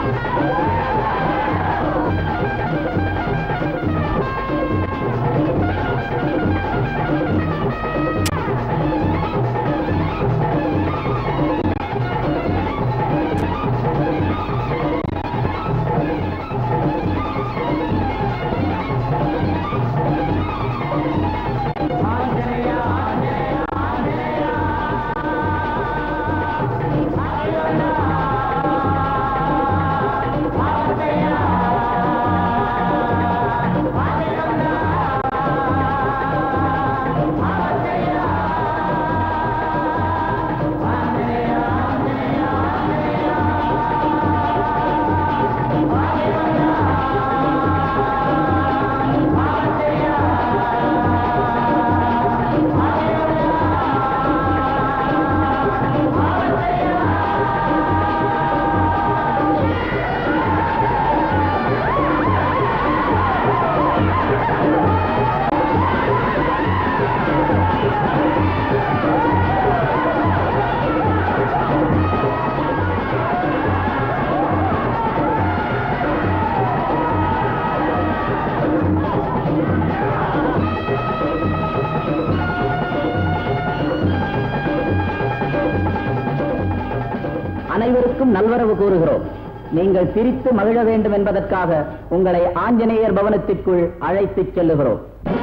அனைவருக்கும் நல்வரவு கூறுகிறோம் நீங்கள் சிரித்து மகிழ வேண்டும் என்பதற்காக உங்களை ஆஞ்சநேயர் பவனத்திற்குள் அழைத்துச் செல்லுகிறோம்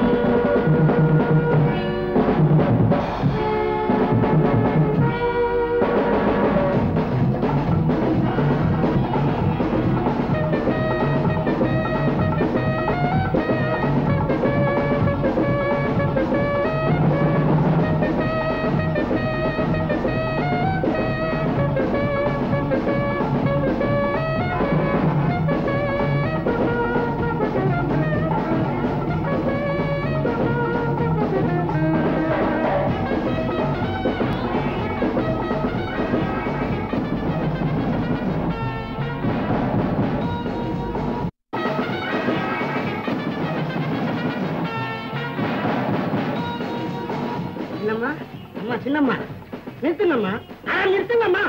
சின்னம்மா அம்மா சின்னம்மா நிறுத்துங்கம்மா ஆ நிறுத்துங்கம்மா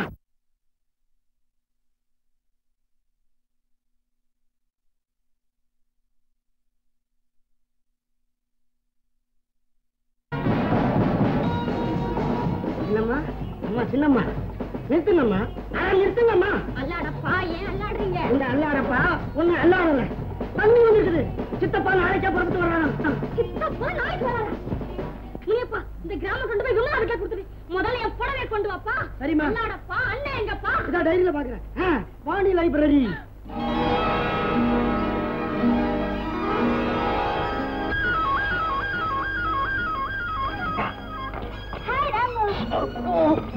சின்னம்மா அம்மா சின்னம்மா நிறுத்துங்கம்மா ஆ நிறுத்துங்கம்மா அல்லாடப்பா ஏன் அல்லாடுறீங்க இந்த அல்லாடப்பா ஒண்ணு அல்லாடல தண்ணி வந்துருக்குது சித்தப்பா நாளைக்கே புறப்பட்டு வர்றாங்க சித்தப்பா நாளைக்கு வராரா முனியப்பா இந்த கிராமம் கொண்டு போய் விமலா வீட்டுல கொடுத்துரு முதல்ல என் புடவை கொண்டு வாப்பா சரிம்மா. அல்லாடப்பா அண்ணன் எங்கப்பா இதா டைரியில பாக்குறேன் ஆ, வாணி லைப்ரரி ஹாய் ராமு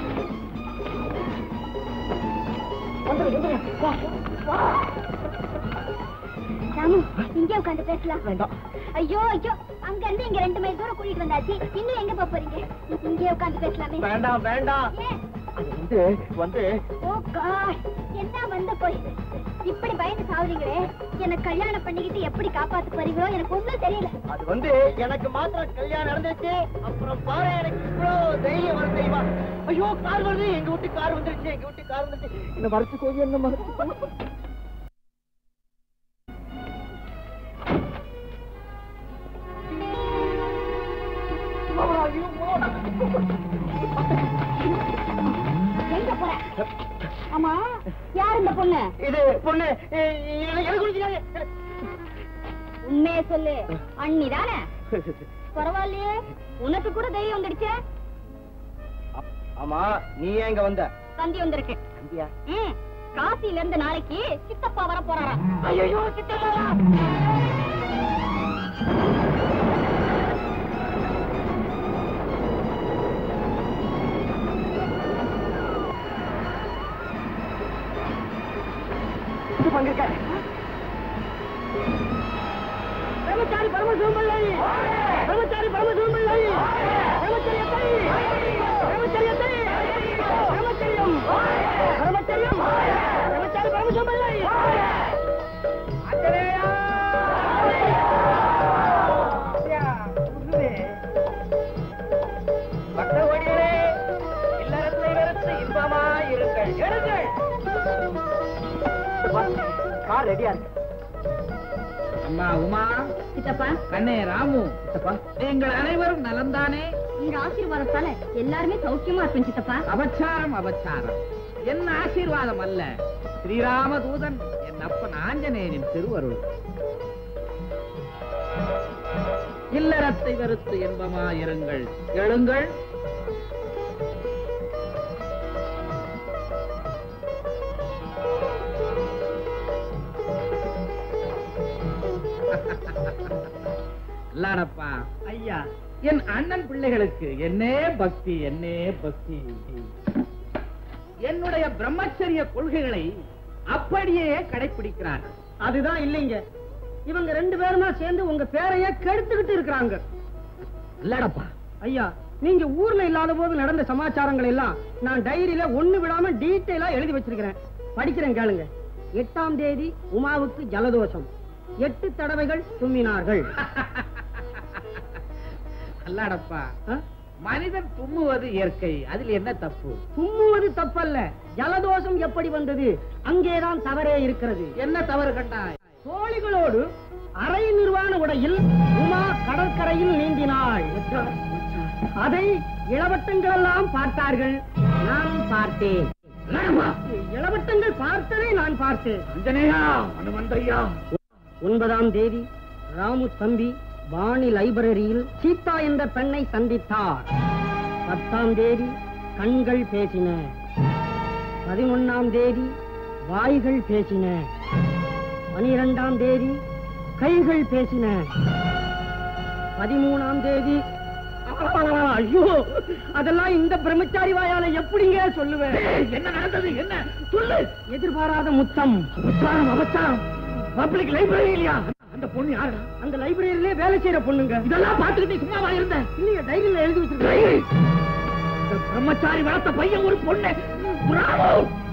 ராமு இங்கே உட்காந்து பேசலாம் வேண்டாம் ஐயோ ஐயோ அங்க இருந்து இங்க ரெண்டு மைல் தூரம் கூட்டிட்டு வந்தாச்சு இன்னும் எங்க போப் போறீங்க இங்கே உட்காந்து பேசலாமே வேண்டாம் வேண்டாம் ஏன் அது வந்து வந்து ஓ காட் என்ன வந்த போய் இப்படி பயந்து சாவுறீங்களே எனக்கு கல்யாணம் பண்ணிக்கிட்டு எப்படி காப்பாத்த போறீங்களோ எனக்கு ஒண்ணும் தெரியல அது வந்து எனக்கு மாத்திரம் கல்யாணம் நடந்துச்சு அப்புறம் பாரு எனக்கு இவ்வளவு தைரியம் வர தெரியுமா ஐயோ கார் வருது எங்க வீட்டு கார் வந்துருச்சு எங்க வீட்டு கார் வந்துருச்சு என்ன மறைச்சுக்கோ என்ன மறைச்சுக்கோ எங்க போற ஆமா யார் இந்த பொண்ணு இது பொண்ணு எ- எ- எனக்கு குடிக்கிறாங்க உண்மையை சொல்லு அண்ணி தானே பரவாயில்லையே உனக்கு கூட தைரியம் வந்துடுச்சே ஆமா நீ எங்க வந்த தந்தி வந்திருக்கு இந்தியா ம் காசில இருந்து நாளைக்கு சித்தப்பா வர போறாராம் ஐயோ சித்தப்பா இது பங்கிருக்க பிரம்மச்சாரி பரமசிவம்பிள்ளை பிரம்மச்சாரி பரமசிவம்பிள்ளை பிரம்மச்சரியத்தை பிரம்மச்சரியத்தை பிரம்மச்சரியம் பிரம்மச்சரியம் பிரம்மச்சாரி பரமசிவம்பிள்ளை பக்தவடிகளே இல்லறத்தை வெறுத்து இன்பமாயிருங்கள் எழுங்கள் ரெடியா இருக்கு அம்மா உமா சித்தப்பா கண்ணே ராமு நீங்கள் அனைவரும் நலம்தானே உங்க ஆசீர்வாதத்தால எல்லாருமே சௌக்கியமா இருப்பேன் சித்தப்பா அபச்சாரம் அபச்சாரம் என் ஆசீர்வாதம் அல்ல ஸ்ரீராம தூதன் என் அப்பன் ஆஞ்சநேயனின் திருவருள் இல்லறத்தை வெறுத்து இன்பமாயிருங்கள் எழுங்கள் இல்லாடப்பா ஐயா என் அண்ணன் பிள்ளைகளுக்கு என்னே பக்தி என்னே பக்தி என்னுடைய பிரம்மச்சரிய கொள்கைகளை அப்படியே கடைபிடிக்கிறார்கள் அதுதான் இல்லைங்க இவங்க ரெண்டு பேருமா சேர்ந்து உங்க பேரைய கெடுத்துக்கிட்டு இருக்கிறாங்க இல்லடப்பா ஐயா நீங்க ஊர்ல இல்லாத போது நடந்த சமாச்சாரங்கள் எல்லாம் நான் டைரியில ஒண்ணு விடாம டீட்டெயிலா எழுதி வச்சிருக்கிறேன் படிக்கிறேன் கேளுங்க எட்டாம் தேதி உமாவுக்கு ஜலதோஷம் எட்டு தடவைகள் தும்மினார்கள் அல்லாடப்பா ஆ? மனிதன் தும்முவது இயற்கை அதில் என்ன தப்பு தும்முவது தப்பல்ல ஜலதோஷம் எப்படி வந்தது அங்கேதான் தவறே இருக்கிறது என்ன தவறு கண்டாய் தோழிகளோடு அரை நிர்வாண உடையில் உமா கடற்கரையில் நீந்தினாள் அதை இளவட்டங்கள் எல்லாம் பார்த்தார்கள் நான் பார்த்தேன் இளவட்டங்கள் பார்த்ததை நான் பார்த்தேன் அஞ்சனையா அனுமந்தையா ஒன்பதாம் தேதி ராமு தம்பி வாணி லைப்ரரியில் சீதா என்ற பெண்ணை சந்தித்தார் பத்தாம் தேதி கண்கள் பேசின பதினொன்னாம் தேதி வாய்கள் பேசின பனிரெண்டாம் தேதி கைகள் பேசின பதிமூணாம் தேதி ஆ, ஐயோ அதெல்லாம் இந்த பிரம்மச்சாரி வாயால எப்படிங்க சொல்லுவேன் என்ன நடந்தது என்ன சொல்லு எதிர்பாராத முத்தம் அபச்சாரம் அபச்சாரம் பப்ளிக் லைப்ரரி இல்லையா அந்த பொண்ணு யாருடா அந்த லைப்ரரியிலே வேலை செய்யற பொண்ணுங்க இதெல்லாம் பார்த்துக்கிட்டு நீ சும்மாவா இருந்த இல்லையா டைரியில எழுதி வச்சிருக்கேன் டைரி. இந்த பிரம்மச்சாரி வளர்த்த பையன் ஒரு பொண்ணு பிராவோ.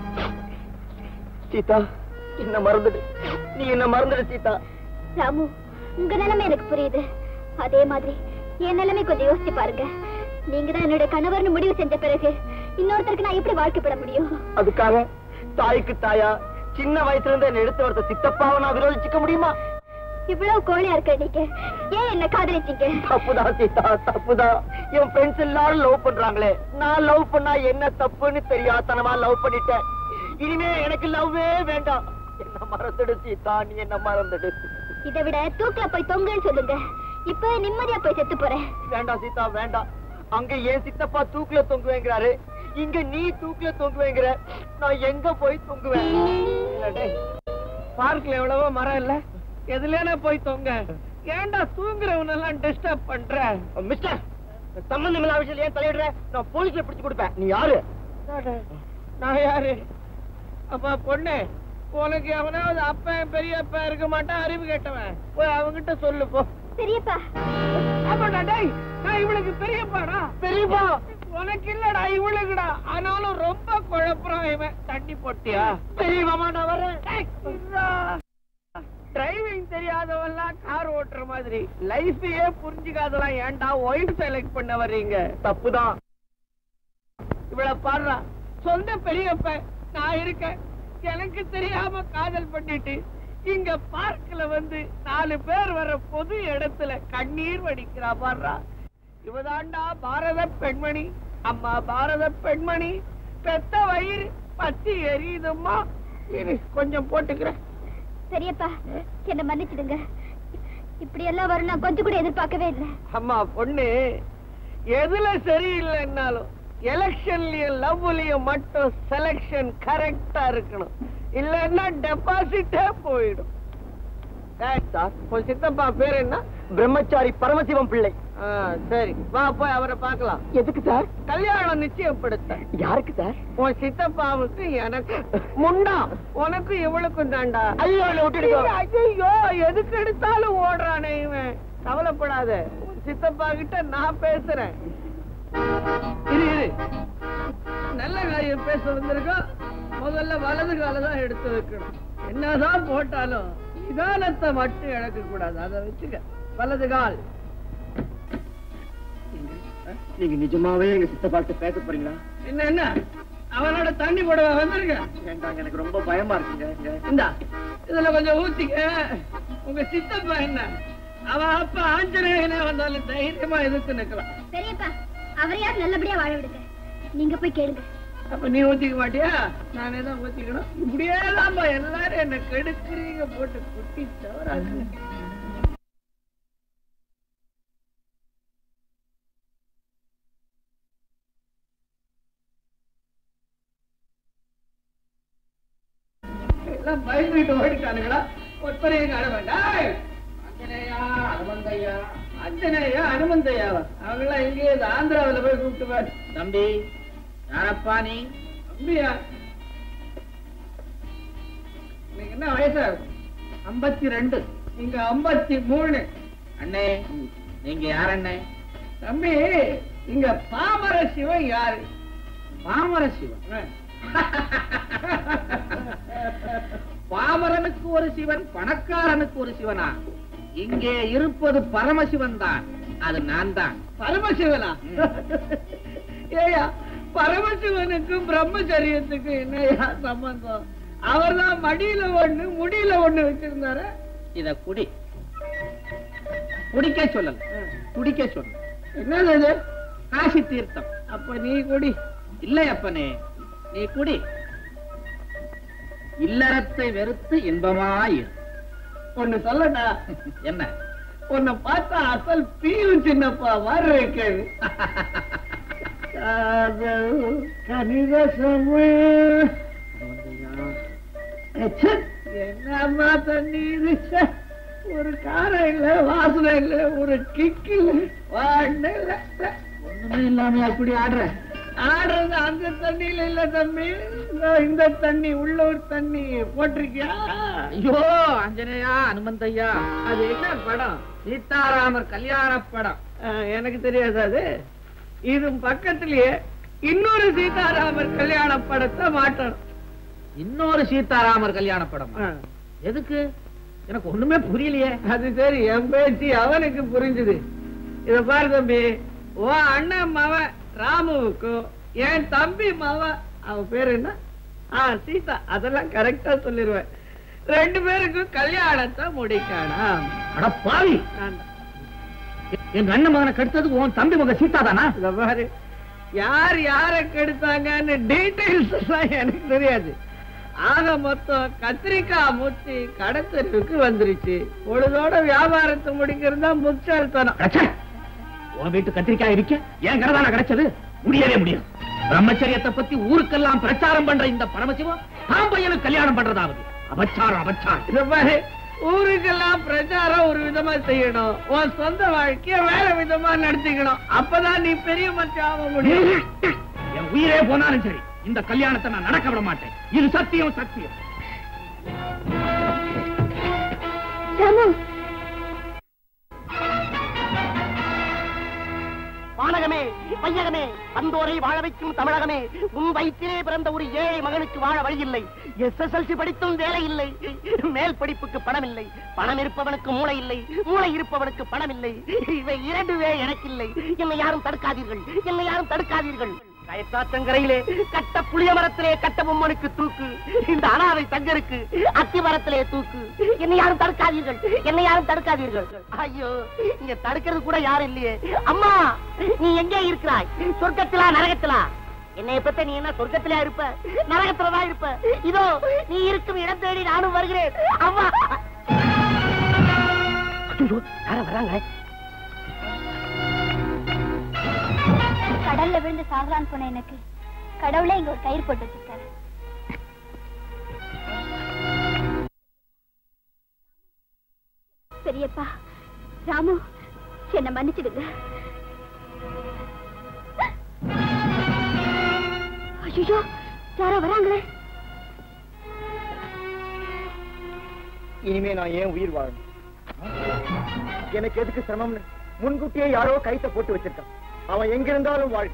சீதா என்ன மறந்துடு நீ என்ன மறந்துடு சீதா ராமு உங்க நிலைமை எனக்கு புரியுது அதே மாதிரி என் நிலைமை கொஞ்சம் யோசிச்சு பாருங்க நீங்க தான் என்னோட கணவர்னு முடிவு செஞ்ச பிறகு இன்னொருத்தருக்கு நான் எப்படி வாழ்க்கைப்பட முடியும் அதுக்காக தாய்க்கு தாயா சின்ன வயசுல இருந்து என்ன எடுத்து வரத சித்தப்பாவை நான் விரோதிச்சுக்க முடியுமா இவ்வளவு கோழியா இருக்க நீங்க ஏன் என்ன காதலிச்சீங்க தப்புதான் சீதா தப்புதான் என் ஃப்ரெண்ட்ஸ் எல்லாரும் லவ் பண்றாங்களே நான் லவ் பண்ணா என்ன தப்புன்னு தெரியாதனமா லவ் பண்ணிட்டேன் இனிமே எனக்கு லவ்வே வேண்டாம் என்ன மறந்துடு சீதா நீ என்ன மறந்துடு இதை விட தூக்கில போய் தொங்குன்னு சொல்லுங்க இப்ப நிம்மதியா போய் செத்து போறேன் வேண்டாம் சீதா வேண்டாம் அங்க என் சித்தப்பா தூக்குல தொங்குவேங்கிறாரு இங்க நீ தூக்குல தொங்குவேங்கிற நான் எங்க போய் தொங்குவேன் பார்க்ல எவ்வளவோ மரம் இல்ல எதுலனா போய் தொங்க ஏன்டா தூங்குறவன் எல்லாம் டிஸ்டர்ப் பண்ற மிஸ்டர் சம்பந்தம் இல்லாத விஷயம் ஏன் தலையிடுற நான் போலீஸ்ல பிடிச்சு கொடுப்பேன் நீ யாரு நான் யாரு அப்பா பொண்ணு உனக்கு எவனாவது அப்பன் பெரியப்பா இருக்க மாட்டான் அறிவு கேட்டவன் போய் அவங்கிட்ட சொல்லு போ பெரியப்பா ஆமாடா டேய் நான் இவளுக்கு பெரியப்பாடா பெரியப்பா உனக்கு இல்லடா இவளுக்குடா ஆனாலும் ரொம்ப குழப்பறான் இவன் தண்ணி போட்டியா பெரியமாமா நான் வரேன் டிரைவிங் தெரியாதவெல்லாம் கார் ஓட்டுற மாதிரி லைஃபையே புரிஞ்சுக்காதெல்லாம் ஏன்டா ஒய்ஃப் செலக்ட் பண்ண வர்றீங்க தப்புதான் இவள பாடுறா சொந்த பெரியப்ப நான் இருக்கேன் எனக்கு தெரியாம காதல் பண்ணிட்டு இங்க பார்க்ல வந்து நாலு பேர் வர பொது இடத்துல கண்ணீர் வடிக்கிறா பாடுறா இவதாண்டா பாரத பெண்மணி அம்மா பாரத பெண்மணி பெத்த வயிறு பத்தி எரியுதும்மா இரு கொஞ்சம் போட்டுக்கிறேன் பெரியப்பா என்ன மன்னிச்சிடுங்க இப்படி எல்லாம் வரும் நான் கொஞ்சம் கூட எதிர்பார்க்கவே இல்லை அம்மா பொண்ணு எதுல சரியில்லைன்னாலும் எலெக்ஷன்லயும் லவ்லயும் மட்டும் செலக்ஷன் கரெக்டா இருக்கணும் இல்லன்னா டெபாசிட்டே போயிடும் சார் உன் சித்தப்பா பேர் என்ன பிரம்மச்சாரி பரமசிவம் பிள்ளை சரி வா போய் அவரை பார்க்கலாம் எதுக்கு சார் கல்யாணம் நிச்சயப்படுத்த யாருக்கு சார் உன் சித்தப்பாவுக்கு எனக்கு முண்டா உனக்கு இவளுக்கும் தாண்டா ஐயோ ஐயோ எதுக்கு எடுத்தாலும் ஓடுறானே இவன் கவலைப்படாத உன் சித்தப்பா கிட்ட நான் பேசுறேன் இரு இரு நல்ல காரியம் பேச வந்திருக்கோம் முதல்ல வலது கால தான் எடுத்து வைக்கணும் என்னதான் போட்டாலும் நிதானத்தை மட்டும் இழக்க கூடாது அதை வச்சுக்க வலது கால் நீங்க நிஜமாவே எங்க சித்தப்பாட்டு பேச போறீங்களா என்ன என்ன அவனோட தண்ணி போட வந்திருக்க வேண்டாங்க எனக்கு ரொம்ப பயமா இருக்குங்க இந்தா இதுல கொஞ்சம் ஊத்திக்க உங்க சித்தப்பா என்ன அவன் அப்பா ஆஞ்சநேயனே வந்தாலும் தைரியமா எதிர்த்து நிக்கலாம் பெரியப்பா அவரையாவது நல்லபடியா வாழ விடுங்க நீங்க போய் கேளுங்க அப்ப நீ ஊத்திக்க மாட்டியா நானே தான் ஊத்திக்கணும் இப்படியே தான் எல்லாரும் என்ன கெடுக்குறீங்க போட்டு குட்டி தவறாங்க எல்லாம் பயந்துட்டு ஓடிட்டானுங்களா ஒத்தனையும் காண வேண்டாம் அஞ்சனையா அனுமந்தையா அஞ்சனையா அனுமந்தையாவா அவங்களாம் இங்கேயே இந்த ஆந்திராவுல போய் கூப்பிட்டு பாரு தம்பி யாரப்பா நீ அப்படியா நீங்க என்ன வயசாகும் ஐம்பத்தி ரெண்டு இங்க ஐம்பத்தி மூணு அண்ணே நீங்க யார் அண்ணே தம்பி இங்க பாமர சிவன் யாரு பாமர சிவன் பாமரனுக்கு ஒரு சிவன் பணக்காரனுக்கு ஒரு சிவனா இங்கே இருப்பது பரமசிவன் தான் அது நான் தான் பரமசிவனா ஏயா பரமசிவனுக்கும் பிரம்மச்சரியத்துக்கும் என்னையா சம்பந்தம் அவர்தான் மடியில ஒண்ணு முடியில ஒண்ணு வச்சிருந்தாரு இத குடி குடிக்க சொல்லல குடிக்க சொல்ல என்னது இது காசி தீர்த்தம் அப்ப நீ குடி இல்லை அப்பனே நீ குடி இல்லறத்தை வெறுத்து இன்பமாயிரு ஒண்ணு சொல்லட்டா என்ன உன்னை பார்த்தா அசல் பீயும் சின்னப்பா மாதிரி இருக்கேன் கணித சமயம் என்னம்மா தண்ணி இது ச்சே. ஒரு காரம் இல்ல வாசனை இல்ல ஒரு கிக் இல்ல வாண்ண இல்ல ச்சே. ஒண்ணுமே இல்லாம அப்படி ஆடுற ஆடுறது அந்த தண்ணியில இல்ல தம்பி இதோ இந்த தண்ணி உள்ளூர் தண்ணி போட்டிருக்கியா ஐயோ அஞ்சனையா அனுமந்தையா அது என்ன படம் சீதாராமர் கல்யாண படம் ஆ, எனக்கு தெரியாது அது இது பக்கத்திலேயே இன்னொரு சீதாராமர் கல்யாண படத்தை மாட்டணும் இன்னொரு சீதாராமர் கல்யாண படம் ஆ, எதுக்கு எனக்கு ஒண்ணுமே புரியலையே அது சரி என் பேச்சு அவனுக்கு புரிஞ்சுது இத பாரு தம்பி ஓ அண்ணன் மவன் ராமுவுக்கும் என் தம்பி மவன் அவன் பேரு என்ன ஆ சீதா அதெல்லாம் கரெக்டா சொல்லிருவேன் ரெண்டு பேருக்கும் கல்யாணத்தை முடிக்கணும் அட பாவி நான் தான். எங்க அண்ணன் மகனை கெடுத்தது உன் தம்பி மகன் சீதா தானா இத பாரு யார் யார கெடுத்தாங்கன்னு டீடைல்ஸ் எல்லாம் எனக்கு தெரியாது ஆக மொத்தம் கத்திரிக்காய் முத்தி கடத்தலுக்கு வந்துருச்சு பொழுதோட வியாபாரத்தை முடிக்கிறது தான் முச்சால்தனம் அடச்சே! உன் வீட்டு கத்திரிக்காய் இருக்க ஏன் கடதான கிடைச்சது முடியவே முடியாது பிரம்மச்சரியத்தை பத்தி ஊருக்கெல்லாம் பிரச்சாரம் பண்ற இந்த பரமசிவம் தாம் பையனுக்கு கல்யாணம் பண்றதாவது அபச்சாரம் அபச்சாரம் இத பாரு ஊருக்கெல்லாம் பிரச்சாரம் ஒரு விதமா செய்யணும் உன் சொந்த வாழ்க்கைய வேற விதமா நடத்திக்கணும் அப்பதான் நீ பெரிய மனுஷன் ஆக முடியும் என் உயிரே போனாலும் சரி இந்த கல்யாணத்தை நான் நடக்க விட மாட்டேன் இது சத்தியம் சத்தியம் ராமு வானகமே வையகமே வந்தோரை வாழ வைக்கும் தமிழகமே உன் வயிற்றிலே பிறந்த ஒரு ஏழை மகனுக்கு வாழ வழியில்லை எஸ்எஸ்எல்சி படித்தும் வேலை இல்லை மேல் படிப்புக்கு பணம் இல்லை பணம் இருப்பவனுக்கு மூளை இல்லை மூளை இருப்பவனுக்கு பணம் இல்லை இவை இரண்டுவே எனக்கில்லை என்னை யாரும் தடுக்காதீர்கள் என்னை யாரும் தடுக்காதீர்கள் கயத்தாற்றங்கரையிலே கட்ட புளிய மரத்திலே கட்ட பொம்மனுக்கு தூக்கு இந்த அனாதை தங்கருக்கு அத்தி மரத்திலே தூக்கு என்னை யாரும் தடுக்காதீர்கள் என்னை யாரும் தடுக்காதீர்கள் ஐயோ இங்க தடுக்கிறது கூட யாரும் இல்லையே அம்மா நீ எங்கே இருக்கிறாய் சொர்க்கத்திலா நரகத்திலா என்னைய பத்த நீ என்ன சொர்க்கத்திலா இருப்ப நரகத்துலதான் இருப்ப இதோ நீ இருக்கும் இடம் தேடி நானும் வருகிறேன் அம்மா ஐயோ, யாரோ வராங்க கடல்ல விழுந்து சாகலான்னு போன எனக்கு கடவுளே இங்க ஒரு கயிறு போட்டு வச்சிருக்காரு பெரியப்பா ராமு என்ன மன்னிச்சிடுங்க ஐயோ யாரோ வராங்களே இனிமே நான் ஏன் உயிர் வாழணும் எனக்கு எதுக்கு சிரமம்னு முன்கூட்டியே யாரோ கைத்த போட்டு வச்சிருக்கான் அவன் எங்க இருந்தாலும் வாழ்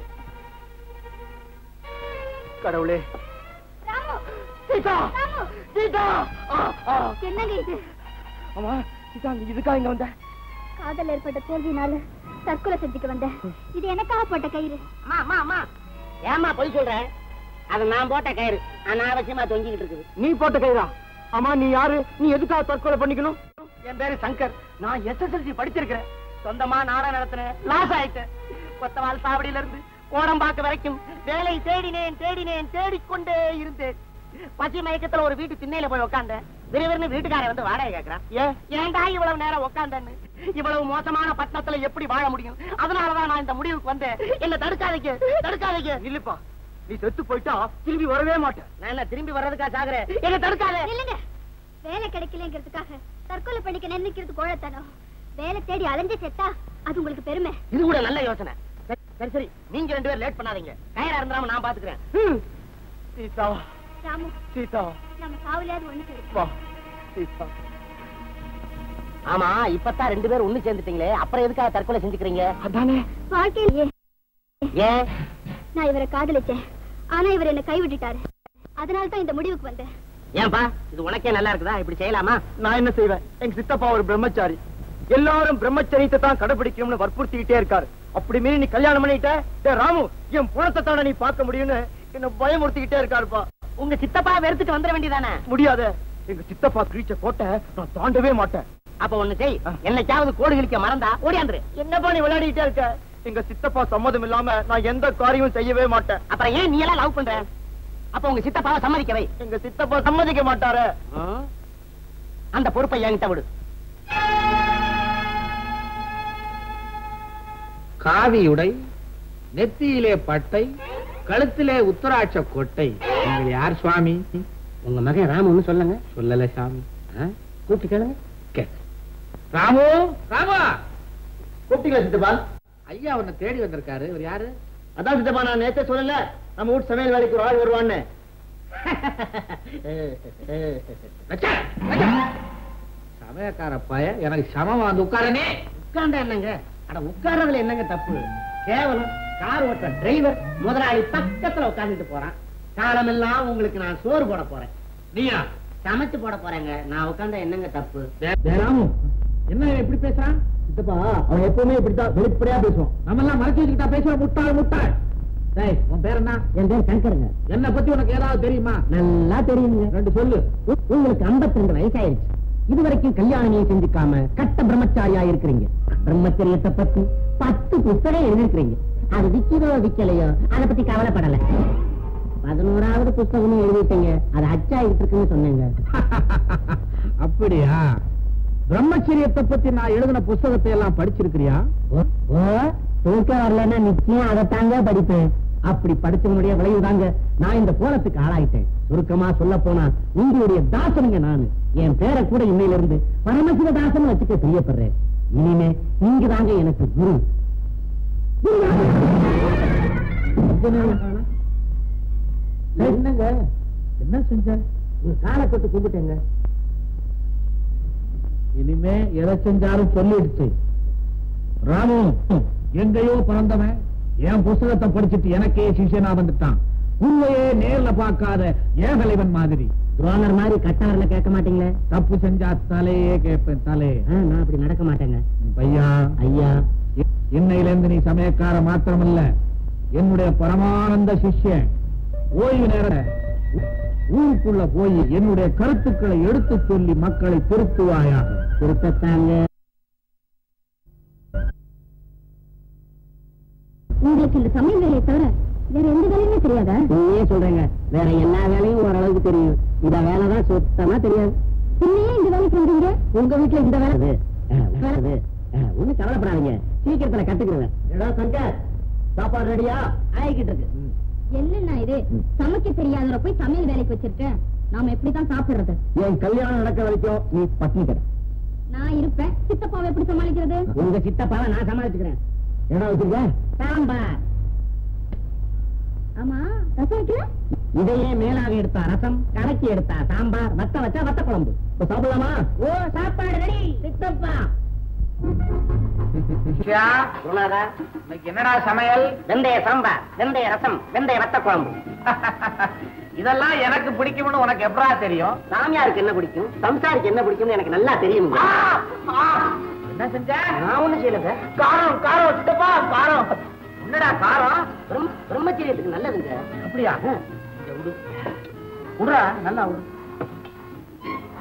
கடவுளே ராமு சீதா ராமு சீதா ஆ, ஆ. என்னங்க இது அம்மா சீதா நீ இதுக்கா இங்க வந்த காதல் ஏற்பட்ட தோல்வினால தற்கொலை செஞ்சுக்க வந்தேன் இது எனக்காக போட்ட கயிறு அம்மா அம்மா அம்மா ஏமா பொய் சொல்ற அது நான் போட்ட கயிறு அனாவசியமா தொங்கிக்கிட்டு இருக்குது நீ போட்ட கயிறா ஆமா நீ யாரு நீ எதுக்காக தற்கொலை பண்ணிக்கணும் என் பேரு சங்கர் நான் எஸ்எஸ்எல்சி படிச்சிருக்கிறேன் சொந்தமா நாடகம் நடத்தினேன் லாஸ் ஆயிட்டேன் கொத்தவால் சாவடியில இருந்து கோடம்பாக்கு வரைக்கும் வேலை தேடினேன் தேடினேன் தேடிக்கொண்டே இருந்தேன் பசி மயக்கத்துல ஒரு வீட்டு திண்ணையில போய் உட்காந்தேன் விறுவிறுன்னு வீட்டுக்காரன் வந்து வாடகை கேக்குறான் ஏன் ஏன்டா இவ்வளவு நேரம் உட்காந்தேன்னு இவ்வளவு மோசமான பட்டணத்துல எப்படி வாழ முடியும் அதனாலதான் நான் இந்த முடிவுக்கு வந்தேன் என்ன தடுக்காதீங்க தடுக்காதீங்க இல்லப்பா நீ செத்து போயிட்டா திரும்பி வரவே மாட்டேன் நான் என்ன திரும்பி வர்றதுக்கா சாகுறேன் என்ன தடுக்காத இல்லைங்க வேலை கிடைக்கலங்கிறதுக்காக தற்கொலை பண்ணிக்க நினைக்கிறது கோழத்தனம் வேலை தேடி அலைஞ்சு செத்தா அது உங்களுக்கு பெருமை இது கூட நல்ல யோசனை சரி, சரி சரி நீங்க ரெண்டு பேரும் லேட் பண்ணாதீங்க கயிறா இருந்தாம நான் பாத்துக்கிறேன் ம். சீதா ராமு சீதா நம்ம சாவுலையாவது ஒண்ணு கிடைக்கும் வா சீதா ஆமா இப்பதான் ரெண்டு பேரும் ஒண்ணு சேர்ந்துட்டீங்களே அப்புறம் எதுக்காக தற்கொலை செஞ்சுக்கிறீங்க அதானே வாழ்க்கையிலேயே ஏன் நான் இவரை காதலிச்சேன் ஆனா இவர் என்ன கைவிட்டுட்டாரு அதனால தான் இந்த முடிவுக்கு வந்தேன் ஏன்பா இது உனக்கே நல்லா இருக்குதா இப்படி செய்யலாமா நான் என்ன செய்வேன் எங்க சித்தப்பா ஒரு பிரம்மச்சாரி எல்லாரும் பிரம்மச்சரியத்தை தான் கடைபிடிக்கணும்னு வற்புறுத்திக்கிட்டே இருக்காரு அப்படி மீறி நீ கல்யாணம் பண்ணிட்ட டேய் ராமு என் புறத்தை தானே நீ பார்க்க முடியும்னு என்ன பயமுறுத்திக்கிட்டே இருக்காருப்பா உங்க சித்தப்பா வெறுத்துட்டு வந்துட வேண்டியதானே முடியாத எங்க சித்தப்பா கிரீச்ச கோட்டை நான் தாண்டவே மாட்டேன் அப்ப ஒண்ணு செய் என்னைக்காவது கோடு கிழிக்க மறந்தா ஓடியாந்துரு என்னப்பா நீ விளையாடிட்டே இருக்க எங்க சித்தப்பா சம்மதம் இல்லாம நான் எந்த காரியமும் செய்யவே மாட்டேன் அப்புறம் ஏன் நீ எல்லாம் லவ் பண்ற அப்ப உங்க சித்தப்பாவை சம்மதிக்க வை எங்க சித்தப்பா சம்மதிக்க மாட்டாரு அந்த பொறுப்பை என்கிட்ட விடு காவியுடை நெத்தியிலே பட்டை கழுத்திலே உத்தராட்ச கொட்டை நீங்கள் யார் சுவாமி உங்க மகன் ராமுன்னு சொல்லுங்க சொல்லல சாமி ஆ? கூப்பிட்டு கேளுங்க கேட்க ராமு ராமா கூப்பிட்டீங்களா சித்தப்பா ஐயா உன்னை தேடி வந்திருக்காரு இவர் யாரு அதான் சித்தப்பா நான் நேத்தே சொல்லல நம்ம வீட்டு சமையல் வேலைக்கு ஒரு ஆள் வருவான்னு வச்சா, வச்சா. சமயக்கார பய எனக்கு சமமா வந்து உட்காரனே உட்கார்ந்தா என்னங்க அட உட்கார்றதுல என்னங்க தப்பு கேவலம் கார் ஓட்டுற டிரைவர் முதலாளி பக்கத்துல உட்கார்ந்துட்டு போறான் காலமெல்லாம் உங்களுக்கு நான் சோறு போட போறேன் நீயா சமைச்சு போட போறேங்க நான் உட்கார்ந்தா என்னங்க தப்பு ராமு என்ன இப்படி பேசுறான் சித்தப்பா அவன் எப்பவுமே இப்படித்தான் வெளிப்படையா பேசுவான் நம்ம எல்லாம் மறைச்சு வச்சுக்கிட்டா பேசுற முட்டாள் முட்டாள் டேய் உன் பேர் என்ன என் பேர் சங்கருங்க என்ன பத்தி உனக்கு ஏதாவது தெரியுமா நல்லா தெரியுங்க ரெண்டு சொல்லு உங்களுக்கு 52 வயசாயிருச்சு இது வரைக்கும் கல்யாணமே செஞ்சுக்காம கட்ட பிரம்மச்சாரியா இருக்கிறீங்க பிரம்மச்சரியத்தை பத்தி பத்து புத்தகம் எழுதிருக்கிறீங்க அது விக்கிறோ விக்கலையோ அதை பத்தி கவலைப்படல பதினோராவது புஸ்தகமும் எழுதிட்டீங்க அது அச்சாயிட்டு இருக்குன்னு சொன்னீங்க அப்படியா பிரம்மச்சரியத்தை பத்தி நான் எழுதின புஸ்தகத்தை எல்லாம் படிச்சிருக்கிறியா ஓ தூக்கம் வரலன்னா நிச்சயம் அதைத்தாங்க படிப்பேன் அப்படி படிச்ச முடிய விளைவுதாங்க நான் இந்த கோலத்துக்கு ஆளாயிட்டேன் சுருக்கமா சொல்ல போனா உங்களுடைய தாசனுங்க நானு என் பேரை கூட இன்னையில இருந்து பரமசிவ தாசன் வச்சுக்க பிரியப்படுறேன் இனிமே நீங்க தாங்க எனக்கு குரு என்னங்க என்ன செஞ்ச உங்க காலை தொட்டு கும்பிட்டேங்க இனிமே எதை செஞ்சாலும் சொல்லிடுச்சு ராமு எங்கேயோ பிறந்தவன் என் புஸ்தகத்தை படிச்சுட்டு எனக்கே சிஷியனா வந்துட்டான் உண்மையே நேர்ல பார்க்காத ஏகலைவன் மாதிரி துரோணர் மாதிரி கட்டாரில் கேட்க மாட்டீங்களே தப்பு செஞ்சா தலையே கேட்பேன் தலே ஆ, நான் அப்படி நடக்க மாட்டேங்க பையா ஐயா இ- இன்னையிலிருந்து நீ சமயக்கார மாத்திரமல்ல என்னுடைய பரமானந்த சிஷ்யன் ஓய்வு நேர ஊருக்குள்ள போய் என்னுடைய கருத்துக்களை எடுத்துச் சொல்லி மக்களை திருத்துவாயாக திருத்தத்தாங்க உங்களுக்கு இந்த சமையல் வேலையை தவிர வேற எந்த வேலையுமே தெரியாதா நீயே சொல்றேங்க வேற எல்லா வேலையும் ஓரளவுக்கு தெரியும் இந்த வேலை தான் சுத்தமா தெரியாது பின்னையே இந்த வேலைக்கு வந்தீங்க உங்க வீட்டுல இந்த வேலை ஒண்ணு கவலைப்படாதீங்க சீக்கிரத்துல கத்துக்கிறேன் ஏடா சங்கர் சாப்பாடு ரெடியா ஆயிக்கிட்டு இருக்கு என்னண்ணா இது சமைக்க தெரியாதவரை போய் சமையல் வேலைக்கு வச்சிருக்க நாம எப்படிதான் சாப்பிடுறது என் கல்யாணம் நடக்க வரைக்கும் நீ பட்டினி கிட நான் இருப்பேன் சித்தப்பாவை எப்படி சமாளிக்கிறது உங்க சித்தப்பாவை நான் சமாளிச்சுக்கிறேன் என்ன வச்சிருக்க சாம்பார் ஆமா ரசம் வைக்கல இதையே மேலாக எடுத்தா ரசம் கலக்கி எடுத்தா சாம்பார் வத்த வச்சா வத்த குழம்பு இப்ப சாப்பிடலாமா ஓ சாப்பாடு ரெடி சித்தப்பா குருநாதா இன்னைக்கு என்னடா சமையல் வெந்தய சாம்பார் வெந்தய ரசம் வெந்தய வத்த குழம்பு இதெல்லாம் எனக்கு பிடிக்கும்னு உனக்கு எப்படா தெரியும் சாமியாருக்கு என்ன பிடிக்கும் சம்சாருக்கு என்ன பிடிக்கும்னு எனக்கு நல்லா தெரியும் என்ன செஞ்ச நான் ஒண்ணு செய்யலங்க காரம் காரம் சித்தப்பா காரம் என்னடா காரம் பிரம்- பிரம்மச்சரியத்துக்கு நல்லதுங்க அப்படியா ஆ. இங்க விடு. விடுறா நல்லா விடு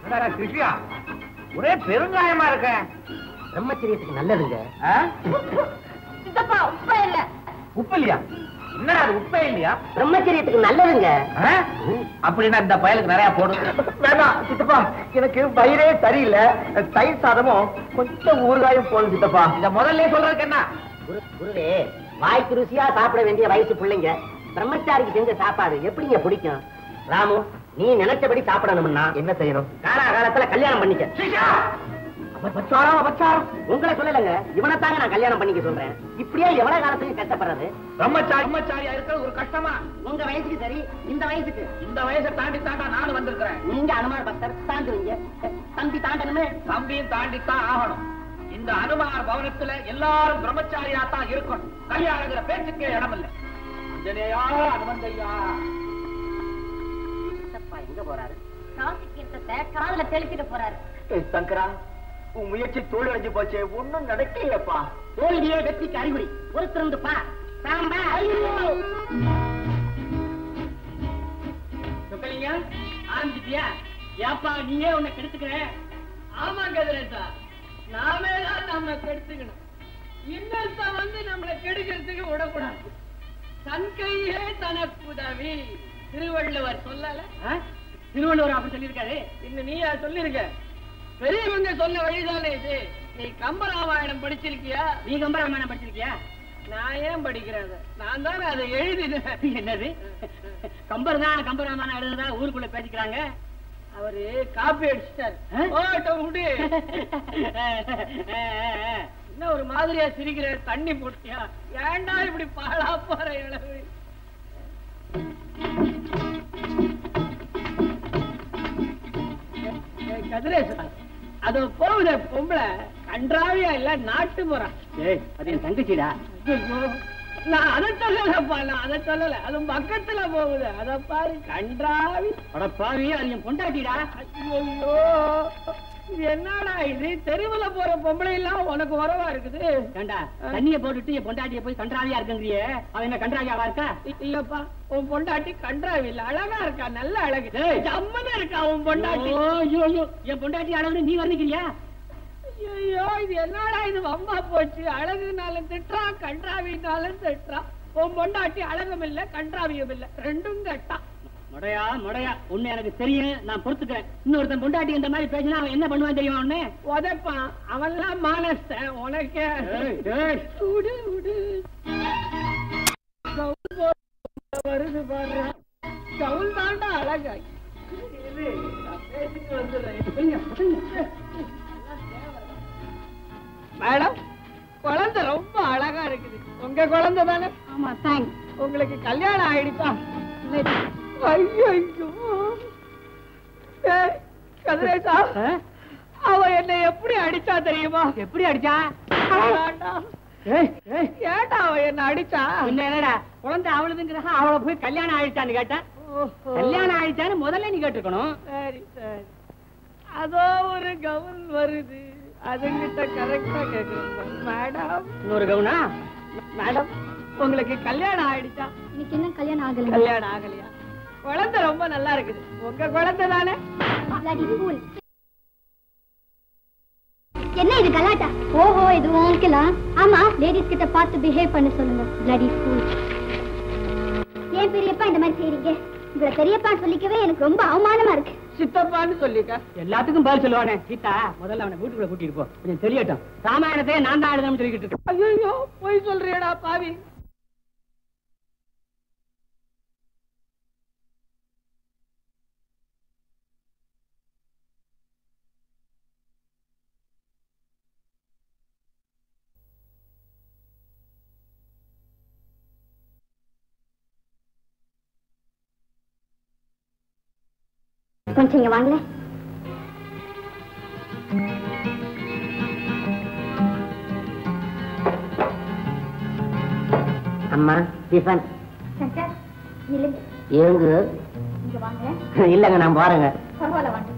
கிருஷ்யா ஒரே பெருங்காயமா இருக்க பிரம்மச்சரியத்துக்கு நல்லதுங்க ஆ? சித்தப்பா உப்பா இல்ல உப்பு இல்லையா என்ன அது உப்பே இல்லையா பிரம்மச்சரியத்துக்கு நல்லதுங்க ஆ? அப்படின்னா இந்த பயலுக்கு நிறைய போடும் வேண்டாம் சித்தப்பா எனக்கு வயிறே சரியில்லை தயிர் சாதமும் கொஞ்சம் ஊறுகாயும் போடும் சித்தப்பா இத முதல்ல சொல்றதுக்கு என்ன குரு- குருவே வாய்க்கு ருசியா சாப்பிட வேண்டிய வயசு பிள்ளைங்க பிரம்மச்சாரிக்கு செஞ்ச சாப்பாடு எப்படிங்க பிடிக்கும் ராமு நீ நினைச்சபடி சாப்பிடணும்னா என்ன செய்யணும் காலாகாலத்துல கல்யாணம் பண்ணிக்க அபச்சாரம் அபச்சாரம் உங்களை சொல்லலைங்க இவனைத்தாங்க நான் கல்யாணம் பண்ணிக்க சொல்றேன் இப்படியே எவ்வளவு காலத்துக்கு கஷ்டப்படுறது பிரம்மச்சாரி பிரம்மச்சாரியா இருக்கிறது ஒரு கஷ்டமா உங்க வயசுக்கு சரி இந்த வயசுக்கு இந்த வயசை தாண்டி தாண்டா நானும் வந்திருக்கிறேன் நீங்க அனுமார் பக்தர் தாண்டுவீங்க தம்பி தாண்டணுமே தம்பியும் தாண்டித்தான் ஆகணும் இந்த அனுமார் பவனத்துல எல்லாரும் பிரம்மச்சாரியா தான் இருக்கணும் கல்யாணங்கிற பேச்சுக்கே இடம் இல்ல அஞ்சனேயா அனுமந்தையா சித்தப்பா எங்க போறாரு காசி கீர்த்தத்தை காதுல தெளிச்சிட்டு போறாரு சங்கரா உன் முயற்சி தோல்வி போச்சே ஒண்ணும் நடக்கலையப்பா தோல்வியே வெற்றிக்கு அறிகுறி பொறுத்திருந்து பார் சாம்பா சொக்கலிங்க ஆரம்பிச்சிட்டியா ஏப்பா நீயே உன்னை கெடுத்துக்கிற ஆமா கதிரேசா நாமே தான் நம்ம கெடுத்துக்கணும் இன்னொருத்தன் வந்து நம்மளை கெடுக்கிறதுக்கு விடக்கூடாது தன் கையே தனக்கு உதவி திருவள்ளுவர் சொல்லல ஆ? திருவள்ளுவர் அப்படி சொல்லியிருக்காரு இன்னும் நீயா சொல்லிருக்க பெரியவங்க சொன்ன வழிதானே இது நீ கம்பராமாயணம் படிச்சிருக்கியா நீ கம்பராமாயணம் படிச்சிருக்கியா நான் ஏன் படிக்கிறேன் அதை? நான் தானே அதை எழுதினேன் என்னது கம்பர் தான் கம்பராமாயணம் எழுதுறதா ஊருக்குள்ள பேசிக்கிறாங்க அவரு காப்பி அடிச்சிட்டாரு ஓட்ட விடு என்ன ஒரு மாதிரியா சிரிக்கிற தண்ணி போட்டியா ஏன்டா இப்படி பாழா போற இளவு ஏய், கதிரேசா அது போகுத பொம்பளை கன்றாவியா இல்ல நாட்டு போறான் ஏய் அது என் தங்கச்சிடா ஐயோ, நான் அதை சொல்லலப்பா நான் அதை சொல்லல அது பக்கத்துல போகுது அத பாரு கன்றாவி அட பாவி அது என் பொண்டாட்டிடா ஐயோ இது என்னடா இது தெருவுல போற பொம்பளை எல்லாம் உனக்கு உறவா இருக்குது ஏண்டா தண்ணிய போட்டுட்டு என் பொண்டாட்டிய போய் கன்றாவியா இருக்குங்கிறியே அவன் என்ன கன்றாவியாவா இருக்கா இ- இல்லப்பா உன் பொண்டாட்டி கன்றாவி இல்ல அழகா இருக்கா நல்ல அழகு ஏய். ஜம்மனா இருக்கா உன் பொண்டாட்டி ஐயோ, ஐயோ, ஐயோ, என் பொண்டாட்டி அழகுன்னு நீ வர்ணிக்கிறியா ஐயோ இது என்னடா இது வம்பா போச்சு அழகுனாலும் திட்டுறான் கன்றாவினாலும் திட்டுறான் உன் பொண்டாட்டி அழகும் இல்ல கன்றாவியும் இல்ல ரெண்டும் கட்டா முடையா முடையா உன்னை எனக்கு தெரியும் நான் பொறுத்துக்கிறேன் இன்னொருத்தன் பொண்டாட்டி இந்த மாதிரி பேசினா அவன் என்ன பண்ணுவான் தெரியுமா உன்னை உதைப்பான் அவன்லாம் மானஸ்தன் உனக்கே ஏய், ஏய். விடு விடு கவுல் போட வருது பாரு கவுல் தாண்டா அழகாய் இரு, நான் பேசிட்டு வந்துடுறேன். மேடம் குழந்தை ரொம்ப அழகா இருக்குது உங்க குழந்தை தானே ஆமா தேங்க்ஸ் உங்களுக்கு கல்யாணம் ஆயிடுச்சா ஐயோ கதிரேசா அவ என்னை எப்படி அடிச்சா தெரியுமா எப்படி அடிச்சா வேண்டாம். ஏய், ஏய். ஏன்டா அவ என்ன அடிச்சா பின்ன என்னடா குழந்தை அவளுதுங்கிற அவளை போய் கல்யாணம் ஆயிடுச்சான்னு கேட்டா ஓஹோ. கல்யாணம் ஆயிடுச்சான்னு முதல்ல நீ கேட்டுக்கணும் சரி சரி அதோ ஒரு கவுன் வருது அதுங்கிட்ட கரெக்டா கேக்குறேன் மேடம் இன்னொரு கவுனா மேடம் உங்களுக்கு கல்யாணம் ஆயிடுச்சா எனக்கு இன்னும் கல்யாணம் ஆகல கல்யாணம் ஆகலையா குழந்தை ரொம்ப நல்லா இருக்குது உங்க குழந்தை தானே Bloody fool. என்ன இது கலாட்டா ஓஹோ இது உனக்குலாம் ஆமா லேடிஸ் கிட்ட பார்த்து பிஹேவ் பண்ண சொல்லுங்க bloody fool ஏன் பெரியப்பா இந்த மாதிரி செய்றீங்க உங்களை பெரியப்பா சொல்லிக்கவே எனக்கு ரொம்ப அவமானமா இருக்கு சித்தப்பான்னு சொல்லிக்க எல்லாத்துக்கும் பதில் சொல்லுவானே சீதா முதல்ல அவனை வீட்டுக்குள்ள கூட்டிட்டு போ கொஞ்சம் தெரியட்டும் ராமாயணத்தையே நான் தான் எழுதணும்னு சொல்லிக்கிட்டு இருக்கேன் ஐயோ போய் சொல்றியடா பாவி கொஞ்சம் இங்க வாங்கல அம்மா டிஃபன் சங்கர் நில்லுங்க ஏங்கு இங்க வாங்கல இல்லங்க நான் போறேங்க பரவாயில்ல வாங்க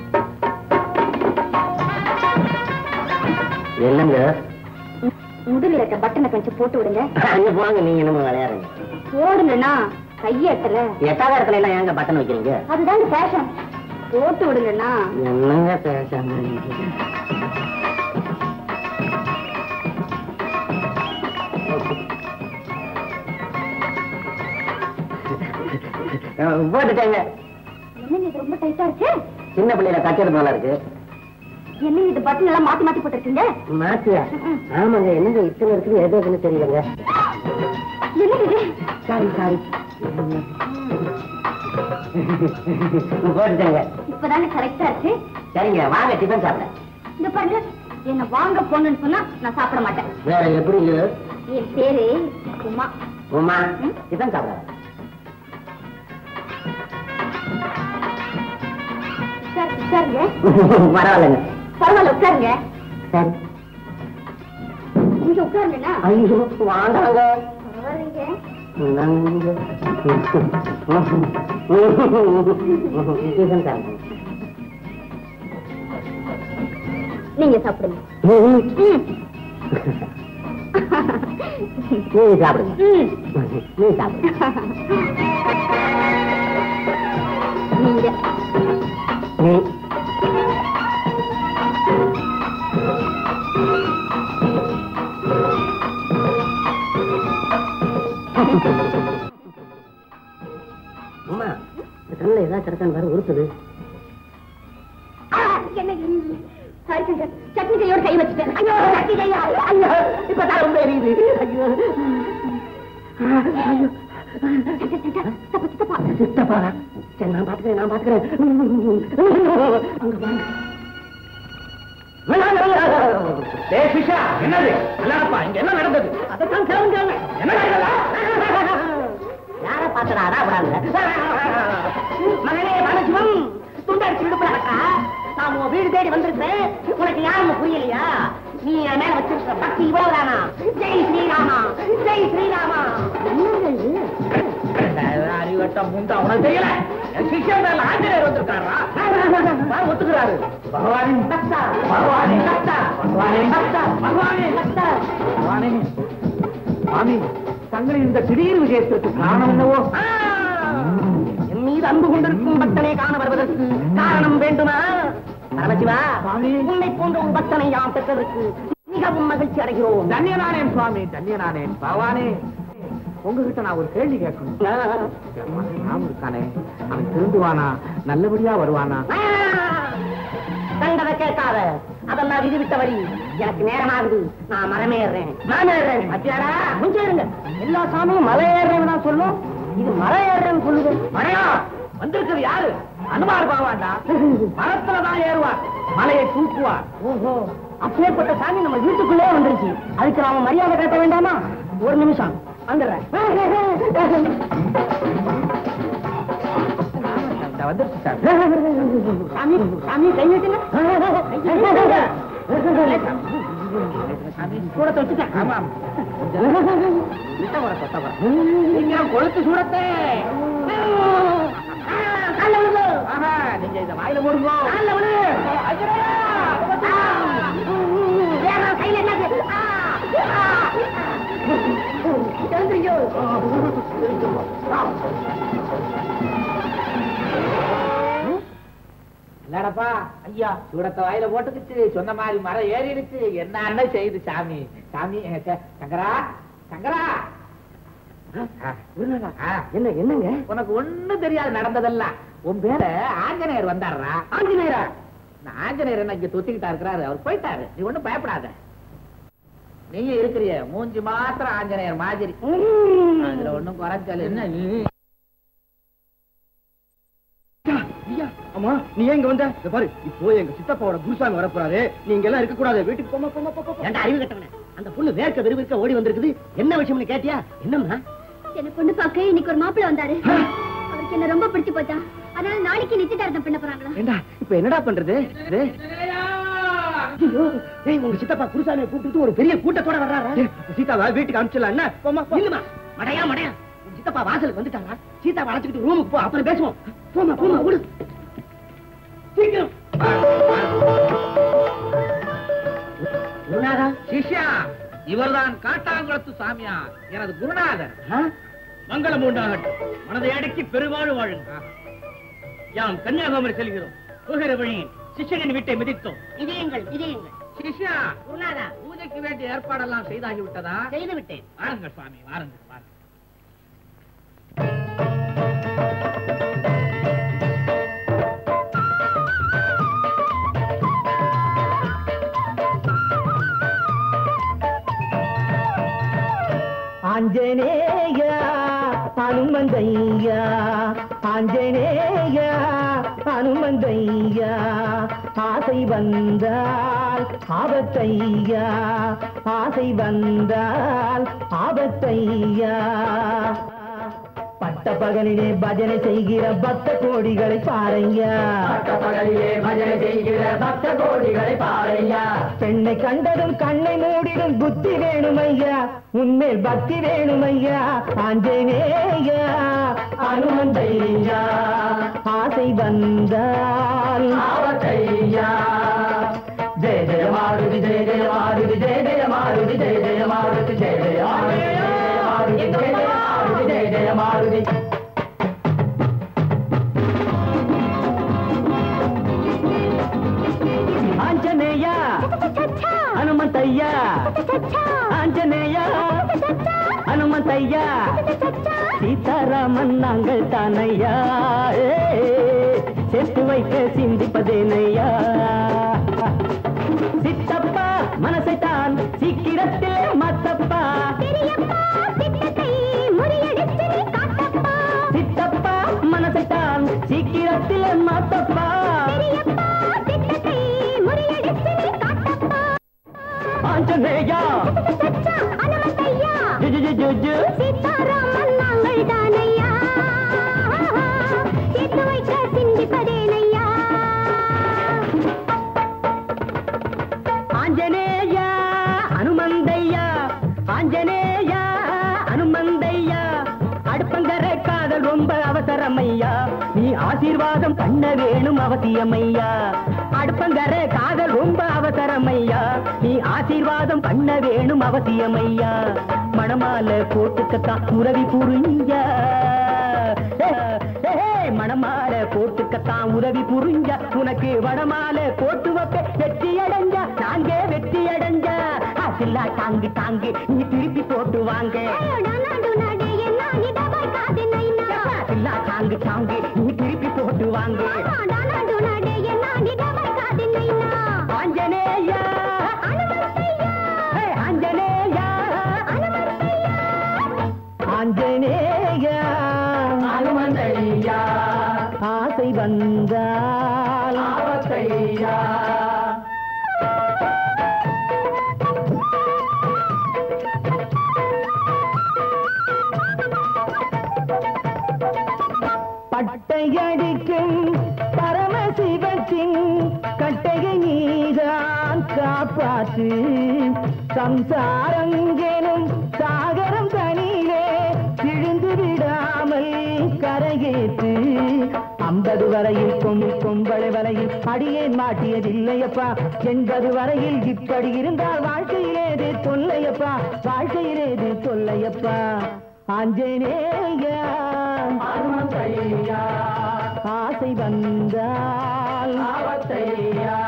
என்னங்க முதுகுல இருக்க பட்டனை கொஞ்சம் போட்டு விடுங்க அங்க போங்க நீங்க என்னமோ விளையாடுங்க போடுங்கண்ணா கையெட்டல எட்டாவது இடத்துல எல்லாம் ஏங்க பட்டன் வைக்கிறீங்க அதுதாங்க ஃபேஷன் போட்டு விடுங்கண்ணா என்னங்க பேசாம போட்டுட்டேங்க என்னங்க இது ரொம்ப டைட்டா இருக்கு சின்ன பிள்ளையில கச்சது போல இருக்கு என்ன இது பட்டன் எல்லாம் மாத்தி மாத்தி போட்டிருக்கீங்க மாத்தியா ஆமாங்க என்னங்க இத்தனை இருக்குது எது எதுன்னு தெரியலங்க என்ன இது சாரி சாரி போட்டுட்டேங்க இப்பதானே கரெக்டா இருக்கு சரிங்க வாங்க டிஃபன் சாப்பிட இந்த பாருங்க என்ன வாங்க போகணும்னு சொன்னா நான் சாப்பிட மாட்டேன் வேற எப்படி என் பேரு உமா உமா டிஃபன் சாப்பிட உட்கார் உட்காருங்க பரவாயில்லைங்க பரவாயில்ல உட்காருங்க சரி நீங்க உட்காருங்கண்ணா ஐயோ வாண்டாங்க பரவாயில்லைங்க டிஃபன் சாப்பிடுங்க நீங்க சாப்பிடுங்க ம். ம். நீங்க சாப்பிடுங்க ம். நீ சாப்பிடுங்க நீங்க நீ அம்மா இந்த கண்ணில் ஏதாவது கிடக்கான்னு வர உறுத்துது ஆ, என்ன இது? சாரி சங்கர் சட்னி கையோட கை வச்சுட்டேன் ஐயோ சட்னி கையா ஐயோ இப்பதான் ரொம்ப எரியுது ஐயோ ஐயோ சங்கர், சங்கர், தப்பு சித்தப்பா சித்தப்பா சரி நான் பாத்துக்கிறேன் நான் பாத்துக்கிறேன் அங்க வாங்க டேய் சிஷா என்னது எல்லாரப்பா இங்க என்ன நடந்தது அதைத்தான் கேளுங்க என்ன இதெல்லாம்? யார பாத்துறாரா விடாங்க மகனே மனசிவம் துண்டடிச்சு விடுப்படா நான் உன் வீடு தேடி வந்திருக்கேன் உனக்கு யாருன்னு புரியலையா நீ என் மேல வச்சிருக்கிற பக்தி இவ்வளவுதானா ஜெய் ஸ்ரீராமா ஜெய் ஸ்ரீராமா அறிவட்டம் முண்டா உனக்கு தெரியல என் சிஷ்யன் மேல ஆஞ்சநேயர் வந்திருக்காரா நான் ஒத்துக்கிறாரு பகவானே பக்தா பகவானே பக்தா பகவானே பக்தா பகவானே பக்தா பகவானே சுவாமி தங்களின் இந்த திடீர் விஜயத்திற்கு காரணம் என்னவோ என் மீது அன்பு கொண்டிருக்கும் பக்தனை காண வருவதற்கு காரணம் வேண்டுமா பரமசிவா சுவாமி. உன்னை போன்ற ஒரு பக்தனை யாம் பெற்றதற்கு மிகவும் மகிழ்ச்சி அடைகிறோம் தன்யனானேன் சுவாமி தன்யனானேன் பகவானே உங்ககிட்ட நான் ஒரு கேள்வி கேட்கணும் ராம இருக்கானே அவன் திருந்துவானா நல்லபடியா வருவானா கண்டதை கேட்காத அதெல்லாம் விதிவிட்ட வழி எனக்கு நேரமாகுது நான் மரமேறேன் மரமேறேன் அத்தியாரா கொஞ்சம் இருங்க எல்லா சாமியும் மலை ஏறுறேன்னு தான் சொல்லும் இது மலை ஏறுறேன்னு சொல்லுது மழையா வந்திருக்கிறது யாரு அனுமார் பாவாண்டா மரத்துலதான் ஏறுவார் மலையை தூக்குவார் ஓஹோ அப்பேற்பட்ட சாமி நம்ம வீட்டுக்குள்ளே வந்துருச்சு அதுக்கு நாம மரியாதை காட்ட வேண்டாமா ஒரு நிமிஷம் வந்துடுறேன் இந்த வந்துருச்சு சார் சாமி சாமி கை நீட்டுங்க கூட தொட்டுட்டேன் ஆமா நீங்க கொளுத்து சூடத்தே அல்ல விழுது ஆஹா நீங்க இத வாயில போடுங்க அல்ல விழுது வேணாம் கையில என்னது ஆ, ஆ. எழுந்திரிக்கோ. இல்லடப்பா ஐயா சூடத்தை வாயில போட்டுக்கிச்சு சொன்ன மாதிரி மரம் ஏறிடுச்சு என்ன செய்யுது சாமி சாமி அஹ், ச- சங்கரா சங்கரா ஆ, குருநாதா, ஆ, என்ன என்னங்க உனக்கு ஒண்ணும் தெரியாது நடந்ததெல்லாம் உன் பேர ஆஞ்சநேயர் வந்தாருடா ஆஞ்சநேயரா இந்த ஆஞ்சநேயர் என்ன இங்க தொத்திக்கிட்டா இருக்கிறாரு அவர் போயிட்டாரு நீ ஒண்ணும் பயப்படாத நீங்க இருக்கிறிய மூஞ்சி மாத்திரம் ஆஞ்சநேயர் மாதிரி அதுல ஒண்ணும் குறைச்சல் என்ன நீ அம்மா நீ எங்க வந்த இத பாரு இப்போ எங்க சித்தப்பாவோட குருசாமி வரப்போறாரு நீங்க எல்லாம் இருக்க கூடாது வீட்டுக்கு போமா போமா போமா ஏண்டா அறிவு கட்டவனே அந்த பொண்ணு வேர்க்க விறுவிற்க ஓடி வந்திருக்குது என்ன விஷயம்னு கேட்டியா என்னம்மா என்ன பொண்ணு பார்க்க இன்னைக்கு ஒரு மாப்பிள்ளை வந்தாரு அவருக்கு என்ன ரொம்ப பிடிச்சு போச்சா அதனால நாளைக்கு நிச்சயதார்த்தம் பண்ண போறாங்களா ஏண்டா இப்ப என்னடா பண்றது இது? ஐயோ ஏய் உங்க சித்தப்பா குருசாமியை கூப்பிட்டு ஒரு பெரிய கூட்டத்தோட வர்றாரா ஏய், சீதாவா வீட்டுக்கு அனுப்பிச்சலாம் என்ன போமா போ. இல்லம்மா மடையா மடையா உங்க சித்தப்பா வாசலுக்கு வந்துட்டாரா சீதாவை அழைச்சிக்கிட்டு ரூமுக்கு போ அப்புறம் பேசுவோம் போமா போமா ஓடு சீக்கிரம் குருநாதா சிஷ்யா இவர்தான் காட்டாங்குளத்து சாமியார் எனது குருநாதர் ஆ? மங்களம் உண்டாகட்டும் மனதை அடக்கி பெருவாழ் வாழுங்க யாம் கன்னியாகுமரி செல்கிறோம் போகிற வழியில் சிஷ்யனின் வீட்டை மிதித்தோம் விஜயங்கள் விஜயங்கள் சிஷ்யா குருநாதா பூஜைக்கு வேண்டிய ஏற்பாடெல்லாம் செய்தாகி விட்டதா செய்து விட்டேன் வாருங்கள் சுவாமி வாருங்கள் வாருங்கள் ஆஞ்சநேயா ஹனுமந்தையா ஆஞ்சநேயா ஹனுமந்தையா ஆசை வந்தால் ஆபத்தையா ஆசை வந்தால் ஆபத்தையா பட்ட பகலிலே பஜனை செய்கிற பக்த கோடிகளை பாறையா பட்ட பகலிலே பஜனை செய்கிற பக்த கோடிகளை பாறையா பெண்ணை கண்டதும் கண்ணை மூடிடும் புத்தி வேணுமையா உன்மேல் பக்தி வேணுமையா ஆஞ்சநேயா அனுமந்தையா ஆசை வந்தால் ஆவத்தையா ஜெய ஜெய மாருதி ஜெய ஜெய மாருதி ஜெய ஜெய மாருதி ஜெய ஜெய மாருதி ஜெய ஜெய மாருதி ஜெய ஜெய மாருதி ஜெய ஜெய மாருதி ஆஞ்சநேயா ஹனுமந்தய்யா ஆஞ்சநேயா ஹனுமந்தய்யா சீதாராமன் நாங்கள் தானையா ஏ, சேர்த்து வைக்க சிந்திப்பதேனையா சித்தப்பா மனசைத்தான் சீக்கிரத்தில் மத்தப்பா சித்தப்பா மனசைத்தான் சீக்கிரத்தில் மாத்தப்பா ஆஞ்சநேயா ஜு, ஜு, ஜு, ஜு, ஜு. சீதாராமன் நாங்கள் தானையா சேர்த்து வைக்க சிந்திப்பதேனையா ஆஞ்சநேயா அனுமந்தையா ஆஞ்சநேயா அனுமந்தையா அடுப்பங்கரை காதல் ரொம்ப அவசரமையா நீ ஆசீர்வாதம் பண்ண வேணும் அவசியமையா அடுப்பங்கரை காதல் ரொம்ப அவசரமையா நீ ஆசீர்வாதம் பண்ண வேணும் அவசியமையா மணமால போட்டுக்கத்தான் உறவி புரிஞ்சா மணமால போட்டுக்கத்தான் உதவி புரிஞ்ச உனக்கு வடமால போட்டு வைப்ப வெற்றி அடைஞ்ச நாங்கே வெற்றி அடைஞ்ச சில்லா தாங்கு தாங்கு நீ திருப்பி போட்டு வாங்க சில்லா தாங்கு தாங்கு நீ திருப்பி போட்டு வாங்க ஆஞ்சநேயா ஹே, ஆஞ்சநேயா ஆஞ்சநேயா அனுமந்தையா ஆசை வந்தால் ஆபத்தையா பட்டையடிக்கும் பரமசிவத்தின் கட்டையை நீதான் காப்பாற்று சம்சாரங்கெனும் சாகரம் தனியிலே விழுந்து விடாமல் கரையேற்று ஐம்பது வரையில் கொம்பு கொம்பளை வரையில் அடியேன் மாட்டியதில்லையப்பா எண்பது வரையில் இப்படி இருந்தால் வாழ்க்கையிலேது தொல்லையப்பா வாழ்க்கையிலேது தொல்லையப்பா ஆஞ்சநேயா ஆசை வந்தால் ஆபத்தையா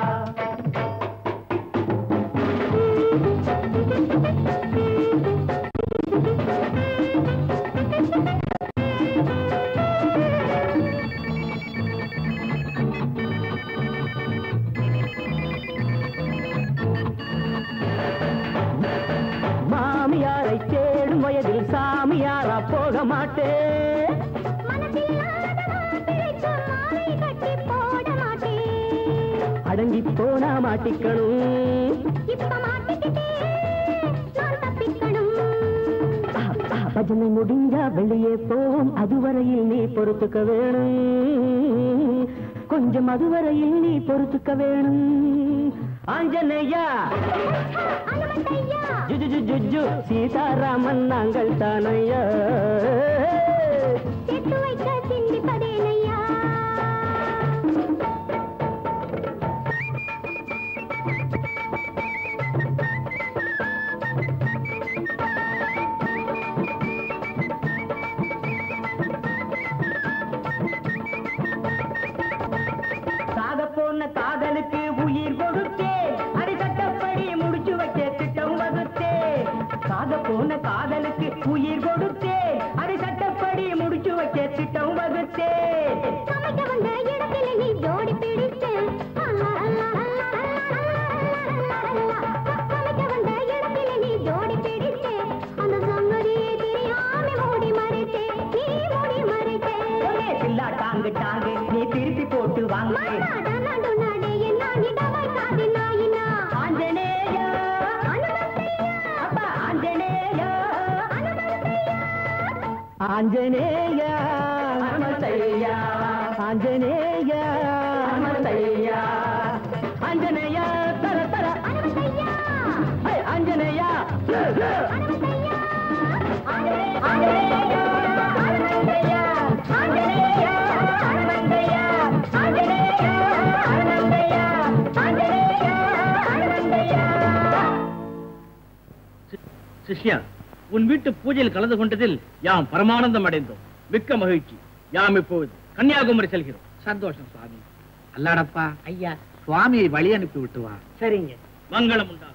மாமியாரை தேடும் வயதில் சாமியாரா போக மாட்டேன் அடங்கி போனா மாட்டிக்கணும் ஆ, ஆ, பஜனை முடிஞ்சா வெளியே போவோம் அதுவரையில் நீ பொறுத்துக்க வேணும் கொஞ்சம் அதுவரையில் நீ பொறுத்துக்க வேணும் ஆஞ்சநேயா ஜு, ஜு, ஜு, ஜு, ஜு, சீதாராமன் நாங்கள் தானையா சேர்த்து வைக்க சிந்திப்பதேனையா வந்தேன் அடி சட்டப்படி முடிச்சு வைக்க திட்டம் வகுத்தேன் சமைக்க வந்த இடத்துல நீ ஜோடி பிடிச்சேன் சமைக்க வந்த இடத்துல நீ ஜோடி பிடிச்சேன் அந்த சங்கதியே தெரியாம மூடி மறைத்தேன் நீ மூடி மறைத்தேன் சில்லா டாங்கு டாங்கு நீ திருப்பி போட்டு வாங்க மாநாட நடு நாடே என்ன நிடவர் காதி நாயினா ஆஞ்சநேயா அப்பா ஆஞ்சநேயா ஆஞ்சநேயா அமர்த்தையா ஆஞ்சநேயா அமர்த்தையா ஆஞ்சநேயா தர தர ஐ, ஆஞ்சநேயா சிஷ்யா உன் வீட்டு பூஜையில் கலந்து கொண்டதில் யாம் பரமானந்தம் அடைந்தோம் மிக்க மகிழ்ச்சி யாம் இப்போது கன்னியாகுமரி செல்கிறோம் சந்தோஷம் சுவாமி அல்லாடப்பா ஐயா சுவாமியை வழி அனுப்பி விட்டு வா சரிங்க மங்களம் உண்டாகும்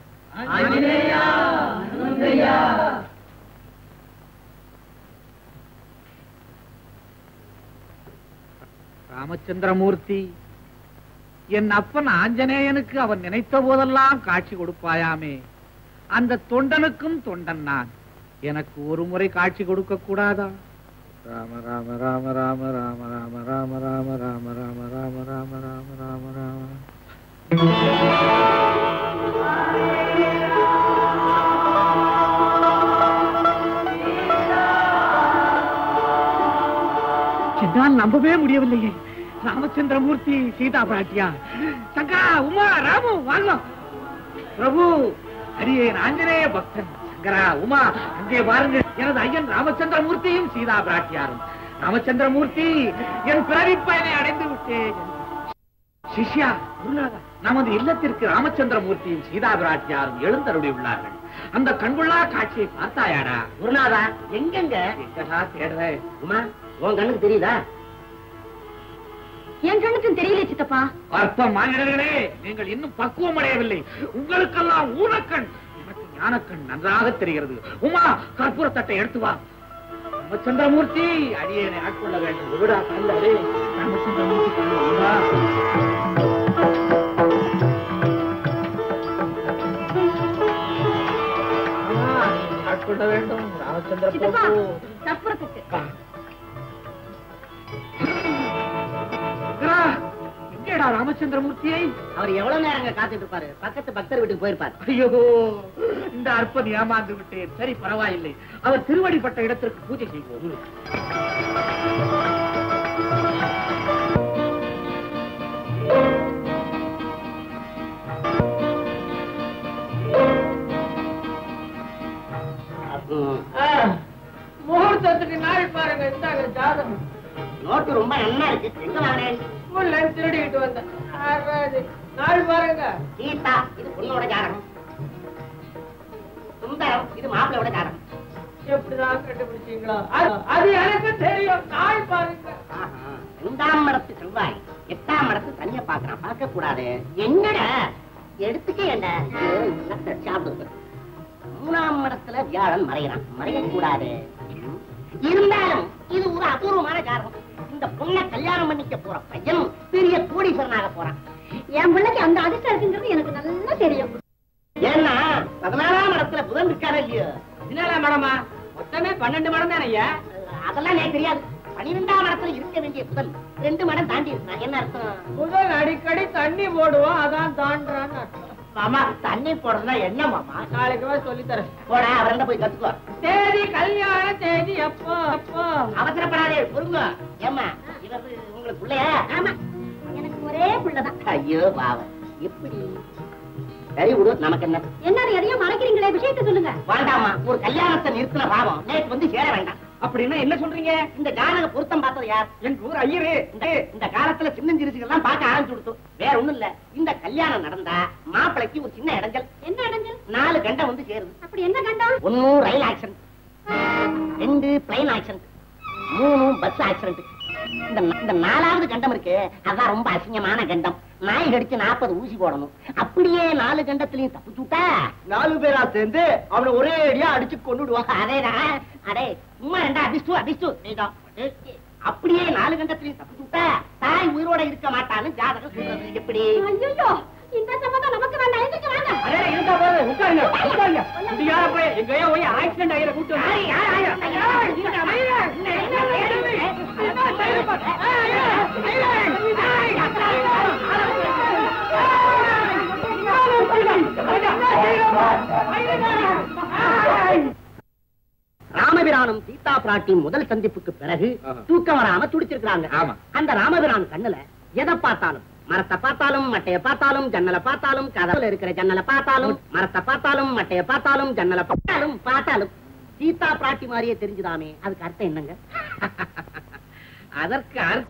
ராமச்சந்திரமூர்த்தி என் அப்பன் ஆஞ்சநேயனுக்கு அவன் நினைத்த போதெல்லாம் காட்சி கொடுப்பாயாமே அந்த தொண்டனுக்கும் தொண்டன் நான் எனக்கு ஒரு முறை காட்சி கொடுக்க கூடாதா ராம ராம ராம ராம ராம ராம ராம ராம ராம ராம ராம ராம ராம ராம ராம என்னால் நம்பவே முடியவில்லையே ராமச்சந்திரமூர்த்தி சீதா பிராட்டியா சங்கா உமா ராமு வாங்க பிரபு அரியேன் ஆஞ்சநேய பக்தன் சங்கரா உமா அங்கே பாருங்கள் எனது ஐயன் ராமச்சந்திரமூர்த்தியும் சீதா பிராட்டியாரும் ராமச்சந்திரமூர்த்தி என் பிறவி பயனை அடைந்து விட்டேன் சிஷ்யா குருநாதா நமது இல்லத்திற்கு ராமச்சந்திரமூர்த்தியும் சீதா பிராட்டியாரும் எழுந்தருளி உள்ளார்கள் அந்த கண்கொள்ளா காட்சியை பார்த்தாயாடா குருநாதா எங்கெங்க எங்கடா தேடுற உமா உன் கண்ணுக்கு தெரியுதா என் கண்ணுக்கும் தெரியல சித்தப்பா அற்ப மாநிலர்களே நீங்கள் இன்னும் பக்குவம் அடையவில்லை உங்களுக்கெல்லாம் ஊனக்கண் எனக்கு ஞானக்கண் நன்றாக தெரிகிறது உமா கற்பூர தட்டை எடுத்து வா ராமச்சந்திரமூர்த்தி அடியேனை ஆட்கொள்ள வேண்டும் விடா கல்லடே ராமச்சந்திரமூர்த்தி கண்ணு, உமா. ஆமா, நீ ஆட்கொள்ள வேண்டும் ராமச்சந்திர சித்தப்பா பிரபு கற்பூரத்துக்கு சங்கரா, எங்கேடா ராமச்சந்திரமூர்த்தியை அவர் எவ்வளவு நேரங்க காத்துட்டு இருப்பாரு பக்கத்து பக்தர் வீட்டுக்கு போயிருப்பாரு ஐயோ இந்த அற்பன் ஏமாந்து விட்டேன் சரி பரவாயில்லை அவர் திருவடிப்பட்ட இடத்திற்கு பூஜை செய்வோம் ம். முகூர்த்தத்துக்கு நாள் பாருங்க இந்தாங்க ஜாதகம் நோட்டு ரொம்ப நல்லா இருக்கு எங்க வாங்கினேன் ஸ்கூல்ல இருந்து திருடிட்டு வந்தேன் ஆறாது. நாள் பாருங்க சீதா இது பொண்ணோட ஜாதகம் சுந்தரம் இது மாப்பிள்ளையோட ஜாதகம் எப்படிதான் கண்டுபிடிச்சீங்களோ அது- அது எனக்கு தெரியும் நாள் பாருங்க ஆஹா. ரெண்டாம் மடத்து செவ்வாய் எட்டாம் மடத்து தனியா பாக்குறான் பார்க்க கூடாது என்னடா எடுத்துக்க என்ன சாப்பிடுங்க மூணாம் மடத்துல வியாழன் மறைகிறான் மறைய கூடாது இருந்தாலும் இது ஒரு அபூர்வமான ஜாதகம் இந்த பொண்ணை கல்யாணம் பண்ணிக்க போற பையன் பெரிய கோடீஸ்வரனாக போறான் என் பிள்ளைக்கு அந்த அதிர்ஷ்டம் இருக்குங்கிறது எனக்கு நல்லா தெரியும் ஏன்னா பதினாறாம் இடத்துல புதன் இருக்காரு இல்லையோ என்னடா மேடமா மொத்தமே பன்னெண்டு மடம் தானே ஐயா அதெல்லாம் எனக்கு தெரியாது பனிரெண்டாம் இடத்துல இருக்க வேண்டிய புதன் ரெண்டு மடம் தாண்டி இருக்கான் என்ன அர்த்தம் முதல் அடிக்கடி தண்ணி போடுவோம் அதான் தாண்டான்னு அர்த்தம். மாமா தண்ணி போடுறதா என்ன மாமா நாளைக்கு வா சொல்லி தரேன் போடா அவர்கிட்ட போய் கத்துக்கோ தேதி கல்யாண தேதி எப்போ எப்போ அவசரப்படாதே பொறுங்க ஏமா இவர் உங்களுக்கு பிள்ளையா ஆமா எனக்கு ஒரே புள்ளதான் ஐயோ பாவம் எப்படி சரி விடு நமக்கு என்ன என்ன எதையும் மறைக்கிறீங்களே விஷயத்தை சொல்லுங்க வேண்டாமா ஒரு கல்யாணத்தை நிறுத்தின பாவம் நேற்று வந்து சேர வேண்டாம் அப்படின்னா என்ன சொல்றீங்க இந்த ஜாதக பொருத்தம் பார்த்தது யார் என் ஊர் ஐயரு இந்த இந்த காலத்துல சின்னஞ்சிறுசுகள்லாம் பார்க்க ஆரம்பிச்சு கொடுத்து வேற ஒண்ணும் இல்ல இந்த கல்யாணம் நடந்தா மாப்பிளைக்கு ஒரு சின்ன இடைஞ்சல் என்ன இடைஞ்சல் நாலு கண்டம் வந்து சேருது அப்படி என்ன கண்டம் ஒன்னும் ரயில் ஆக்சிடென்ட் ரெண்டு பிளைன் ஆக்சிடென்ட் மூணு பஸ் ஆக்சிடென்ட் இந்த இந்த நாலாவது கண்டம் இருக்கு அதான் ரொம்ப அசிங்கமான கண்டம் நாய் கடிச்சு நாற்பது ஊசி போடணும் அப்படியே நாலு கண்டத்திலையும் தப்பிச்சு விட்டா நாலு பேரா சேர்ந்து அவனை ஒரே அடியா அடிச்சு கொண்டுடுவான் அதேதான் அடே சும்மா ரெண்டா அபிஸ்து அபிஸ்து நீதான். அப்படியே நாலு கண்டத்திலையும் தப்பிச்சு விட்டா தாய் உயிரோட இருக்க மாட்டான்னு ஜாதகம் சொல்றது எப்படி ஐயோ இந்த சம்பந்தம் நமக்கு வேண்டாம் எதுக்கு வாங்க அடே, இருந்தா போது, உட்காருங்க, உட்காருங்க. முடியாத போய், எங்கேயோ போய் accident ஆகிற கூட்டு வந்து. யாரு, யாரு, யாரு, யாரு, இருங்க, ஐயா, என்ன, என்ன, என்ன, என்ன செய்யுது? ஐயா, ஐயா, ராமபிரானும் சீதா பிராட்டியும் முதல் சந்திப்புக்கு பிறகு ஆஹா. தூக்கம் வராம துடிச்சிருக்காங்க ஆமா. அந்த ராமபிரான் கண்ணுல எதை பார்த்தாலும் மரத்தை பார்த்தாலும் மட்டைய பார்த்தாலும் ஜன்னலை பார்த்தாலும் கதவுல இருக்கிற ஜன்னலை பார்த்தாலும் மரத்தை பார்த்தாலும் மட்டைய பார்த்தாலும் ஜன்னலை பார்த்தாலும் பார்த்தாலும் சீதா பிராட்டி மாதிரியே தெரிஞ்சுதாமே அதுக்கு அர்த்தம் என்னங்க அதற்கு அர்த்தம்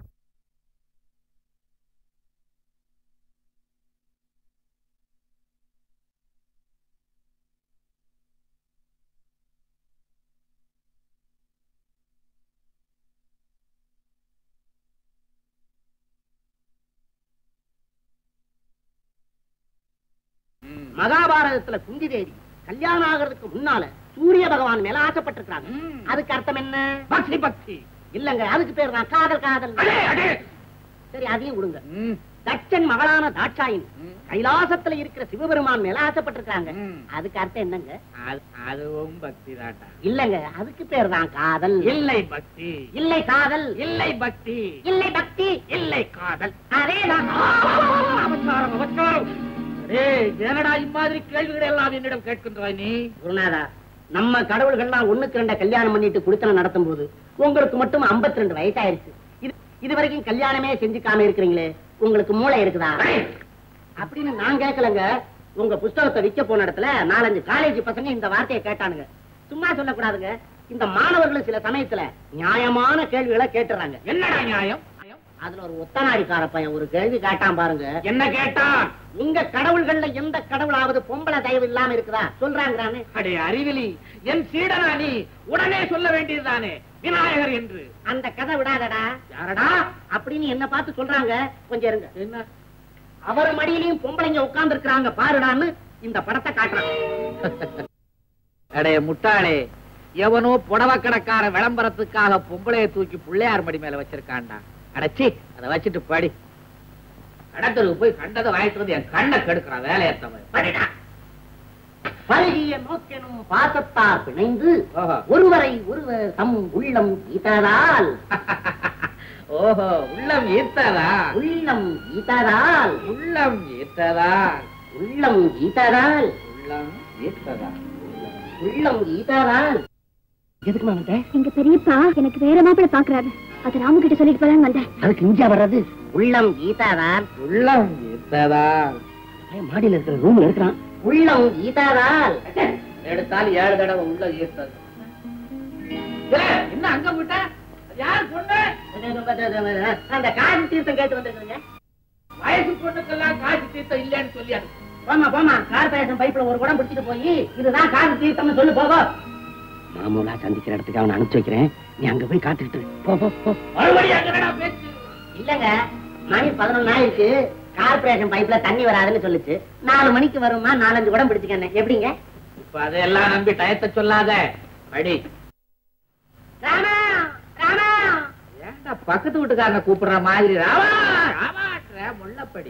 மகாபாரதத்துல குந்தி தேவி கல்யாணம் ஆகிறதுக்கு முன்னால சூரிய பகவான் மேல ஆசைப்பட்டிருக்காங்க ம். அதுக்கு அர்த்தம் என்ன பக்தி பக்தி இல்லங்க அதுக்கு பேர் தான் காதல் காதல் அடே, அடே. சரி அதையும் விடுங்க ம், தட்சன் மகளான தாட்சாயினி ம். கைலாசத்துல இருக்கிற சிவபெருமான் மேல ஆசைப்பட்டிருக்காங்க ம். அதுக்கு அர்த்தம் என்னங்க அது- அதுவும் பக்தி தாட்டா இல்லங்க அதுக்கு பேர் தான் காதல் இல்லை பக்தி இல்லை காதல் இல்லை பக்தி இல்லை பக்தி இல்லை காதல் அதேதான் அபச்சாரம் அபச்சாரம் டேய், என்னடா இம்மாதிரி கேள்விகளை எல்லாம் என்னிடம் கேட்கின்றாய் நீ குருநாதா நம்ம கடவுள்கள்லாம் ஒண்ணுக்கு ரெண்ட கல்யாணம் பண்ணிட்டு குடுத்தனம் நடத்தும் போது உங்களுக்கு மட்டும் 52 ரெண்டு வயசாயிருச்சு இது இது வரைக்கும் கல்யாணமே செஞ்சுக்காம இருக்கிறீங்களே உங்களுக்கு மூளை இருக்குதா அப்படின்னு நான் கேட்கலங்க உங்க புஸ்தகத்தை விற்க போன இடத்துல நாலஞ்சு காலேஜ் பசங்க இந்த வார்த்தையை கேட்டானுங்க சும்மா சொல்லக்கூடாதுங்க இந்த மாணவர்கள் சில சமயத்துல நியாயமான கேள்விகளை கேட்டுறாங்க என்னடா நியாயம் அதுல ஒரு ஒத்தநாடிக்கார பையன் ஒரு கேள்வி கேட்டான் பாருங்க என்ன கேட்டான் உங்க கடவுள்கள்ல எந்த கடவுளாவது பொம்பளை தயவு இல்லாம இருக்குதா சொல்றாங்கிறானே அடே அறிவிலி என் சீடனா நீ உடனே சொல்ல வேண்டியதுதானே விநாயகர் என்று அந்த கதை விடாதடா யாரடா அப்படின்னு என்ன பார்த்து சொல்றாங்க கொஞ்சம் இருங்க என்ன அவர் மடியிலையும் பொம்பளைங்க உட்கார்ந்து இருக்கிறாங்க பாருடான்னு இந்த படத்தை காட்டுறாங்க அடே முட்டாளே எவனோ புடவை கடைக்கார விளம்பரத்துக்காக பொம்பளைய தூக்கி பிள்ளையார் மடி மேல வச்சிருக்கான்டா அடச்சி அதை வச்சுட்டு படி கடத்தருக்கு போய் கண்டதை வாங்கிட்டு வந்து என் கண்ணை கெடுக்கிறான் வேலையத்தவன் படிடா பழகிய நோக்கெனும் பாசத்தார் பிணைந்து ஓஹோ. ஒருவரை ஒருவர் தம் உள்ளம் ஈட்டதால் ஓஹோ உள்ளம் ஈர்த்ததா உள்ளம் ஈட்டதால் உள்ளம் ஈர்த்ததா உள்ளம் ஈட்டதால் உள்ளம் ஈர்த்ததா உள்ளம் ஈட்டதால் எதுக்கு வந்த எங்க பெரியப்பா எனக்கு வேற மாப்பிள்ளை பாக்குறாரு அது ராமு கிட்ட சொல்லிட்டு போலாம் வந்தேன் அதுக்கு இங்க வர்றது உள்ளம் ஈட்டதால் உள்ளம் ஈர்த்ததா ஏன் மாடியில இருக்கிற ரூம்ல இருக்கிறான் உள்ளம் ஈட்டதால் எடுத்தால் ஏழு தடவை உள்ள ஈர்த்தது ஏலே, என்ன அங்க விட்ட யார் பொண்ணு அந்த காது தீர்த்தம் கேட்டு வந்திருக்கீங்க வயசு பொண்ணுக்கெல்லாம் காசு தீர்த்தம் இல்லைன்னு சொல்லி அனுப்பு. போமா போமா கார்பரேஷன் பைப்ல ஒரு குடம் பிடிச்சிட்டு போய் இதுதான் காது தீர்த்தம்னு சொல்லு போகோ மாமூலா சந்திக்கிற இடத்துக்கு அவனை அனுப்பிச்சு வைக்கிறேன் நீ அங்க போய் காத்துக்கிட்டு இரு. போ போ போ மறுபடியும் அங்க என்னடா பேச்சு இல்லங்க மணி பதினொன்னு ஆயிடுச்சு கார்பரேஷன் பைப்ல தண்ணி வராதுன்னு சொல்லுச்சு நாலு மணிக்கு வருமா நாலஞ்சு குடம் பிடிச்சுக்கண்ணே எப்படிங்க இப்ப அதையெல்லாம் நம்பி டயத்தை சொல்லாத படி ராமா ராமா ஏன்டா பக்கத்து வீட்டுக்காரனை கூப்பிடுற மாதிரி ராமா ராமாட்ற முள்ளப்படி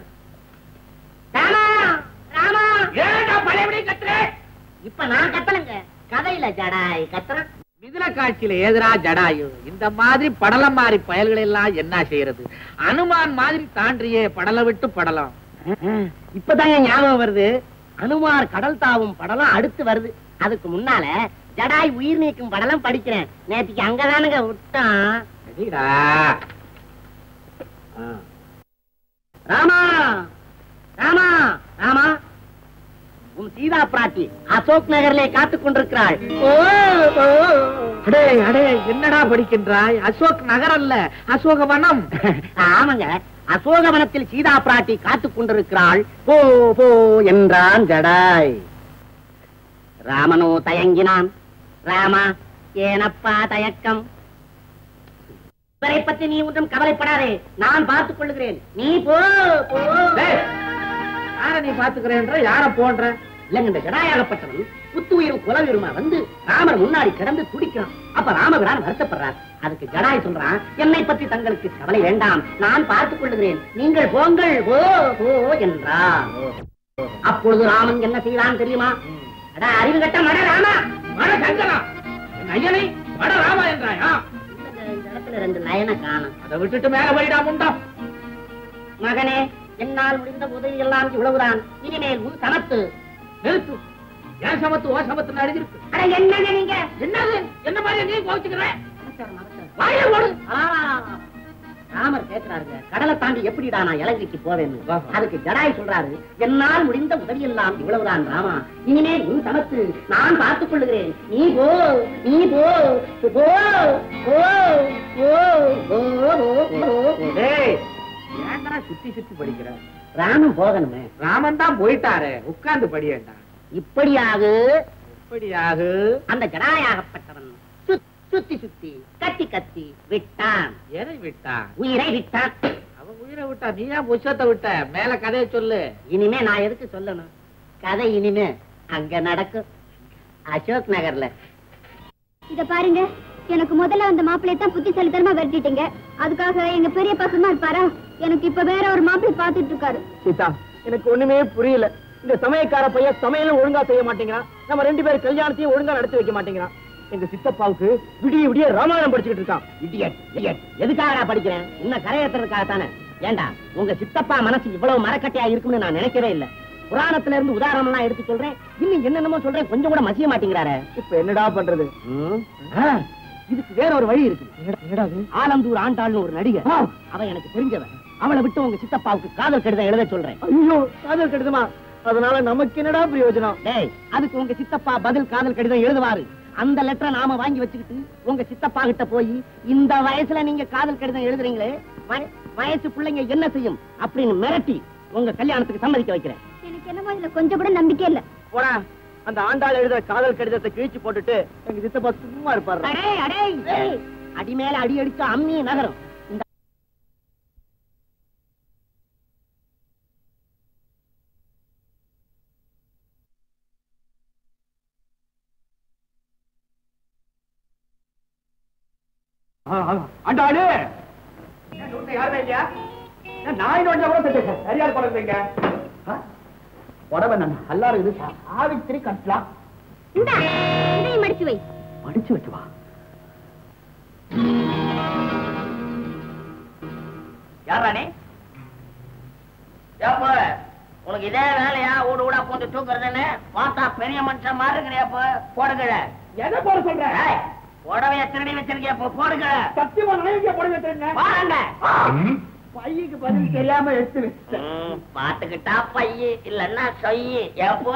ராமா ராமா ஏன்டா பழையபடி கத்துற இப்ப நான் கத்தலங்க கதையில ஜடாய் கத்துறேன் மிதுன காட்சியில ஏதுரா ஜடாயு இந்த மாதிரி படலம் மாதிரி பயல்கள் எல்லாம் என்ன செய்யறது அனுமான் மாதிரி தாண்டியே படல விட்டு படலம் இப்பதான் என் ஞாபகம் வருது அனுமார் கடல் தாவும் படலம் அடுத்து வருது அதுக்கு முன்னால ஜடாய் உயிர் நீக்கும் படலம் படிக்கிறேன் நேற்றுக்கு அங்கதானுங்க விட்டான் சரிடா ராமா ராமா ராமா உன் சீதா பிராட்டி அசோக் நகரிலே காத்துக் கொண்டிருக்கிறாள் ஓ, ஓ. அடே அடே என்னடா படிக்கின்றாய் அசோக் நகர் அல்ல அசோகவனம் ஆமாங்க அசோகவனத்தில் சீதா பிராட்டி காத்துக் கொண்டிருக்கிறாள் போ போ என்றான் ஜடாய் ராமனோ தயங்கினான் ராமா ஏனப்பா தயக்கம் இவரை பற்றி நீ ஒன்றும் கவலைப்படாதே நான் பார்த்துக் கொள்ளுகிறேன் நீ போ போ யார நீ பாத்துக்கிறேன்ற யார போன்ற இல்லங்க இந்த ஜடாயாகப்பட்டவன் புத்துயிரும் குலவீருமா வந்து ராமர் முன்னாடி கிடந்து துடிக்கிறான் அப்ப ராமபிரான் வருத்தப்படுறார் அதுக்கு ஜடாய் சொல்றான் என்னை பற்றி தங்களுக்கு கவலை வேண்டாம் நான் பார்த்துக் கொள்ளுகிறேன் நீங்கள் போங்கள் போ போ என்றார் அப்பொழுது ராமன் என்ன செய்தான் தெரியுமா அடா அறிவு கட்ட மட ராமா மட சங்கரா என் ஐயனை வட ராமா என்றாயா இந்த இந்த இடத்துல ரெண்டு நயனை காணும் அதை விட்டுட்டு மேல போயிடா முண்டா மகனே என்னால் முடிந்த உதவி எல்லாம் இவ்வளவுதான் இனிமேல் உன் சமத்து நிறுத்து என் சமத்து ஓ சமத்து அடிஞ்சிருக்கு அட என்னங்க நீங்க என்னது என்ன மாதிரி நீ கோச்சுக்கிற அவசரம், அவசரம். வாயில போடு ஆ, ராமர் கேட்கிறாருங்க கடலை தாண்டி எப்படிடா நான் இலங்கைக்கு போவேன்னு ஆஹா. அதுக்கு ஜடாய் சொல்றாரு என்னால் முடிந்த உதவி எல்லாம் இவ்வளவுதான் ராமா இனிமேல் உன் சமத்து நான் பார்த்துக் கொள்ளுகிறேன் நீ போ நீ போ போ போ போ போ போ போ டேய் ஏன்டா சுத்தி சுத்தி படிக்கிற ராமன் போகணுமே ராமன் தான் போயிட்டாரு உட்கார்ந்து படியேண்டா இப்படியாக இப்படியாக அந்த ஜடாயாகப்பட்டவன் சுத்- சுத்தி சுத்தி கத்தி கத்தி விட்டான் எதை விட்டா உயிரை விட்டான் அவன் உயிரை விட்டா நீ ஏன் புஷத்தை விட்ட மேல கதையை சொல்லு இனிமே நான் எதுக்கு சொல்லணும் கதை இனிமே அங்க நடக்கும் அசோக் நகர்ல இத பாருங்க எனக்கு முதல்ல அந்த மாப்பிள்ளைய தான் புத்திசாலித்தனமா விரட்டிட்டீங்க அதுக்காக எங்க பெரியப்பா சும்மா இருப்பாரா எனக்கு இப்ப வேற ஒரு மாப்பிள்ளை பாத்துட்டு இருக்காரு சீதா எனக்கு ஒண்ணுமே புரியல இந்த சமயக்கார பையன் சமையலும் ஒழுங்கா செய்ய மாட்டேங்கிறான் நம்ம ரெண்டு பேரும் கல்யாணத்தையும் ஒழுங்கா நடத்தி வைக்க மாட்டேங்கிறான் எங்க சித்தப்பாவுக்கு விடிய விடிய ராமாயணம் படிச்சுக்கிட்டு இருக்கான் இடியட் இடியட் எதுக்காக நான் படிக்கிறேன் இன்னும் கரையேற்றுறதுக்காக தானே ஏண்டா உங்க சித்தப்பா மனசு இவ்வளவு மரக்கட்டையா இருக்கும்னு நான் நினைக்கவே இல்ல புராணத்துல இருந்து உதாரணம் எல்லாம் எடுத்து சொல்றேன் இன்னும் என்னென்னமோ சொல்றேன் கொஞ்சம் கூட மசிய மாட்டேங்கிறாரு இப்ப என்னடா பண்றது ஆ, இதுக்கு வேற ஒரு வழி இருக்கு ஆலந்தூர் ஆண்டாள்னு ஒரு நடிகை அவ எனக்கு தெரிஞ்சவன் அவளை விட்டு உங்க சித்தப்பாவுக்கு காதல் கடிதம் எழுத சொல்றேன் ஐயோ காதல் கெடுதுமா அதனால நமக்கு என்னடா பிரயோஜனம் டேய் அதுக்கு உங்க சித்தப்பா பதில் காதல் கடிதம் எழுதுவாரு அந்த லெட்டரை நாம வாங்கி வச்சுக்கிட்டு உங்க சித்தப்பா கிட்ட போய் இந்த வயசுல நீங்க காதல் கடிதம் எழுதுறீங்களே வய- வயசு பிள்ளைங்க என்ன செய்யும் அப்படின்னு மிரட்டி உங்க கல்யாணத்துக்கு சம்மதிக்க வைக்கிறேன் எனக்கு என்னமோ இதுல கொஞ்சம் கூட நம்பிக்கை இல்ல போடா அந்த ஆண்டாள் எழுதுற காதல் கடிதத்தை கிழிச்சு போட்டுட்டு எங்க சித்தப்பா சும்மா இருப்பாரு அடே அடே ஏய், அடி மேல அடி அடிச்சா அம்மி நகரம் இந்த ஆண்டாளு யாருமே இல்லையா நாய் நோஞ்சா கூட தெரியும் சரியா பழகுறீங்க உடம்பு நல்லா இருக்குது சாவித்திரி கட்டலாம் இந்தா இதையும் மடிச்சு வை மடிச்சு வச்சு வா யாரானே உனக்கு இதே வேலையா ஊடு ஊடா போட்டு தூக்குறதுன்னு பார்த்தா பெரிய மனுஷன் மாதிரி இருக்கிறியாப்ப போடுகிற எதை போட சொல்றேன் புடவைய திருடி வச்சிருக்கிய போடுகிற சத்தியமா நாயகியா போட வச்சிருந்தேன் பாருங்க பையக்கு பதில் தெரியாம எடுத்து வச்சேன் பாத்துக்கிட்டா பைய இல்லன்னா சொய்யி எப்போ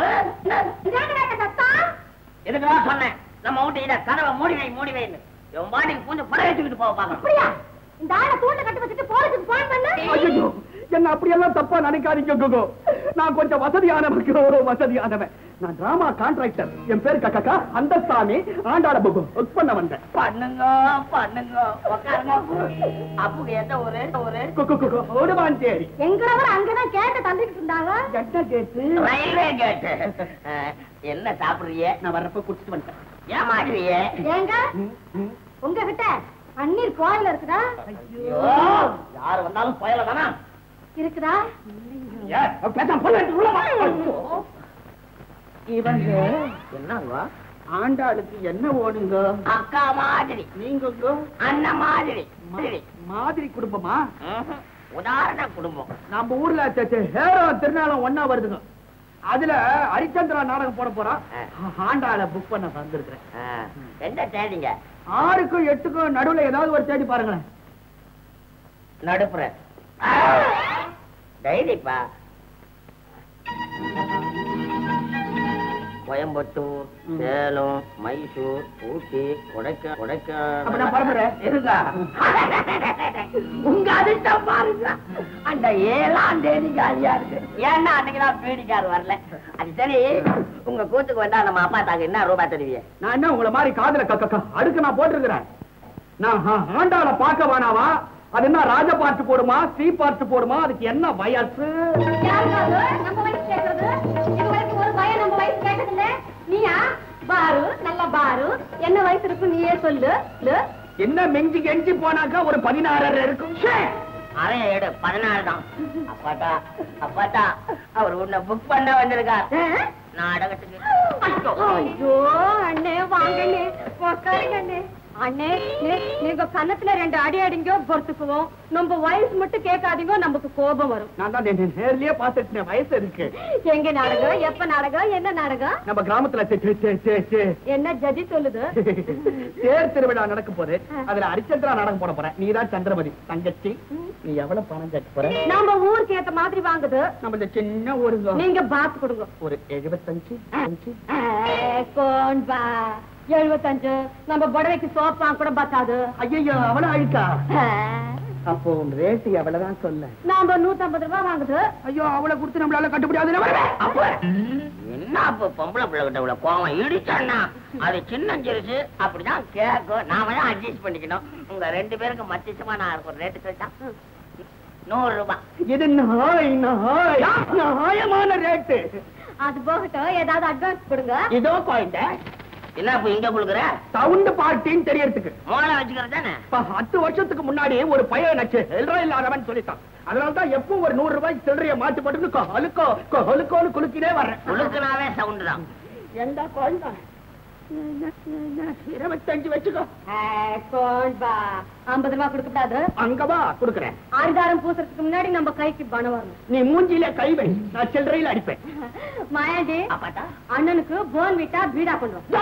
இதுக்குதான் சொன்னேன் நம்ம வீட்டு இத கதவை மூடி வை மூடி வைன்னு இவன் பாட்டுக்கு பூந்து படம் வச்சுக்கிட்டு போக பாக்கலாம் இந்த ஆளை தூண்ட கட்டு வச்சுட்டு போறதுக்கு போன் பண்ண ஐயோ என்ன அப்படியெல்லாம் தப்பா நினைக்காதீங்க கோகோ நான் கொஞ்சம் வசதியானவன் ஒரு வசதியானவன் நான் டிராமா கான்ட்ராக்டர் என் பேர் கக்கா அந்த சாமி ஆண்டாள புக்கு ஒர்க் பண்ண வந்தேன் பண்ணுங்க பண்ணுங்க உக்காருங்க அப்புக்கு எந்த ஊரு ஊரு ஓடுவான் தேடி எங்கிறவர் அங்கதான் கேட்ட தந்துட்டு இருந்தாங்க என்ன கேட்டு ரயில்வே கேட்டு என்ன சாப்பிடுறிய நான் வர்றப்ப குடிச்சிட்டு வந்துட்டேன் ஏமாடுறிய ஏங்க உங்ககிட்ட பன்னீர் கோயில இருக்குதா ஐயோ யாரு வந்தாலும் போயல தானா இருக்குதா பேசாம போல உள்ள வா. ஐயோ. இவங்க என்னவா ஆண்டாளுக்கு என்ன ஓடுங்க அக்கா மாதிரி நீங்க அண்ணன் மாதிரி மாதிரி மாதிரி குடும்பமா ம்ஹும். உதாரண குடும்பம் நம்ம ஊர்ல த- த- ஹேரம் திருநாளம் ஒன்னா வருதுங்க அதுல ஹரிச்சந்திரா நாடகம் போட போறான் ஆண்டாள புக் பண்ண வந்திருக்கிறேன் ஆ, எந்த தேடிங்க ஆறுக்கும் எட்டுக்கும் நடுவுல ஏதாவது ஒரு தேடி பாருங்களேன் நடுப்புற டைரிப்பா கோயம்புத்தூர் சேலம் மைசூர் ஊட்டி கொடைக்க கொடைக்க அப்ப நான் பரப்புறேன் இருக்கா உங்க அதிர்ஷ்டம் பாருங்க அந்த ஏழாம் தேதி காலியா இருக்கு ஏன்னா அன்னைக்கு தான் பீடிக்கார் வரல அது சரி உங்க கூத்துக்கு வந்தா நம்ம அப்பா தாங்க என்ன ரூபாய் தருவிய நான் என்ன உங்களை மாதிரி காதுல க- க- க- அடுக்கு நான் போட்டிருக்கிறேன் நான் ஆ- ஆண்டாள பார்க்க வேணாவா அது என்ன ராஜ பாட்டு போடுமா ஸ்ரீ பாட்டு போடுமா அதுக்கு என்ன வயசு யாருக்காவது நம்ம வயசு கேட்கறது எங்க வயசு ஒரு பையன் நம்ம வயசு கேட்டதில்ல நீயா பாரு நல்ல பாரு என்ன வயசு இருக்கு நீயே சொல்லு சொல்லு. என்ன மிஞ்சி கெஞ்சி போனாக்கா ஒரு பதினாறரை இருக்கும் ச்சே! அரை ஏடு பதினாறு தான் அப்பாட்டா அப்பாட்டா அவர் உன்னை புக் பண்ண வந்திருக்கார் ஆ? நாடகத்துக்கு ஐயோ அண்ணே வாங்கண்ணே உக்காருங்க அண்ணே அண்ணே நீ- நீங்க கன்னத்துல ரெண்டு அடி அடிங்க பொறுத்துக்குவோம் நம்ம வயசு மட்டும் கேட்காதீங்க நமக்கு கோபம் வரும் நான் தான் நே- நேர்லயே பாத்துட்டேன் வயசு இருக்கு எங்க நாடகம் எப்ப நாடகம் என்ன நாடகம் நம்ம கிராமத்துல சே- சே- சே- சே- சே. என்ன ஜதி சொல்லுது தேர் திருவிழா நடக்கும் போது அதுல ஹரிச்சந்திரா நாடகம் போட போறேன் நீ தான் சந்திரமதி தங்கச்சி நீ எவ்வளவு பணம் கட்ட போற நாம ஊருக்கு ஏத்த மாதிரி வாங்குது நம்ம இந்த சின்ன ஒரு நீங்க பாத்து கொடுங்க ஒரு எழுபத்தஞ்சு அஞ்சு கோன் பா எழுபத்தஞ்சு நம்ம புடவைக்கு சோப் வாங்க கூட பத்தாது ஐயோ அவ்வளவு அழுக்கா ஆ, அப்போ ரேட்டு எவ்வளவுதான் சொல்ல நாம நூத்தம்பது ரூபாய் வாங்குது ஐயோ அவளை கொடுத்து நம்மளால கட்டுப்படியாது அப்ப என்ன அப்ப பொம்பளை பிள்ளை கிட்ட இவ்வளவு கோவம் இடிச்சான்னா அது சின்ன சிறுசு அப்படிதான் கேட்கும் நாம தான் அட்ஜஸ்ட் பண்ணிக்கணும் உங்க ரெண்டு பேருக்கு மத்தியமா நான் ஒரு ரேட்டு சொல்லிட்டா நூறு ரூபாய் இது நாய் நாய் நியாயமான ரேட்டு அது போகட்டும் ஏதாவது அட்வான்ஸ் கொடுங்க இதோ பாயிண்ட் என்ன இப்ப இங்க கொடுக்குற சவுண்ட் பார்ட்டின்னு தெரியறதுக்கு மோளை வச்சுக்கிறது தானே இப்ப பத்து வருஷத்துக்கு முன்னாடி ஒரு பையன் நச்சு எல்ரா இல்லாதவன் சொல்லிட்டான் அதனால தான் எப்பவும் ஒரு நூறு ரூபாய் சில்லறைய மாத்தி போட்டு கொலுக்கோ கொலுக்கோன்னு குலுக்கினே வர்றேன் குழுக்குனாவே சவுண்ட் தான் எந்த குழந்தை இருபத்தஞ்சு வச்சுக்கோ கோன் பா ஐம்பது ரூபாய் கொடுக்க கூடாது அங்கவா குடுக்கறேன் ஆறுதாரம் பூசறதுக்கு முன்னாடி நம்ம கைக்கு பணம் வரணும் நீ மூஞ்சில கை வை நான் சில்லறையில அடிப்பேன் மாயாண்டி அப்பாட்டா அண்ணனுக்கு போன் விட்டா பீடா கொண்டு வா.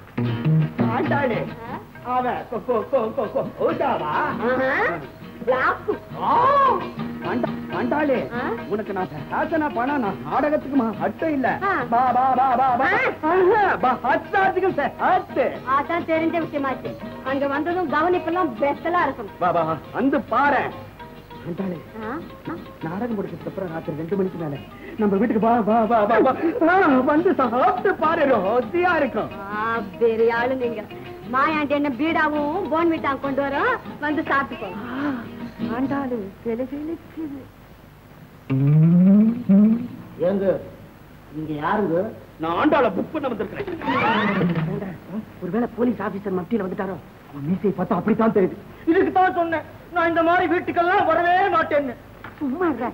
ஆண்டாளே அவன் கொ- கொ- கொ- கொ- கொ- ஊட்டாவா? ஆஹா. பிளாக்கு. ஆ! ஆண்டா- ஆண்டாளே ஆ? உனக்கு நான் சாசன பணம் நான் நாடகத்துக்கு மா- அட்டை இல்ல ஆ. பா பா பா பா பா ஆ. ஆஹா, பா அத்தாத்துக்கு சார் அத்து அதான் தெரிஞ்ச விஷயமாச்சு அங்க வந்ததும் கவனிப்பெல்லாம் பெஸ்டலா இருக்கும் பா பா வந்து பாரு ஆண்டாளே ஆ? ஆ. நாடகம் முடிச்சதுக்கு அப்புறம் ராத்திரி ரெண்டு மணிக்கு மேல நம்ம வீட்டுக்கு வா வா வா வா வா ஆ, வந்து சாப்பிட்டு பாரு ரோசியா இருக்கும் ஆ, பெரிய ஆளு நீங்க மாயாண்டி என்ன பீடாவும் போன் விட்டாங்க கொண்டு வரோம் வந்து சாப்பிட்டுக்கோ ஆண்டாளு சில சிலுக்குது ஏங்க இங்க யாருங்க நான் ஆண்டாள புக் பண்ண வந்திருக்கிறேன் ஒருவேளை போலீஸ் ஆபீசர் மத்தியில வந்துட்டாரோ அவன் மீசையை பார்த்தா அப்படித்தான் தெரியுது இதுக்கு தான் சொன்னேன் நான் இந்த மாதிரி வீட்டுக்கெல்லாம் வரவே மாட்டேன்னு சும்மா இருடா.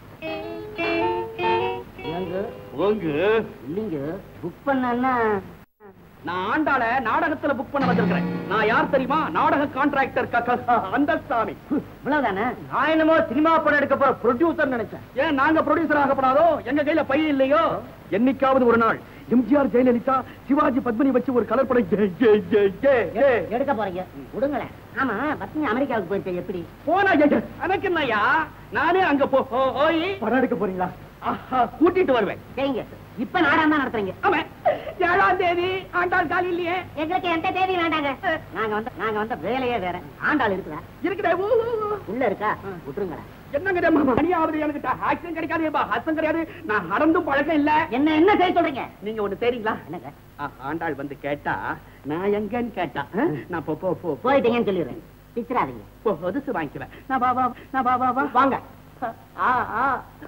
ஏங்க ஓங்கு இல்லைங்க புக் பண்ணா நான் ஆண்டாள நாடகத்துல புக் பண்ண வந்திருக்கிறேன் நான் யார் தெரியுமா நாடக கான்ட்ராக்டர் அந்த சாமி இவ்வளவுதானே நான் என்னமோ சினிமா படம் எடுக்க போற ப்ரொடியூசர் நினைச்சேன் ஏன் நாங்க ப்ரொடியூசர் ஆகப்படாதோ எங்க கையில பை இல்லையோ என்னைக்காவது ஒரு நாள் எம்ஜிஆர் ஜெயலலிதா சிவாஜி பத்மினி வச்சு ஒரு கலர் படம் ஏ, ஏ, ஏ, ஏ, ஏ. எடுக்க போறீங்க விடுங்களேன் ஆமா பத்னி அமெரிக்காவுக்கு போயிட்டு எப்படி போனா ஏ, ஏ, எனக்கு என்னய்யா நானே அங்க போ போ- போய் படம் எடுக்க போறீங்களா ஆஹா, கூட்டிட்டு வருவேன் சரிங்க இப்ப நாடகம் தான் நடத்துறீங்க ஆமாம் ஏழாம் தேதி ஆண்டாள் காலி இல்லையே எங்களுக்கு எந்த தேதி வேண்டாங்க நாங்க வந்து நாங்க வந்த வேலையே வேற ஆண்டாள் இருக்குதா இருக்குதே ஊ, ஊ, ஊ. உள்ள இருக்கா விட்டுருங்களா என்னங்க மணியாவது எனக்கு ஆக்சன் கிடைக்காது ஹஸ்தம் கிடையாது நான் நடந்தும் பழக்கம் இல்ல என்ன என்ன செய்ய சொல்றீங்க நீங்க ஒண்ணு தெரியுங்களா என்னங்க ஆ, ஆண்டாள் வந்து கேட்டா நான் எங்கன்னு கேட்டா ஆ, நான் போ போ போ போ போயிட்டீங்கன்னு சொல்லிடுறேன் பிச்சிராதீங்க போ ஒதுசு வாங்கிக்குவேன் நான் வா வா நான் வா வா வா வாங்க ஆ ஆ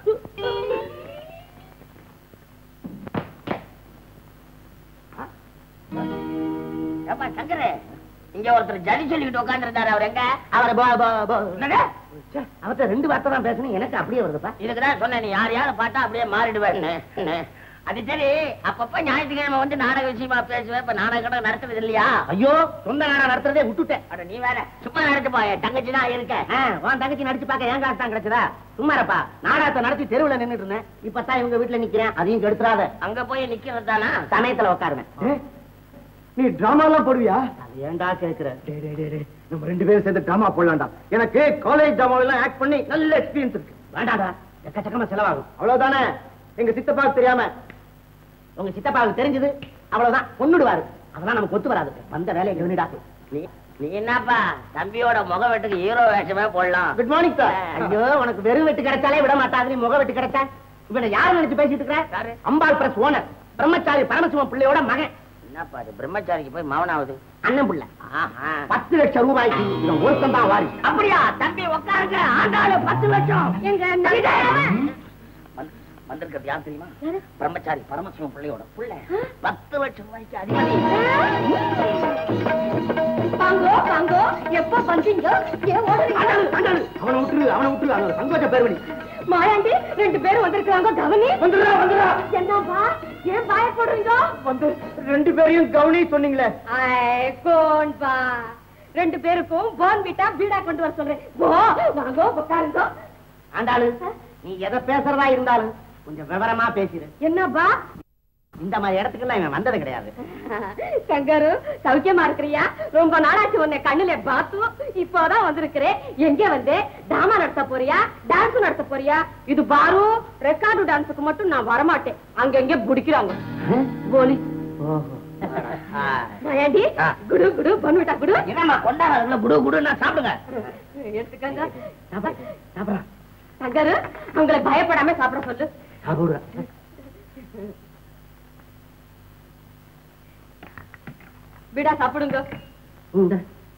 ஏப்பா சங்கரே இங்க ஒருத்தர் ஜடி சொல்லிக்கிட்டு உட்கார்ந்துருந்தாரு அவர் எங்க அவர் போ போ போ என்னங்க அவர்கிட்ட ரெண்டு வார்த்தை தான் பேசணும் எனக்கு அப்படியே வருதுப்பா இதுக்குதான் சொன்னேன் நீ யார் யாரை பார்த்தா அப்படியே மாறிடுவேன்னு அது சரி அப்பப்ப ஞாயிற்றுக்கிழமை வந்து நாடக விஷயமா பேசுவேன் இப்ப நாடக கடை நடத்துறது இல்லையா ஐயோ சொந்த நாடகம் நடத்துறதே விட்டுட்டேன் அட நீ வேற சும்மா நடத்து போய தங்கச்சி தான் இருக்க உன் தங்கச்சி நடிச்சு பார்க்க ஏன் காசு தான் கிடைச்சதா சும்மா இருப்பா நாடகத்தை நடத்தி தெருவுல நின்னுட்டு இருந்தேன் இப்பதான் இவங்க வீட்டுல நிக்கிறேன் அதையும் கெடுத்துறாத அங்க போய் நிக்கிறது தானா சமயத்துல உட்காருவேன் ஏ, நீ டிராமா எல்லாம் போடுவியா அது ஏன்டா கேக்குற டேய், டேய், டேய், டேய். நம்ம ரெண்டு பேரும் சேர்ந்து டிராமா போடலாம்டா எனக்கு காலேஜ் டிராமா எல்லாம் ஆக்ட் பண்ணி நல்ல எக்ஸ்பீரியன்ஸ் இருக்கு வேண்டாடா எக்கச்சக்கமா செலவாகும் அவ்வளவுதானே எங்க சித்தப்பாவுக்கு தெரியாம உங்க சித்தப்பாவுக்கு தெரிஞ்சது அவ்வளவுதான் கொன்னுடுவாரு அதெல்லாம் நமக்கு ஒத்து வராது வந்த வேலையை கவனிடா நீ நீ என்னப்பா தம்பியோட முக வெட்டுக்கு ஹீரோ வேஷமே போடலாம் குட் மார்னிங் சார் ஐயோ உனக்கு வெறும் வெட்டு கிடைச்சாலே விட மாட்டாது நீ முக வெட்டு கிடைச்சா இவனை யாரு நினைச்சு பேசிட்டு இருக்கிற யாரு? அம்பாள் பிரஸ் ஓனர் பிரம்மச்சாரி பரமசிவம் பிள்ளையோட மகன் என்னப்பா அது பிரம்மச்சாரிக்கு போய் மவனாவது அண்ணன் பிள்ளை பத்து லட்சம் ரூபாய்க்கு இவன் ஒருத்தம் தான் வாரி அப்படியா தம்பி உட்காருங்க ஆண்டாளு பத்து லட்சம் வந்து- வந்திருக்கிறது யார் தெரியுமா பிரம்மச்சாரி பரமசிவம் பிள்ளையோட பிள்ளை பத்து லட்சம் ரூபாய்க்கு அதிகாரி வாங்கோ வாங்கோ எப்ப வந்தீங்க ஏன் ஓடுறீங்க அவனை விட்டுரு அவனை விட்டுரு அவன் சங்கோச்ச பேர்வழி மாயாண்டி ரெண்டு பேரும் வந்திருக்காங்க கவனி வந்துடுறா வந்துடுறா என்னப்பா ஏன் பயப்படுறீங்க வந்து ரெண்டு பேரையும் கவனி சொன்னீங்களே ஐ கோன் பா ரெண்டு பேருக்கும் போன் விட்டா பீடா கொண்டு வர சொல்றேன் போ வாங்கோ உட்காருங்க ஆண்டாளு நீ எதை பேசுறதா இருந்தாலும் கொஞ்சம் விவரமா பேசிடு என்னப்பா இந்த மாதிரி இடத்துக்கெல்லாம் இவன் வந்தது கிடையாது சங்கரு சௌக்கியமா இருக்கிறியா ரொம்ப நாளாச்சு உன்னை கண்ணுல பார்த்தோம் இப்போதான் வந்திருக்கிறேன் எங்க வந்து டிராமா நடத்த போறியா டான்ஸ் நடத்த போறியா இது பாரு ரெக்கார்டு டான்ஸுக்கு மட்டும் நான் வரமாட்டேன் அங்க எங்க பிடிக்கிறாங்க போலீஸ் மயாண்டி ஆ. குடு குடு பண்ணிவிட்டா குடு என்னம்மா கொண்டாடுறதுல குடு குடுன்னா சாப்பிடுங்க எடுத்துக்கங்க சாப்பிட சாப்பிட சங்கரு அவங்களை பயப்படாம சாப்பிட சொல்லு சாப்பிடுறா விடா சாப்பிடுங்க இந்த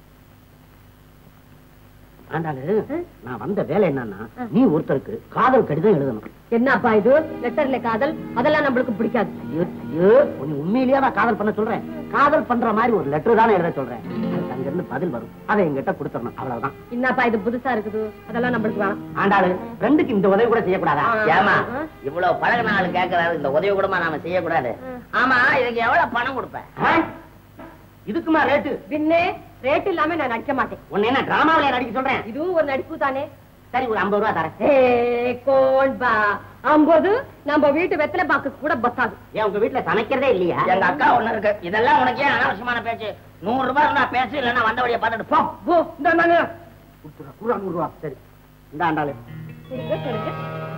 ஆண்டாளு நான் வந்த வேலை என்னன்னா நீ ஒருத்தருக்கு காதல் கடிதம் எழுதணும் என்னப்பா இது லெட்டர்ல காதல் அதெல்லாம் நம்மளுக்கு பிடிக்காது ஐயோ, ஐயோ, நீ உண்மையிலேயே நான் காதல் பண்ண சொல்றேன் காதல் பண்ற மாதிரி ஒரு லெட்டர் தானே எழுத சொல்றேன் அதுக்கு அங்க இருந்து பதில் வரும் அதை என்கிட்ட கொடுத்துடணும் அவ்வளவுதான் என்னப்பா இது புதுசா இருக்குது அதெல்லாம் நம்மளுக்கு வேணாம் ஆண்டாளு ஃப்ரெண்டுக்கு இந்த உதவி கூட செய்யக்கூடாதா ஆ, ஏமா ஆ. இவ்வளவு பழகின ஆளு கேட்கறாரு இந்த உதவி கூடமா நாம செய்யக்கூடாது ஆமா இதுக்கு எவ்வளவு பணம் கொடுப்பேன் இதுக்குமா ரேட்டு பின்னே ரேட் இல்லாம நான் நடிக்க மாட்டேன் உன்னை என்ன டிராமாவில நடிக்க சொல்றேன் இதுவும் ஒரு நடிப்பு தானே சரி ஒரு ஐம்பது ரூபா தரேன் ஏ கோன்பா ஐம்பது நம்ம வீட்டு வெத்தலை பாக்கு கூட பத்தாது ஏன் உங்க வீட்டுல சமைக்கிறதே இல்லையா எங்க அக்கா ஒண்ணு இருக்கு இதெல்லாம் உனக்கு ஏன் அனாவசியமான பேச்சு நூறு ரூபாய் இருந்தா பேசு இல்லைன்னா வந்த வழியை பார்த்துட்டு போ போ இந்த இந்தாங்க கொடுத்துருவா குருவா நூறு ரூபா சரி இந்த ஆண்டாளு கொடுங்க, கொடுங்க.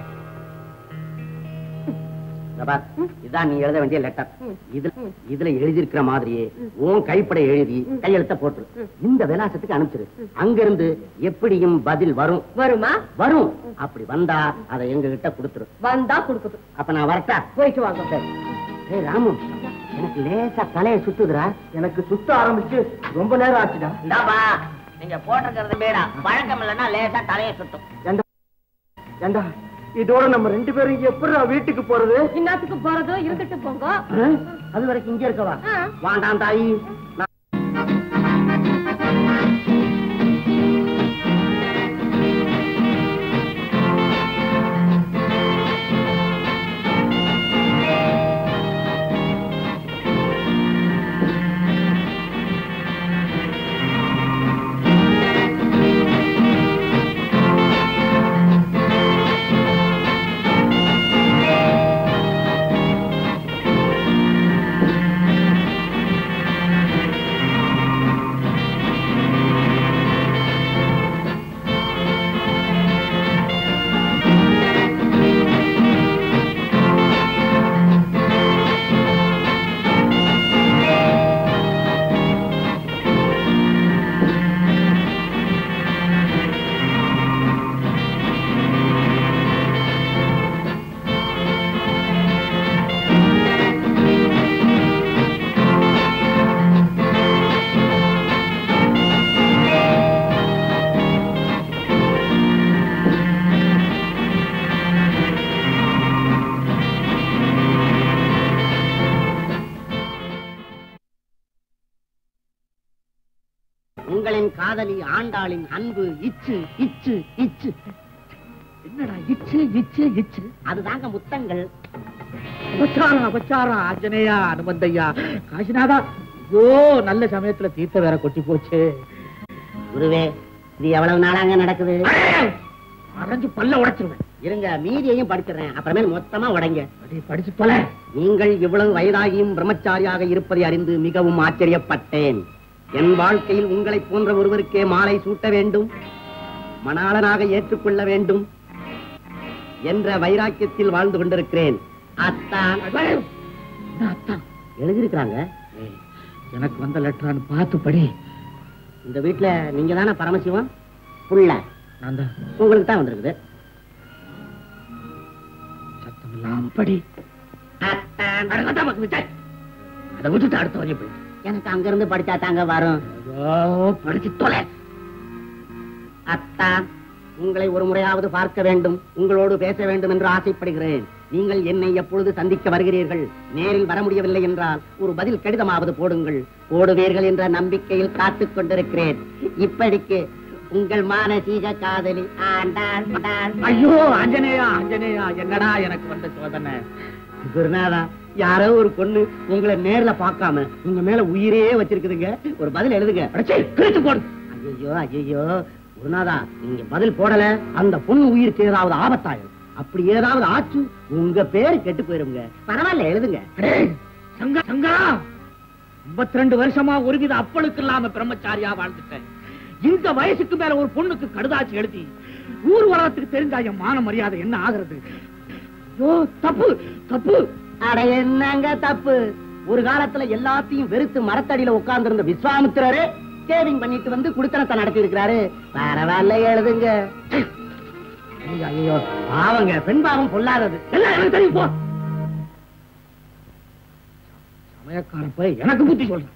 இந்த பார், இதான் நீ எழுத வேண்டிய லெட்டர் ம். இதுல ம். இதுல எழுதியிருக்கிற மாதிரியே உன் கைப்பட எழுதி கையெழுத்த போட்டுரு இந்த விலாசத்துக்கு அனுப்பிச்சிரு அங்கிருந்து எப்படியும் பதில் வரும் வருமா வரும் அப்படி வந்தா அதை எங்க கிட்ட கொடுத்துரு வந்தா கொடுக்குது அப்ப நான் வரட்டா போயிட்டு வாங்க சரி ஏய் ராமு எனக்கு லேசா தலையை சுத்துதுடா எனக்கு சுத்த ஆரம்பிச்சு ரொம்ப நேரம் ஆச்சுடா இந்தாப்பா நீங்க போட்டிருக்கிறது பேரா பழக்கம் இல்லைன்னா லேசா தலையை சுத்தும் ஏண்டா ஏண்டா இதோட நம்ம ரெண்டு பேரும் எப்படி வீட்டுக்கு போறது இன்னத்துக்கு போறதோ இருந்துட்டு போங்க ஆ? அது வரைக்கும் இங்க இருக்கவா ஆ. வாண்டாம் தாயி நான் உங்களின் காதலி ஆண்டாளின் அன்பு இச்சு இச்சு இச்சு என்னடா இச்சு இச்சு இச்சு அதுதாங்க முத்தங்கள் அபச்சாரம் அபச்சாரம் ஆஞ்சநேயா அனுமந்தையா காசிநாதா ஐயோ நல்ல சமயத்துல தீர்த்த வேற கொட்டி போச்சு குருவே இது எவ்வளவு நாளாங்க நடக்குது அரைஞ்சு பல்ல உடைச்சிருவேன் இருங்க மீதியையும் படிச்சிடுறேன் அப்புறமேல் மொத்தமா உடைங்க அடி படிச்சு பல நீங்கள் இவ்வளவு வயதாகியும் பிரம்மச்சாரியாக இருப்பதை அறிந்து மிகவும் ஆச்சரியப்பட்டேன் என் வாழ்க்கையில் உங்களை போன்ற ஒருவருக்கே மாலை சூட்ட வேண்டும் மணாளனாக ஏற்றுக்கொள்ள வேண்டும் என்ற வைராக்கியத்தில் வாழ்ந்து கொண்டிருக்கிறேன் அத்தான் அத்தான் எழுதியிருக்கிறாங்க ஏய், எனக்கு வந்த லெட்டரான்னு பார்த்து படி இந்த வீட்டுல நீங்க தானே பரமசிவம் புள்ள நான் தான் உங்களுக்கு தான் வந்திருக்குது சத்தம் இல்லாம படி அத்தான். அட, அதான் பக்கம் விட்டாய். அதை விட்டுட்டு அடுத்த வரையும் போய் எனக்கு அங்க இருந்து படிச்சா தாங்க வரும் ஐயோ, படிச்சு தொலை அத்தா உங்களை ஒரு முறையாவது பார்க்க வேண்டும் உங்களோடு பேச வேண்டும் என்று ஆசைப்படுகிறேன் நீங்கள் என்னை எப்பொழுது சந்திக்க வருகிறீர்கள் நேரில் வர முடியவில்லை என்றால் ஒரு பதில் கடிதமாவது போடுங்கள் போடுவீர்கள் என்ற நம்பிக்கையில் காத்துக் கொண்டிருக்கிறேன் இப்படிக்கு உங்கள் மானசீக காதலி ஆண்டாள் ஆண்டாள். ஐயோ ஆஞ்சநேயா ஆஞ்சநேயா என்னடா எனக்கு வந்த சோதனை குருநாதா யாரோ ஒரு பொண்ணு உங்களை நேர்ல பார்க்காம உங்க மேல உயிரே வச்சிருக்குதுங்க ஒரு பதில் எழுதுங்க அடச்சே, கிழித்து போடு ஐயோ ஐயோ குருநாதா நீங்க பதில் போடல அந்த பொண்ணு உயிருக்கு ஏதாவது ஆபத்தாயும் அப்படி ஏதாவது ஆச்சு உங்க பேரு கெட்டு போயிருங்க பரவாயில்ல எழுதுங்க அடேய், சங்கா சங்கா 52 ரெண்டு வருஷமா ஒருவித அப்பளுக்கு இல்லாம பிரம்மச்சாரியா வாழ்ந்துட்டேன் இந்த வயசுக்கு மேல ஒரு பொண்ணுக்கு கடுதாச்சு எழுதி ஊர் உலகத்துக்கு தெரிஞ்சா என் மான மரியாதை என்ன ஆகுறது ஐயோ தப்பு தப்பு அட என்னங்க தப்பு ஒரு காலத்துல எல்லாத்தையும் வெறுத்து மரத்தடியில உட்கார்ந்து இருந்த விஸ்வாமித்திரரே சேவிங் பண்ணிட்டு வந்து குடுத்தனத்தை நடத்தி இருக்கிறாரு பரவாயில்ல எழுதுங்க ஐயோ, ஐயோ பாவங்க பெண் பாவம் பொல்லாதது எல்லாம் எனக்கு தெரியும் போ சமயக்காரன் போய் எனக்கு புத்தி சொல்றேன்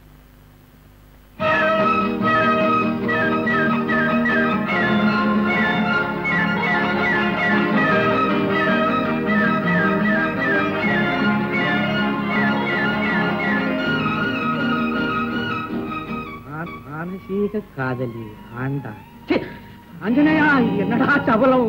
மா- மானசீக காதலி ஆண்டா ச்சே, ஆஞ்சநேயா இது என்னடா சபலம்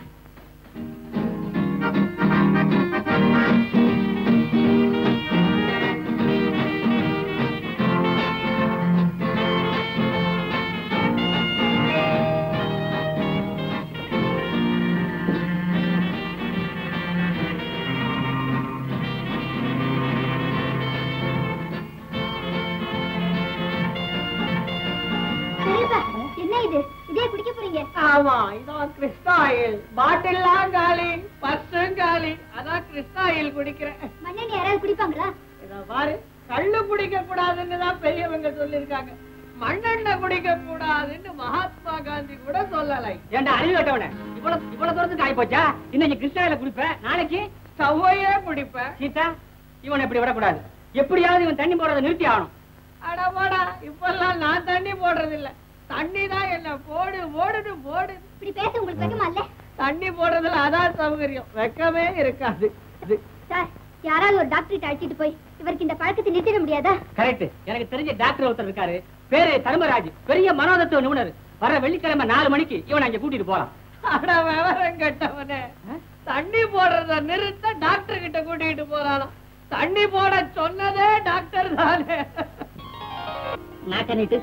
பெரியப்பா என்ன இது இதே குடிக்க போறீங்க ஆமா இதான் கிறிஸ்டாயில் பாட்டில்லாம் காலி பர்ஸும் காலி அதான் கிறிஸ்டாயில் குடிக்கிறேன் மண்ணெண்ணி யாராவது குடிப்பாங்களா இத பாரு கள்ளு குடிக்க கூடாதுன்னு தான் பெரியவங்க சொல்லிருக்காங்க மண்ணெண்ணெய் குடிக்க கூடாதுன்னு மகாத்மா காந்தி கூட சொல்லலை ஏன்டா அறிவு கட்டவன இவ்வளவு இவ்வளவு தூரத்துக்கு ஆகி போச்சா இன்னைக்கு கிருஷ்ணாயில குடிப்ப நாளைக்கு ஸ்டவ்வையே குடிப்பேன் சீதா இவனை இப்படி விடக்கூடாது எப்படியாவது இவன் தண்ணி போடுறதை நிறுத்தி ஆகணும் அடமாடா இப்பெல்லாம் நான் தண்ணி போடுறது இல்ல தண்ணி தான் என்ன போடு போடுன்னு போடு இப்படி பேச உங்களுக்கு வெக்கமா இல்ல தண்ணி போடுறதுல அதான் சௌகரியம் வெக்கமே இருக்காது இது சார் யாராவது ஒரு டாக்டர் அழைச்சிட்டு போய் இவருக்கு இந்த பழக்கத்தை நிறுத்திட முடியாதா கரெக்ட் எனக்கு தெரிஞ்ச டாக்டர் ஒருத்தர் இருக்காரு பேரு தர்மராஜ் பெரிய மனோதத்துவ நிபுணர் வர வெள்ளிக்கிழமை நாலு மணிக்கு இவனை அங்க கூட்டிட்டு போலாம் அட விவரம் கெட்டவனே தண்ணி போடுறத நிறுத்த டாக்டர் கிட்ட கூட்டிட்டு போறானாம் தண்ணி போட சொன்னதே டாக்டர் தானே நாக்க நீட்டு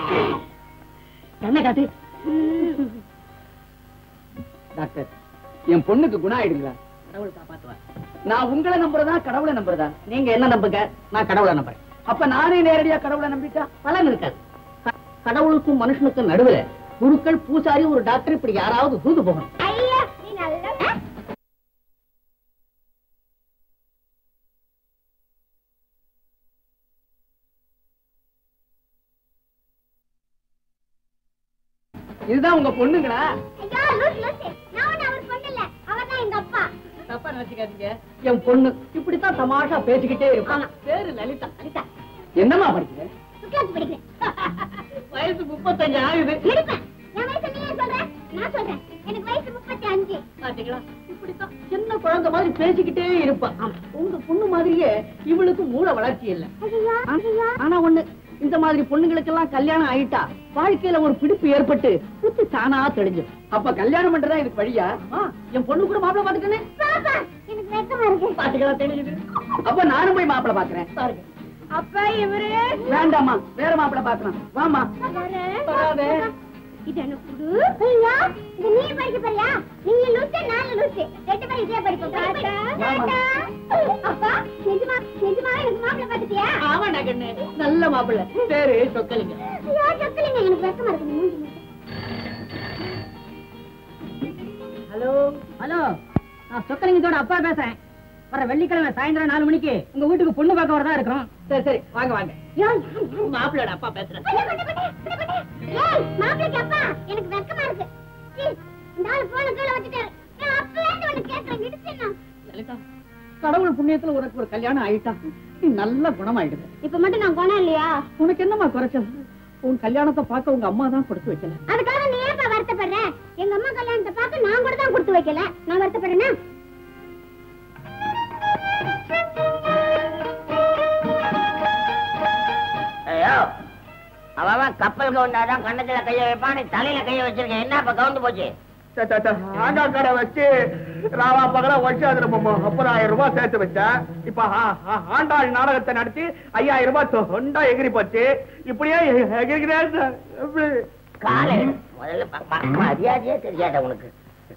என்ன காட்டு டாக்டர் என் பொண்ணுக்கு குணம் ஆயிடுங்களா கடவுள் காப்பாத்துவார் நான் உங்களை நம்புறதா கடவுளை நம்புறதா நீங்க என்ன நம்புங்க நான் கடவுளை நம்புறேன் அப்ப நானே நேரடியா கடவுளை நம்பிட்டா பலன் இருக்காது க- கடவுளுக்கும் மனுஷனுக்கும் நடுவுல குருக்கள் பூசாரி ஒரு டாக்டர் இப்படி யாராவது தூது போகணும் ஐயா நீ நல்லா இதுதான் உங்க பொண்ணுங்களா ஐயா லூஸ் லூஸ் நான் ஒண்ணு அவர் பொண்ணு இல்ல அவர் தான் எங்க அப்பா தப்பா நினைச்சுக்காதீங்க என் பொண்ணு இப்படித்தான் தமாஷா பேசிக்கிட்டே இருப்பான் பேரு லலிதா அனிதா என்னம்மா படிக்கிறேன் சுக்லாஸ் படிக்கிறேன் வயசு முப்பத்தஞ்சு ஆகுது எடுப்பேன் என் வயசு நீ ஏன் சொல்ற நான் சொல்றேன் எனக்கு வயசு முப்பத்தி அஞ்சு பாத்தீங்களா இப்படித்தான் சின்ன குழந்தை மாதிரி பேசிக்கிட்டே இருப்பான் ஆமா, உங்க பொண்ணு மாதிரியே இவளுக்கு மூளை வளர்ச்சி இல்ல ஐயா ஐயா ஆனா ஒண்ணு இந்த மாதிரி பொண்ணுங்களுக்கெல்லாம் கல்யாணம் ஆயிட்டா வாழ்க்கையில ஒரு பிடிப்பு ஏற்பட்டு புத்தி தானா தெளிஞ்சு அப்ப கல்யாணம் பண்றதா இதுக்கு வழியா என் பொண்ணு கூட மாப்பிள பாத்துக்கனே பாப்பா எனக்கு வெக்கமா இருக்கு பாத்துக்கலாம் தெரியுது அப்ப நானும் போய் மாப்பிளை பாக்குறேன் பாருங்க அப்பா இவரு வேண்டாம்மா வேற மாப்பிளை பாக்கலாம் வாமா வராதே. இது எனக்கு குடு ஐயா இது நீ படிக்க போறியா நீங்க லூசு நான் லூசு ரெண்டு பேரும் இதே படிப்போம் அப்பா நிஜமா நிஜமா எனக்கு மாப்பிள்ளை பார்த்துட்டியா ஆமாடா கண்ணு நல்ல மாப்பிள்ளை பேரு சொக்கலிங்க ஐயா சொக்கலிங்க எனக்கு வெக்கமா இருக்கு நீ மூஞ்சி மூஞ்சி. ஹலோ ஹலோ நான் சொக்கலிங்கத்தோட அப்பா பேசுறேன் வர வெள்ளிக்கிழமை சாயந்தரம் நாலு மணிக்கு உங்க வீட்டுக்கு பொண்ணு பார்க்க வரதா இருக்கிறோம் சரி சரி வாங்க வாங்க ஐயோ, யார்? மாப்பிள்ளோட அப்பா பேசுறேன் கொண்டு, கொண்டு, கொண்டு, கொண்டு, கொண்டு. ஏய், மாப்பிள்ளைக்கு அப்பா எனக்கு வெக்கமா இருக்கு சீ, இந்த ஆளு போன கீழே வச்சுட்டாரு நான் அப்பவே இருந்து உன்னை கேட்கறேன் இடிச்சுன்னா லலிதா கடவுள் புண்ணியத்துல உனக்கு ஒரு கல்யாணம் ஆயிட்டா நீ நல்ல குணமாயிடுது இப்ப மட்டும் நான் குணம் இல்லையா உனக்கு என்னம்மா குறைச்சல் உன் கல்யாணத்தை பார்க்க உங்க அம்மா தான் கொடுத்து வைக்கல அதுக்காக நீ ஏன் வருத்தப்படுற எங்க அம்மா கல்யாணத்தை பார்க்க நான் கூட தான் கொடுத்து வைக்கல நான் வருத்தப்படுறேன்னா ஐயோ அவன் கப்பல் கவுண்டாதான் கண்ணத்துல கைய வைப்பான் நீ தலையில கைய வச்சிருக்க என்ன இப்ப கவுண்டு போச்சு ஆண்டா கடை வச்சு ராவா பகல வருஷம் முப்பதாயிரம் ரூபாய் சேர்த்து வச்சேன் இப்ப ஆ- ஆ- ஆண்டாள் நாடகத்தை நடத்தி ஐயாயிரம் ரூபாய் தொண்டா எகிரி போச்சு இப்படியே எகிரிக்கிறேன் சார் எப்படி? காலை முதல்ல ப- ப- மரியாதையே தெரியாத உனக்கு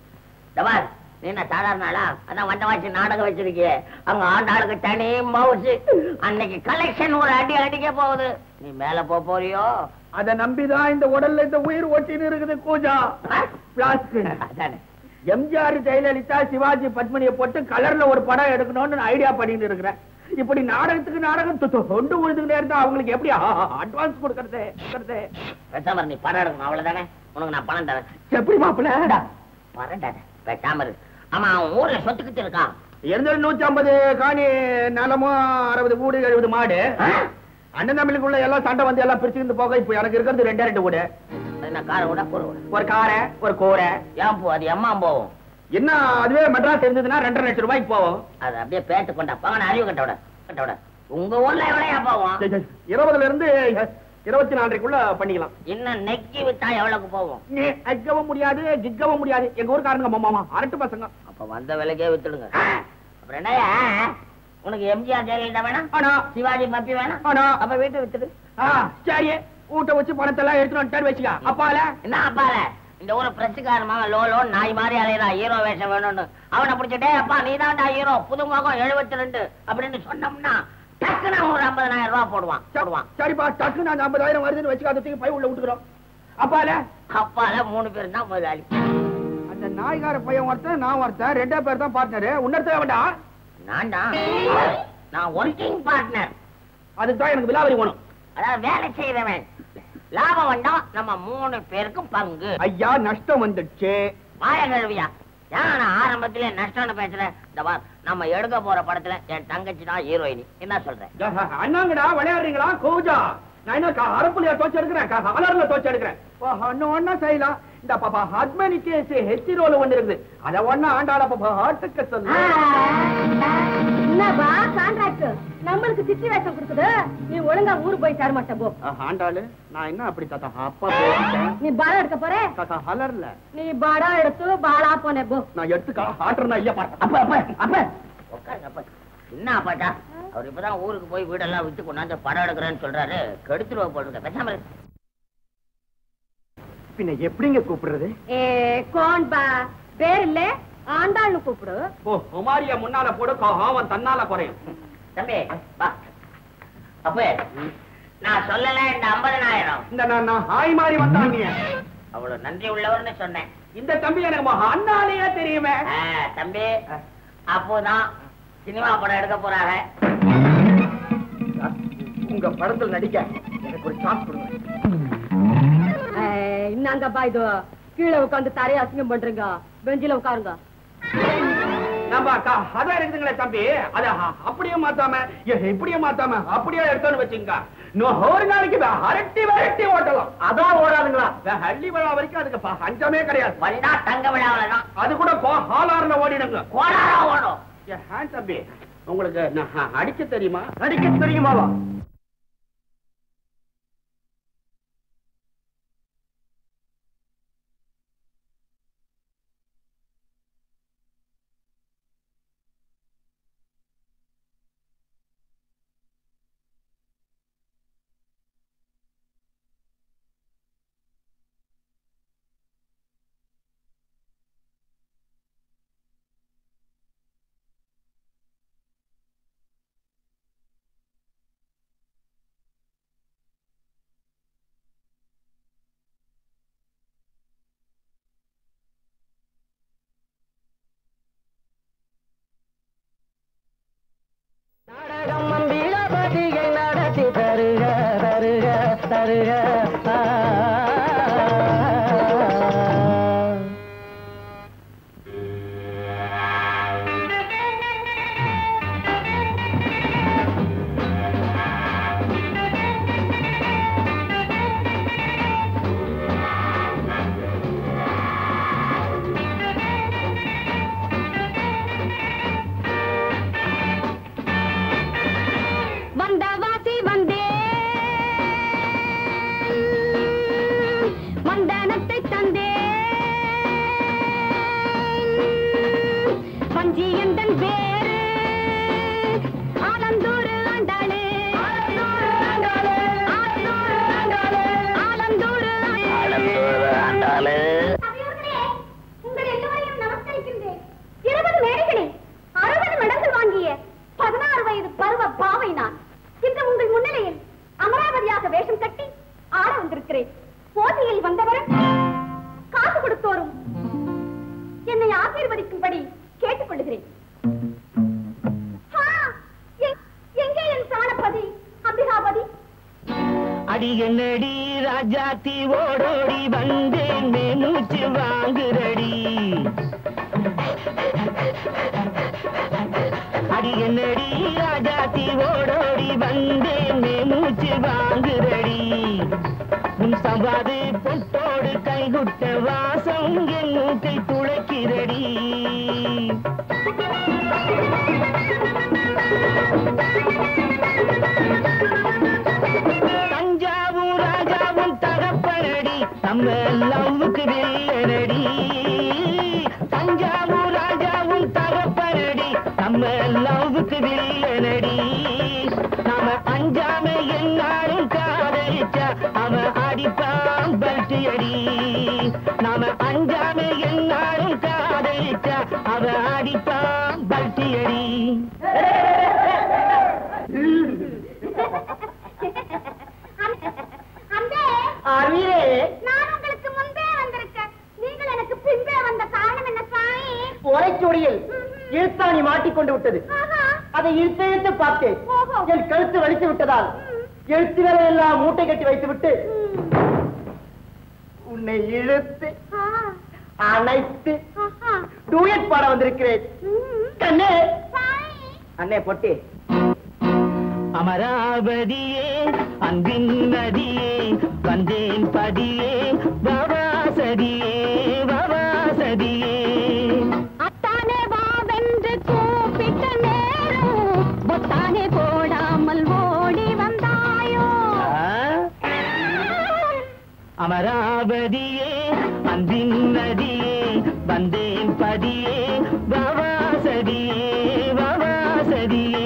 தபார் நீ என்ன சாதாரண ஆளா அதான் வந்த வாட்சி நாடகம் வச்சிருக்கிய அங்க ஆண்டாளுக்கு தனி மவுசு அன்னைக்கு கலெக்ஷன் ஒரு அடி அடிக்க போகுது நீ மேல போப் போறியோ அத நம்பிதான் இந்த உடல்ல இந்த உயிர் ஒட்டின்னு இருக்குது கூஜா பிளாஸ்டிக் அதானே எம்ஜிஆர் ஜெயலலிதா சிவாஜி பத்மினியை போட்டு கலர்ல ஒரு படம் எடுக்கணும்னு ஐடியா பண்ணிட்டு இருக்கிறேன் இப்படி நாடகத்துக்கு நாடகம் தொ- தொ- தொண்டு விழுதுகிட்டே இருந்தா அவங்களுக்கு எப்படி அட்வான்ஸ் கொடுக்கறது கொடுக்கறது? பேசாம இரு, நீ படம் எடுக்கணும் அவ்வளவுதானே உனக்கு நான் பணம் தரேன் எப்படி மாப்பிள்ள பரண்டாத பேசாம இரு ஆமா அவன் ஊர்ல சொத்துக்கிட்டு இருக்கான் இருந்தது நூத்தி ஐம்பது காணி நிலமும் அறுபது வீடு எழுபது மாடு அண்ணன் தம்பிக்குள்ள எல்லாம் சண்டை வந்து எல்லாம் பிரிச்சுக்கிட்டு போக இப்ப எனக்கு இருக்கிறது ரெண்டே ரெண்டு வீடு என்ன காரை விட கூரை விட ஒரு காரை ஒரு கூரை ஏன் போ அது எம்மா போவோம் என்ன அதுவே மெட்ராஸ் இருந்ததுன்னா ரெண்டரை லட்சம் ரூபாய்க்கு போவோம் அது அப்படியே பேட்டு கொண்டா போங்க அறிவு கட்டவிட கட்டவிட உங்க ஊர்ல எவ்வளவு போவோம் சரி, சரி. இருபதுல இருந்து இருபத்தி நாலரைக்குள்ள பண்ணிக்கலாம் இன்னும் நெக்கி விட்டா எவ்வளவுக்கு போவோம் நீ அஜ்கவும் முடியாது ஜிக்கவும் முடியாது எங்க ஊருக்காரங்க மாமா அரட்டு பசங்க அப்ப வந்த விலைக்கே வித்துடுங்க அப்புறம் என்னய்யா உனக்கு எம்ஜிஆர் ஜெயலலிதா வேணாம் ஆனா சிவாஜி மப்பி வேணாம் ஆனா அப்ப வீட்டை வித்துடு ஆ, சரி வீட்டை வச்சு பணத்தை எல்லாம் எடுத்துட்டு வந்துட்டாரு வச்சுக்க அப்பால என்ன அப்பால இந்த ஊர பிரச்சுக்கார மகன் லோ லோ நாய் மாதிரி அலையறான் ஹீரோ வேஷம் வேணும்னு அவனை பிடிச்சிட்டே அப்பா நீ தான்டா ஹீரோ புதுமுகம் எழுபத்தி ரெண்டு அப்படின்னு சொன்னோம்னா டக்குன்னு அவன் ஒரு ஐம்பதனாயிரம் ரூபாய் போடுவான் போடுவான் சரிப்பா டக்குன்னு அந்த ஐம்பதாயிரம் வருதுன்னு வச்சுக்க அதை தூக்கி பை உள்ள விட்டுக்கிறோம் அப்பால அப்பால மூணு பேர் தான் முதலாளி அந்த நாய்கார பையன் ஒருத்தன் நான் ஒருத்தன் ரெண்டே பேர் தான் பார்ட்னரு உன்னர்த்த வேண்டாம் நான் தான் நான் ஒர்க்கிங் பார்ட்னர் அதுக்கு தான் எனக்கு விலாவரி வேணும் அதாவது வேலை செய்யறவன் லாபம் வந்தா நம்ம மூணு பேருக்கும் பங்கு ஐயா நஷ்டம் வந்துடுச்சு வாய கழுவியா ஏன் நான் ஆரம்பத்திலே நஷ்டம்னு பேசுறேன் இந்த பார் நம்ம எடுக்க போற படத்துல என் தங்கச்சி தான் ஹீரோயினி என்ன சொல்றேன் அண்ணாங்கடா விளையாடுறீங்களா கோஜா நான் என்ன க- அரப்புலையா தோச்சு எடுக்கிறேன் க- கலர்ல தோச்சு எடுக்கிறேன் ஒன்னு ஒன்னா செய்யலாம் இந்த பாப்பா ஹஸ்பண்ட் ஹெச்சி ரோல் ஒண்ணு இருக்குது அத ஒண்ணா ஆண்டாள பாப்பா ஆட்டுக்க சொல்லு என்னப்பா கான்ட்ராக்ட் நம்மளுக்கு சித்தி வேஷம் கொடுக்குது நீ ஒழுங்கா ஊரு போய் தர மாட்டேன் போ ஆண்டாளு நான் என்ன அப்படி தாத்தா அப்பா போயிட்டேன் நீ பாடம் எடுக்க போற தாத்தா ஹலர்ல நீ பாடம் எடுத்து பாலா போனே போ நான் எடுத்துக்கா ஆட்டுறேன் ஐயா பாரு அப்ப அப்ப அப்ப உட்காருங்க அப்ப என்ன அப்பாட்டா அவர் இப்பதான் ஊருக்கு போய் வீடெல்லாம் வித்து கொண்டாந்து படம் எடுக்கிறேன்னு சொல்றாரு கெடுத்துருவ போட்டுருக்க பேசாம இரு. பின்ன எப்படிங்க கூப்பிடுறது ஏ கோன் பா பேர் இல்ல ஆண்டாள்னு கூப்பிடு ஓ குமாரிய முன்னால போடு அவன் தன்னால குறையும் தம்பி வா அப்ப நான் சொல்லல இந்த ஐம்பதனாயிரம் இந்த நான் நான் ஹாய் மாதிரி வந்தாங்க அவ்வளவு நன்றி உள்ளவர்னு சொன்னேன் இந்த தம்பி எனக்கு மகா அண்ணாலேயே தெரியுமே ஆ, தம்பி அப்போதான் சினிமா படம் எடுக்க போறாங்க உங்க படத்துல நடிக்க எனக்கு ஒரு சான்ஸ் கொடுங்க இன்னாங்கப்பா இது கீழே உட்காந்து தரைய அசிங்கம் பண்றீங்க பெஞ்சில உட்காருங்க நம்ம அக்கா அதான் இருக்குதுங்களே தம்பி அத அ- அப்படியே மாத்தாம எ- இப்படியே மாத்தாம அப்படியே எடுத்தோன்னு வச்சுங்க இன்னும் ஒரு நாளைக்கு வே- அரட்டி விரட்டி ஓட்டலாம் அதான் ஓடாதுங்களா வே- ஹள்ளி விழா வரைக்கும் அதுக்கு ப- பஞ்சமே கிடையாது வந்தா தங்க விழாவில தான் அது கூட கோ- ஹாலாறுல ஓடிடுங்க கோடாரா ஓடும் ஏ, ஹேண்ட் தம்பி உங்களுக்கு நான் அடிக்க தெரியுமா அடிக்க தெரியுமாவா மண்டனத்தை தந்தேன் வஞ்சி எந்தன் பேரு ஆலந்தூர் ஆண்டாளே ஆலந்தூர் ஆண்டாளே உங்கள் எல்லோரையும் நமஸ்கரிக்கின்றேன் இருபது மேடைகளில் அறுபது மெடல்கள் வாங்கிய பதினாறு வயது பருவ பாவை நான் இன்று உங்கள் முன்னிலையில் அமராவதியாக வேஷம் கட்டி ஆட வந்திருக்கிறேன் போட்டியில் வந்தவரும் காசு கொடுத்தோரும் என்னை ஆசீர்வதிக்கும்படி கேட்டுக்கொள்கிறேன் ஆ, எ- எங்கே என் பிராணபதி அம்பிகாபதி அடி என்னடி ராஜாத்தி ஓடோடி வந்தேன் மேனூச்சு வாங்குறடி அடி என்னடி ராஜாத்தி ஓடோடி வந்தேன் மேனூச்சு வாங்குறடி உன் சவாது பொட்டோடு கைகுட்ட வாசம் என் மூக்கை துளைக்கிறடி தஞ்சாவூர் ராஜாவும் தகப்பனடி நம்ம லவ்வுக்கு வில்லனடி தஞ்சாவூர் ராஜாவும் தகப்பனடி நம்ம லவ்வுக்கு வில்லனடி நாம அஞ்சாம என்னாலும் காதலிச்சா அவன் அடிப்பான் பல்ட்டி அடி நாம அஞ்சாம என்னாலும் காதலிச்சா அவன் அடிப்பான் பல்ட்டி அடி அம்பே அமீரே நான் உங்களுக்கு முன்பே வந்திருக்கேன் நீங்கள் எனக்கு பின்பே வந்த காரணம் என்ன சாமி உரைச்சொடியில் இழுத்தாணி மாட்டிக்கொண்டு விட்டது ஆஹா. அதை இழுத்து இழுத்து பார்த்தேன் ஓஹோ. என் கழுத்து வலித்து விட்டதால் எழுத்துக்களை எல்லாம் மூட்டை கட்டி வைத்து விட்டு உன்னை இழுத்து ஆ, அணைத்து ஆஹா. டூயட் பாட வந்திருக்கிறேன் ம். கண்ணே சாமி அண்ணே பொட்டி அமராவதியே அன்பின் நதியே வந்தேன் பதியே பவாசதியே பவாசதியே அத்தானே வாவென்று கூப்பிட்ட நேரம் பொத்தானே போடாமல் ஓடி வந்தாயோ அமராவதியே அன்பின் நதியே வந்தேன் பதியே பவாசதியே பவாசதியே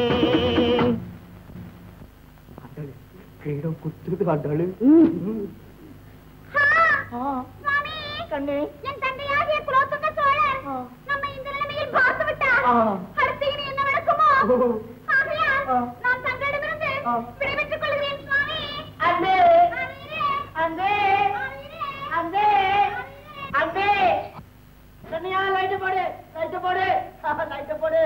கீழே குத்துறது ஆண்டாளு சுவாமி கண்ணே என் தந்தையாகிய குலோத்துங்க சோழர் நம்மை இந்த நிலைமையில் பார்த்து விட்டார் ஆ. அடுத்து இனி என்ன நடக்குமோ ஓ. ஆகையால் ஆ. நான் தங்களிடமிருந்து ஆ. விடைபெற்றுக் கொள்கிறேன் சுவாமி அண்ணே ஆமீனே. அண்ணே ஆமீனே. அண்ணே அண்ணே கண்ணையா லைட்டு போடு லைட்டு போடு லைட்டு போடு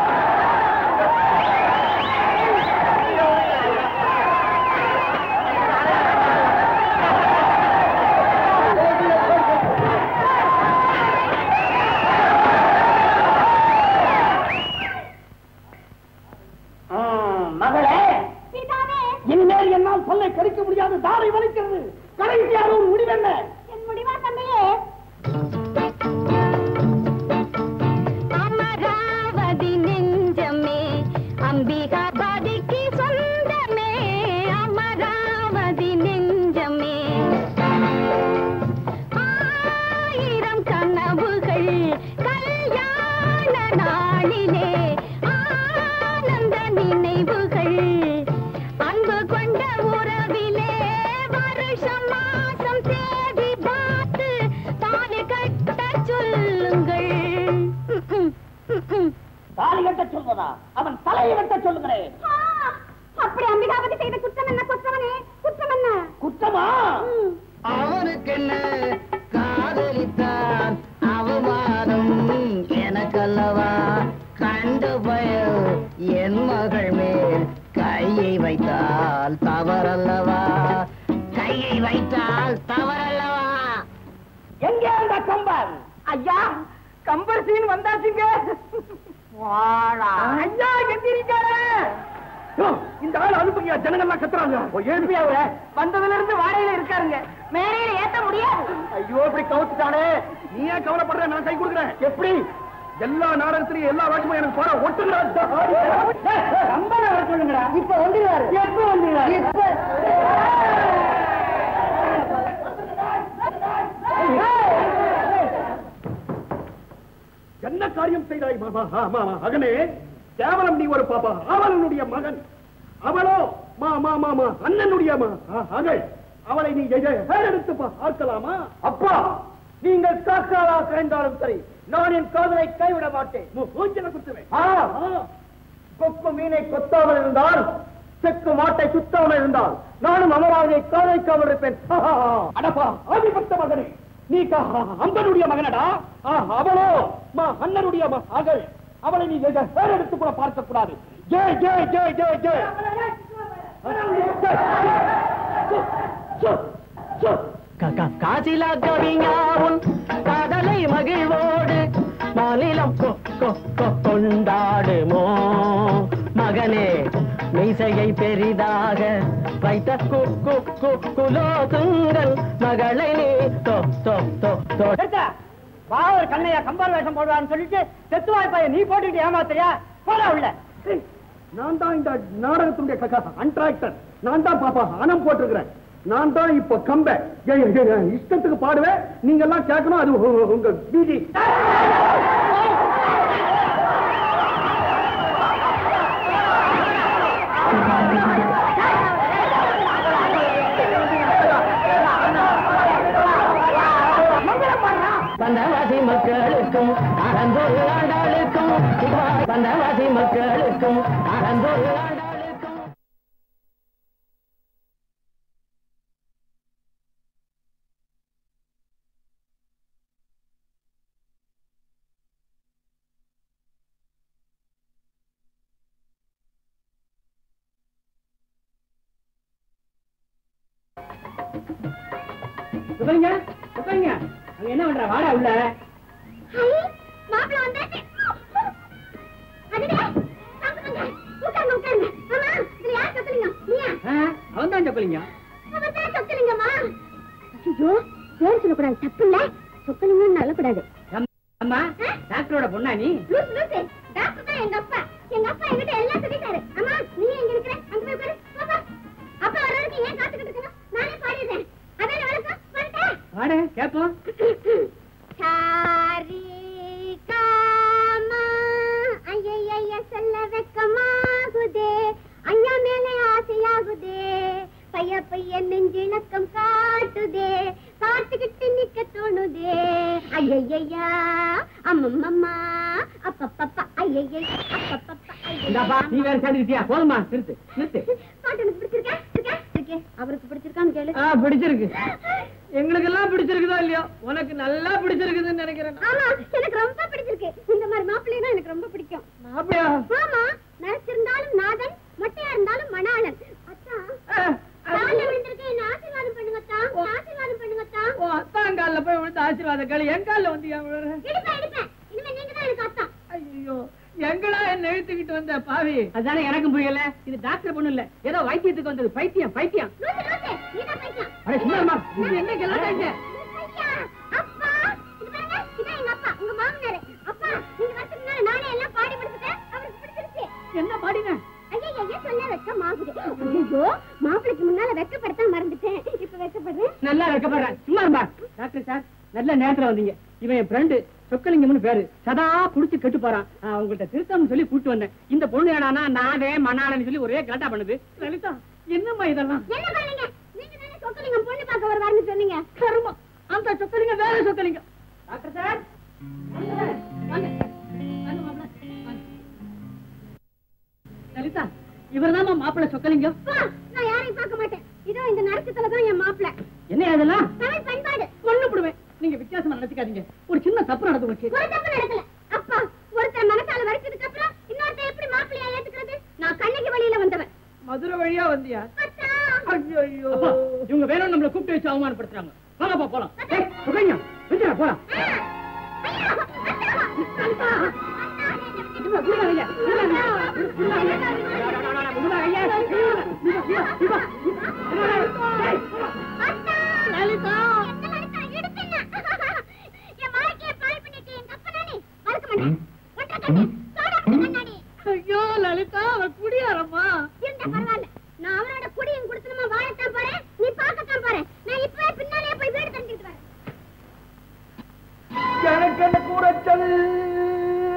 மகளே பிதாவே இனிமேல் என்னால் சொல்லை கழிக்க முடியாது தாரை வலிக்கிறது கடைசியாக ஒரு முடிவென்ன என் முடிவா தந்தையே அமராவதி நெஞ்சமே அம்பிகாபதிக்கு சொந்தமே அமராவதி நெஞ்சமே ஆயிரம் கனவுகள் கல்யாண நாளிலே ஆனந்த நினைவுகள் அன்பு கொண்ட உறவிலே வருஷம் மாசம் தேதி பார்த்து தாலி கட்ட சொல்லுங்கள் ம்ம், ம்ம். தாலி கட்ட சொல்வதா அவன் தலையை வெட்ட சொல்லுகிறேன் ஆ, அப்படி அம்பிகாபதி செய்த குற்றம் என்ன குற்றவனே குற்றம் என்ன குற்றமா ம். அவனுக்கென்ன காதலித்தான் அவமானம் எனக்கல்லவா கண்டு பயல் என் மகள் மேல் கையை வைத்தால் தவறல்லவா கையை வைத்தால் தவறல்லவா எங்கே அந்த கம்பன் ஐயா கம்பர் சீன் வந்தாச்சுங்க வாழா ஐயா எந்திரிக்கார இந்த ஆள் அனுப்புங்க ஜனங்கள்லாம் கத்துறாங்க எழுப்பியா அவர வந்ததுல இருந்து வாடகையில இருக்காருங்க மேடையில ஏத்த முடியாது ஐயோ இப்படி கவுத்துட்டானே நீ ஏன் கவலைப்படுற நான் கை கொடுக்குறேன் எப்படி எல்லா நாடகத்திலையும் எல்லா வாட்சியும் எனக்கு போற ஒட்டுங்களா கம்பன வர சொல்லுங்கடா இப்ப வந்துருவாரு எப்ப வந்துருவாரு இப்ப காரியம் செய்தாய் மாமா ஆமா மகனே கேவலம் நீ ஒரு பாப்பா அவனுடைய மகன் அவளோ மா மா மா மா அண்ணனுடைய மா- ஆ, மகள் அவளை நீ எ- எ- எடுத்து பார்க்கலாமா அப்பா நீங்கள் காக்காலா கண்டாலும் சரி நான் என் காதலை கைவிட மாட்டேன் மூஞ்சல குத்துவேன் கொக்கு மீனை கொத்தாமல் இருந்தால் செக்கு மாட்டை சுத்தாமல் இருந்தால் நானும் அமராவதியை காதலிக்காமல் இருப்பேன் அடப்பா ஆதிபத்த மகனே நீ க- அம்பனுடைய மகனடா ஆ, அவளோ மா அண்ணனுடைய மகள் அவளை நீ எ- வேற எடுத்து கூட பார்க்க கூடாது ஜெய் ஜெய் ஜெய் ஜெய் ஜெய் காசிலா கவிஞாவும் காதலை மகிழ்வோடு மாநிலம் கொ- கொ- கொ- கொண்டாடுமோ மகனே மீசையை பெரிதாக வைத்த கு கு கு குலோதுங்கள் மகளை நீ தொ தொ தொ தொ பாவர் கண்ணையா கம்பால் வேஷம் போடுவான்னு சொல்லிட்டு செத்துவாய் பையன் நீ போட்டுட்டு ஏமாத்தையா போடா உள்ள நான் தான் இந்த நாடகத்துடைய அன்ட்ராக்டர் நான் தான் பாப்பா அணம் போட்டிருக்கிறேன் நான் தான் இப்ப கம்ப ஏய், ஏய், ஏய், இஷ்டத்துக்கு பாடுவேன் நீங்க எல்லாம் கேட்கணும் அது உ- உ- உங்க வீதி பந்தவாசி மக்களுக்கும் அறந்தொரு ஆண்டாளுக்கும் பந்தவாசி மக்களுக்கும் அறந்தொரு ஆண்டாளுக்கும் சுகலிங்க சுகலிங்க அங்க என்ன பண்ற வாடா உள்ள மாப்பிள்ள வந்தாச்சு அடடே சாப்பிடுங்க உட்காருங்க உட்காருங்க ஆமா இதுல யார் சொக்கலிங்க நீயா அவன் தான் சொக்கலிங்க அவன் தான் சொக்கலிங்கம்மா ஐயோ பேர் சொல்லக்கூடாது தப்பு இல்ல சொக்கலிங்கன்னு சொல்லக்கூடாது அம்மா டாக்டரோட பொண்ணா நீ லூஸ் லூஸ் டாக்டர் தான் எங்க அப்பா எங்க அப்பா என்கிட்ட எல்லாம் சொல்லிட்டாரு அம்மா நீ எங்க இருக்கிற அங்க போய் உட்காரு பாப்பா அப்பா வர வரைக்கும் ஏன் காத்துக்கிட்டு இருக்கணும் நானே பாடிடுறேன் அதான வழக்கம் வந்துட்டேன் வாடு கேப்போம் சாரி காமா ஐயைய சொல்ல வெக்கமாகுதே ஐயா மேலே ஆசையாகுதே பைய பைய நெஞ்சிணக்கம் காட்டுதே காத்துக்கிட்டு நிக்க தோணுதே ஐயையா அம்மம்மம்மா அப்பப்பப்பா ஐயையை அப்பப்பப்பா இந்தாப்பா நீ வேற சேர்ந்துக்கிட்டியா போதுமா நிறுத்து நிறுத்து பாட்டு எனக்கு பிடிச்சிருக்கா இருக்கா? இருக்கே. அவருக்கு பிடிச்சிருக்கான்னு கேளு ஆ பிடிச்சிருக்கு எங்களுக்கு எல்லாம் பிடிச்சிருக்குதோ இல்லையோ உனக்கு நல்லா பிடிச்சிருக்குதுன்னு நினைக்கிறேன் ஆமா எனக்கு ரொம்ப பிடிச்சிருக்கு இந்த மாதிரி மாப்பிள்ளைனா எனக்கு ரொம்ப பிடிக்கும் அப்படியா ஆமா நரைச்சிருந்தாலும் நாதன் மொட்டையா இருந்தாலும் மணாளன் அத்தான் ஆ, அது- கால்ல விழுந்திருக்கேன் என்ன ஆசீர்வாதம் பண்ணுங்க அத்தான் ஆசீர்வாதம் பண்ணுங்க அத்தான் ஓ அத்தான் கால்ல போய் விழுந்து ஆசீர்வாதம் கேளு என் கால்ல வந்து ஏன் விழுற எடுப்பேன் எடுப்பேன் இனிமே நீங்க தான் எனக்கு அத்தான் ஐயோ எங்களா என்ன இழுத்துக்கிட்டு வந்த பாவி அதானே எனக்கும் புரியல இது டாக்டர் பொண்ணு இல்ல ஏதோ வைத்தியத்துக்கு வந்தது பைத்தியம் பைத்தியம் லூசு லூசு நீ தான் போய்க்கலாம் அடே சும்மா இது என்ன கலாட்டாங்க ஐயா, அப்பா இது பாருங்க இதான் எங்க அப்பா உங்க மாமனாரு அப்பா நீங்க வரதுக்கு முன்னால நானே எல்லாம் பாடி முடிச்சுட்டேன் அவருக்கு பிடிச்சிருச்சு என்ன பாடின ஐயா ஐயா சொல்ல வெக்கம் ஆகுது ஐயோ மாப்பிளைக்கு முன்னால வெக்கப்படுத்த மறந்துட்டேன் இப்ப வெக்கப்படுறேன் நல்லா வைக்கப்படுறேன் சும்மா இருப்பா டாக்டர் சார் நல்ல நேரத்துல வந்தீங்க இவன் என் ஃப்ரெண்டு சொக்கலிங்கம்னு பேரு சதா புடிச்சு கெட்டு போறான் ஆஹ், உங்கள்ட்ட திருத்தம்னு சொல்லி கூட்டு வந்தேன் இந்த பொண்ணு ஏடானா நானே மண்ணாளன்னு சொல்லி ஒரே கரெக்டா பண்ணுது லலிதா என்னம்மா இதெல்லாம் என்ன பண்ணீங்க நீங்க தானே சொக்கலிங்கம் பொண்ணு பார்க்க வருவாருன்னு சொன்னீங்க கருமம் அந்த சொக்கலிங்க வேற சொக்கலிங்க டாக்டர் சார் வாங்க, வாங்க. வாங்க, மாப்பிள்ளை, வாங்க. லலிதா இவர்தான் மாப்பிள்ளை சொக்கலிங்கம் அப்பா, நான் யாரையும் பார்க்க மாட்டேன் இதோ இந்த நரக்கத்துல தான் என் மாப்பிளை என்ன அதெல்லாம் தமிழ் பண்பாடு கொண்டு விடுவேன் நீங்க வித்தியாசமா நினைச்சுக்காதீங்க ஒரு சின்ன தப்பு நடந்து போச்சு ஒரு தப்பு நடக்கல அப்பா ஒருத்தர் மனசால வரைச்சதுக்கு அப்புறம் இன்னொருத்தர் எப்படி மாப்பிள்ளையா ஏத்துக்கிறது நான் கண்ணைக்கு வழியில வந்தவன் மதுரை வழியா வந்தியா அத்தா. ஐயோ இவங்க வேணும் நம்மள கூப்பிட்டு வச்சு அவமானப்படுத்துறாங்க வாங்கப்பா போலாம் ஏய், சுகன்யா, விஜயா, போலாம் ஆ. ஐயா, அத்தா. இவா, இவா, ஐயா, இவா, இவா, இவா, ஐயா. இவா, ஐயா, இவா, இவா, இவா, இவா. ஏய், அத்தா. லலிதா. என்ன லலிதா, எடுத்தேன்னா. என் வாழ்க்கையை பாழ் பண்ணிட்டு எங்க அப்பனானே மறக்க மாட்டேன் ஒற்றை கண்ணு, சோடா புட்டு கண்ணாடி. ஐயோ லலிதா அவன் குடியாரம்மா இருந்தா பரவாயில்ல நான் அவனோட குடியும் குடுத்தனமா வாழத்தான் போறேன் நீ பார்க்கத்தான் போறேன் நான் இப்பவே பின்னாலே போய் வீடு தங்கிட்டு வரேன் எனக்கு என்ன கூறச்சல்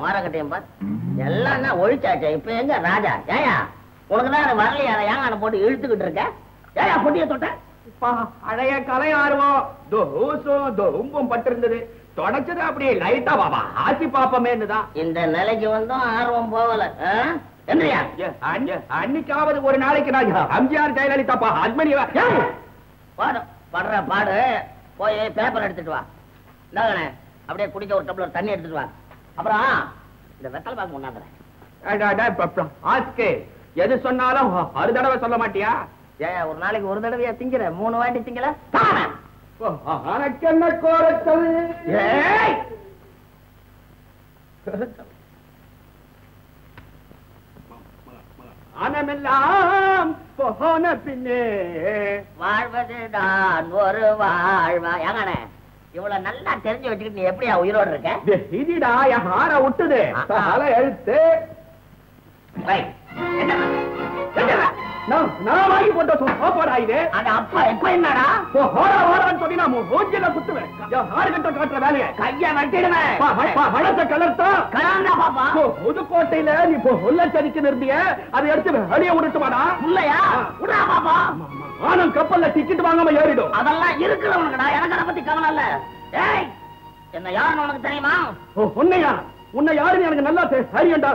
மாரக்கட்டையும் பார் எல்லாம் என்ன ஒழிச்சாச்சே இப்ப எங்க ராஜா ஏயா உனக்கு தான் அது வரலையா அதை ஏங்க போட்டு இழுத்துக்கிட்டு இருக்க ஏயா பொட்டிய தொட்ட அப்பா, பழைய கலை ஆர்வம் தோசம் தொம்பும் பட்டிருந்தது தொடச்சது அப்படியே லைட்டா பாபா ஆசி பாப்பமேன்னு தான் இந்த நிலைக்கு வந்தும் ஆர்வம் போகல ஆ? என்னையா ஏ, அன்ன- அன்னைக்காவது ஒரு நாளைக்கு நான் எம்ஜிஆர் ஜெயலலிதாப்பா அத்மனி பாடு படுற பாடு போய் பேப்பர் எடுத்துட்டு வா இந்தாங்கண்ணே அப்படியே குடிக்க ஒரு டம்ளர் தண்ணி எடுத்துட்டு வா அப்புறம் இந்த வெத்தலை பாக்கு கொண்டாந்துறேன் ஆஸ்கே எது சொன்னாலும் ஒரு தடவை சொல்ல மாட்டியா ஏன் ஒரு நாளைக்கு ஒரு தடவையா திங்கிற மூணு வாட்டி திங்கல தானே எனக்கு என்ன கோரத்தது ஏய் ஆனமெல்லாம் போன பின்னே வாழ்வதுதான் ஒரு வாழ்வா ஏங்கண்ணே இவ்வளவு நல்லா தெரிஞ்சு வச்சுக்கிட்டு நீ எப்படியா உயிரோடு இருக்க இதுடா என் ஹார விட்டுது தலை எழுத்து வை, என்னடா? என்னடா? நான் நான் வாங்கி போட்ட சோப்பாடா இது அது அப்பா எப்ப என்னடா ஓ, ஹோரா ஹோரான்னு சொல்லி நான் மூஞ்சில குத்துவேன் என் ஹார கிட்ட காட்டுற வேலையை கைய வெட்டிடுவேன் பா, பா, பா, வளர்த்த கலர்த்தா கலாண்டா பாப்பா ஓ, புதுக்கோட்டையில நீ இப்போ உள்ள சரிக்கு நிறுத்திய அதை எடுத்து வெளியே விடட்டுமாடா இல்லையா விடா பாப்பா ஆனம் கப்பல்ல டிக்கெட் வாங்காம ஏறிடும் அதெல்லாம் இருக்கிறவனுக்குடா எனக்கு அதை பத்தி கவலை இல்ல ஏய் என்ன யாருன்னு உனக்கு தெரியுமா ஓ, உன்னையா உன்னை யாருன்னு எனக்கு நல்லா தெரியும்டா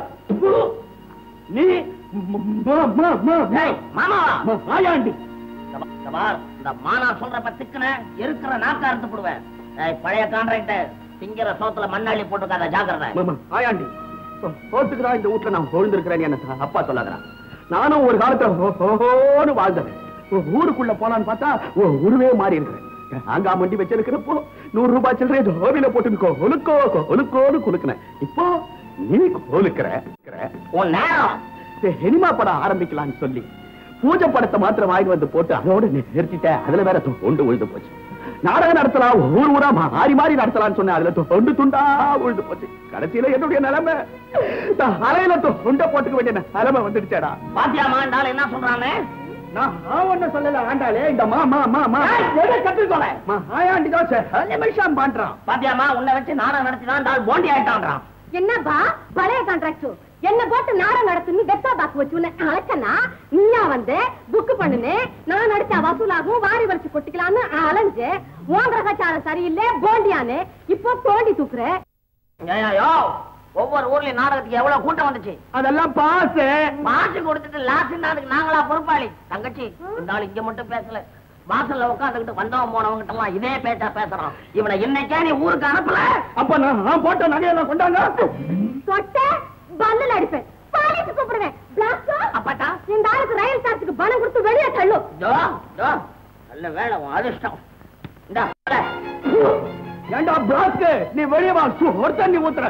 நீ ம- ம- ம- ம- ஏய் மாமாவா ம- ஆயாண்டி இந்த பா- இந்த பார், இந்த மானா சொல்றப்ப திக்குன இருக்கிற நாக்க அறுத்து போடுவேன் ஏய், பழைய கான்ட்ராக்டர் திங்கிற சோத்துல மண்ணாளி போட்டுக்காத ஜாக்கிரதை ம- ம- ஆயாண்டி போட்டுக்குதான் இந்த வீட்டுல நான் விழுந்திருக்கிறேன் என்ன அப்பா சொல்லாதடா நானும் ஒரு காலத்துல ஹோ- ஹோன்னு வாழ்ந்தேன் ஓ, ஊருக்குள்ள போலான்னு பார்த்தா ஓ, உருவே மாறி இருக்கிறேன் அங்கா மண்டி வச்சிருக்கிறப்போ நூறு ரூபாய் சில்லறை தோவில போட்டு கொலுக்கோ கொலுக்கோன்னு குலுக்கினேன் இப்போ நீ கொலுக்கிற உன் நேரம் சினிமா படம் ஆரம்பிக்கலாம்னு சொல்லி பூஜை படத்தை மாத்திரம் வாங்கி வந்து போட்டு அதோட நிறுத்திட்டேன் அதுல வேற தொண்டு விழுந்து போச்சு நாடகம் நடத்தலாம் ஊர் ஊரா மாறி மாறி நடத்தலாம்னு சொன்னேன் அதுல தொண்டு துண்டா விழுந்து போச்சு கடைசியில என்னுடைய நிலைமை நான் அலையில தொண்டை போட்டுக்க வேண்டிய நிலைமை வந்துடுச்சேடா பாத்தியா மாண்டாள் என்ன சொல்றானே நான் ஒண்ணு சொல்லல ஆண்டாளே இந்த மா மா மா மா எதை கத்துக்கோல மா ஆயாண்டி தோசை நிமிஷம் பண்றான் பாத்தியாமா உன்னை வச்சு நாடகம் நடத்தினா இந்த ஆள் போண்டி ஆயிட்டான்றான் என்னப்பா பழைய கான்ட்ராக்ட் என்ன போட்டு நாடகம் நடத்துன்னு வெத்தா பாக்கு வச்சு உன்னை அழைச்சனா நீயா வந்து புக் பண்ணுனே நான் நடிச்சா வசூலாகும் வாரி வலிச்சு கொட்டிக்கலாம்னு அலைஞ்சு உன் கிரகச்சாரம் சரியில்லை போண்டியானு இப்போ தோண்டி தூக்குற ஐயோ ஒவ்வொரு ஊர்லயும் நாடகத்துக்கு எவ்வளவு கூட்டம் வந்துச்சு அதெல்லாம் பாசு மாசு கொடுத்துட்டு லாஸ்ட் அதுக்கு நாங்களா பொறுப்பாளி தங்கச்சி இந்த ஆள் இங்க மட்டும் பேசல வாசல்ல உட்காந்துக்கிட்டு வந்தவன் போனவங்கிட்ட எல்லாம் இதே பேச்சா பேசுறான் இவனை இன்னைக்கே நீ ஊருக்கு அனுப்பல அப்ப நான் நான் போட்ட நகையெல்லாம் கொண்டாங்க தொட்ட பல்லுல அடிப்பேன் பாலிச்சு கூப்பிடுவேன் பிளாஸ்டோ அப்பட்டா இந்த ஆளுக்கு ரயில் சார்ஜுக்கு பணம் கொடுத்து வெளியே தள்ளும் ஜோ ஜோ நல்ல வேலை உன் அதிர்ஷ்டம் இந்தா போல. ஏண்டா பிளாக் நீ வெளியே வா ஒரு தண்ணி ஊத்துற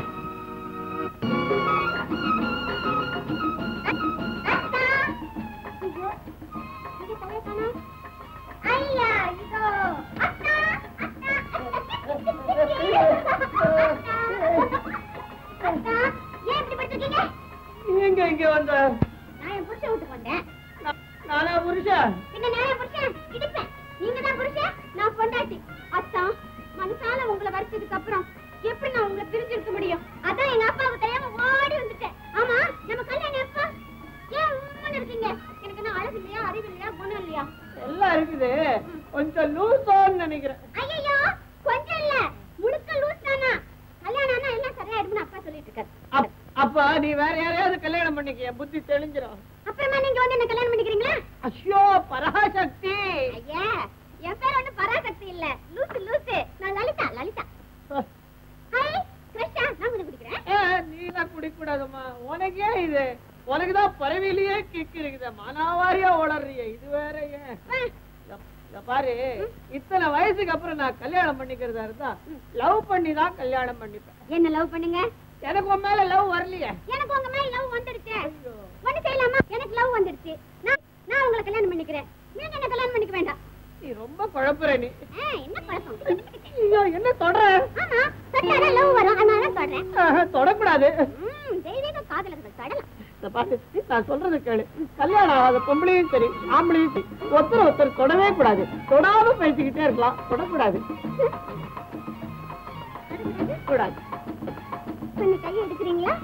ஐயா இதோ அத்தா அத்தா ஏன் இப்படி படுத்துக்கீங்க எங்க இங்க வந்த நான் என் புருஷன் வீட்டுக்கு வந்தேன் நா- நானா புருஷா பின்ன நானே புருஷன் இடிப்பேன் நீங்க தான் புருஷன் நான் பொண்டாட்டி அத்தா மனசால உங்களை வரிச்சதுக்கு அப்புறம் எப்படி நான் உங்களை பிரிஞ்சிருக்க முடியும் அதான் எங்க அப்பாவுக்கு தெரியாம ஓடி வந்துட்டேன் ஆமா நம்ம கல்யாணம் எப்ப ஏன் உம்முன்னு இருக்கீங்க எனக்கு என்ன அழகு இல்லையா அறிவு இல்லையா குணம் இல்லையா எல்லாம் இருக்குது கொஞ்சம் லூசோன்னு நினைக்கிறேன் ஐயோ கொஞ்சம் இல்ல முழுக்க லூஸ் தானா கல்யாணம் ஆனா எல்லாம் சரியாயிடும்னு அப்பா சொல்லிட்டு இருக்காரு அப்- அப்ப நீ வேற யாரையாவது கல்யாணம் பண்ணிக்க என் புத்தி தெளிஞ்சிரும் அப்புறமா நீங்க வந்து என்ன கல்யாணம் பண்ணிக்கிறீங்களா ஐயோ பராசக்தி ஐயா என் பேர் ஒண்ணு பராசக்தி இல்ல லூசு லூசு நான் லலிதா லலிதா ஹாய் கிருஷ்ணா நான் கொஞ்சம் குடிக்கிறேன் ஏ, நீலாம் குடிக்க கூடாதும்மா உனக்கே இது உனக்குதான் பறவையிலேயே கிக்கு இருக்குது மனாவாரியா உளறிய இது வேற ஏன் இத- இத பாரு இத்தனை வயசுக்கு அப்புறம் நான் கல்யாணம் பண்ணிக்கிறதா இருந்தா லவ் பண்ணி தான் கல்யாணம் பண்ணிப்பேன் என்ன லவ் பண்ணுங்க எனக்கு உன் மேல லவ் வரலையே எனக்கு உங்க மேல லவ் வந்துடுச்சு ஒண்ணு செய்யலாமா எனக்கு லவ் வந்துடுச்சு நான் நான் உங்களை கல்யாணம் பண்ணிக்கிறேன் நீங்க என்ன கல்யாணம் பண்ணிக்க வேண்டாம் நீ ரொம்ப குழப்புற நீ ஆ, என்ன பழக்கம் ஐயோ என்ன தொடர ஆமா தொட்டாலே லவ் வரும் அதனால சொல்றேன் ஆஹா, தொடக்கூடாது ம், தெய்வீக காதலர்கள் தொடலாம் இத பாரு நான் சொல்றது கேளு கல்யாணம் ஆகாத பொம்பளையும் சரி ஆம்பளையும் சரி ஒருத்தர் ஒருத்தர் தொடவே கூடாது தொடாம பேசிக்கிட்டே இருக்கலாம் தொடக்கூடாது கூடாது கொஞ்சம் கையை எடுக்கிறீங்களா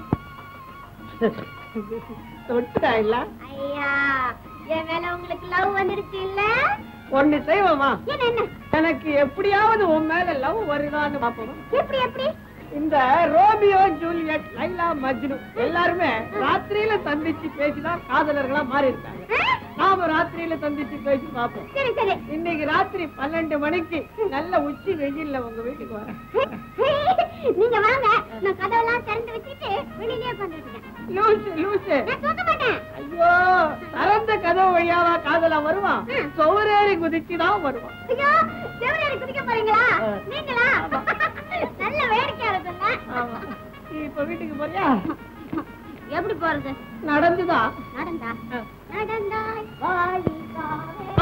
தொட்டுடா இல்ல ஐயா என் மேல உங்களுக்கு லவ் வந்துருச்சு இல்ல ஒண்ணு செய்வோமா என்ன என்ன எனக்கு எப்படியாவது உன் மேல லவ் வருதான்னு பாப்போம் எப்படி எப்படி இந்த ரோமியோ ஜூலியட் லைலா மஜ்னு எல்லாருமே ராத்திரியில சந்திச்சு பேசிதான் காதலர்களா மாறி இருக்காங்க ஆ? நாம ராத்திரியில சந்திச்சு பேசி பார்ப்போம் சரி சரி இன்னைக்கு ராத்திரி பன்னெண்டு மணிக்கு நல்ல உச்சி வெயில்ல உங்க வீட்டுக்கு வரேன் நீங்க வாங்க நான் கதவெல்லாம் திறந்து வச்சுட்டு வெளியிலே உட்காந்துருக்கேன் லூசு லூசு நான் தூங்க மாட்டேன் ஐயோ திறந்த கதவு வழியாவா காதலா வருவான் சௌரேறி குதிச்சுதான் வருவான் ஐயோ செவிலியரை குதிக்க போறீங்களா ஆ. நீங்களா நல்ல வேடிக்கையா இருக்குங்க ஆமா நீ இப்ப வீட்டுக்கு போறியா எப்படி போறது நடந்துதான் நடந்தா ஆ. நடந்தாய் வாழிக்காவே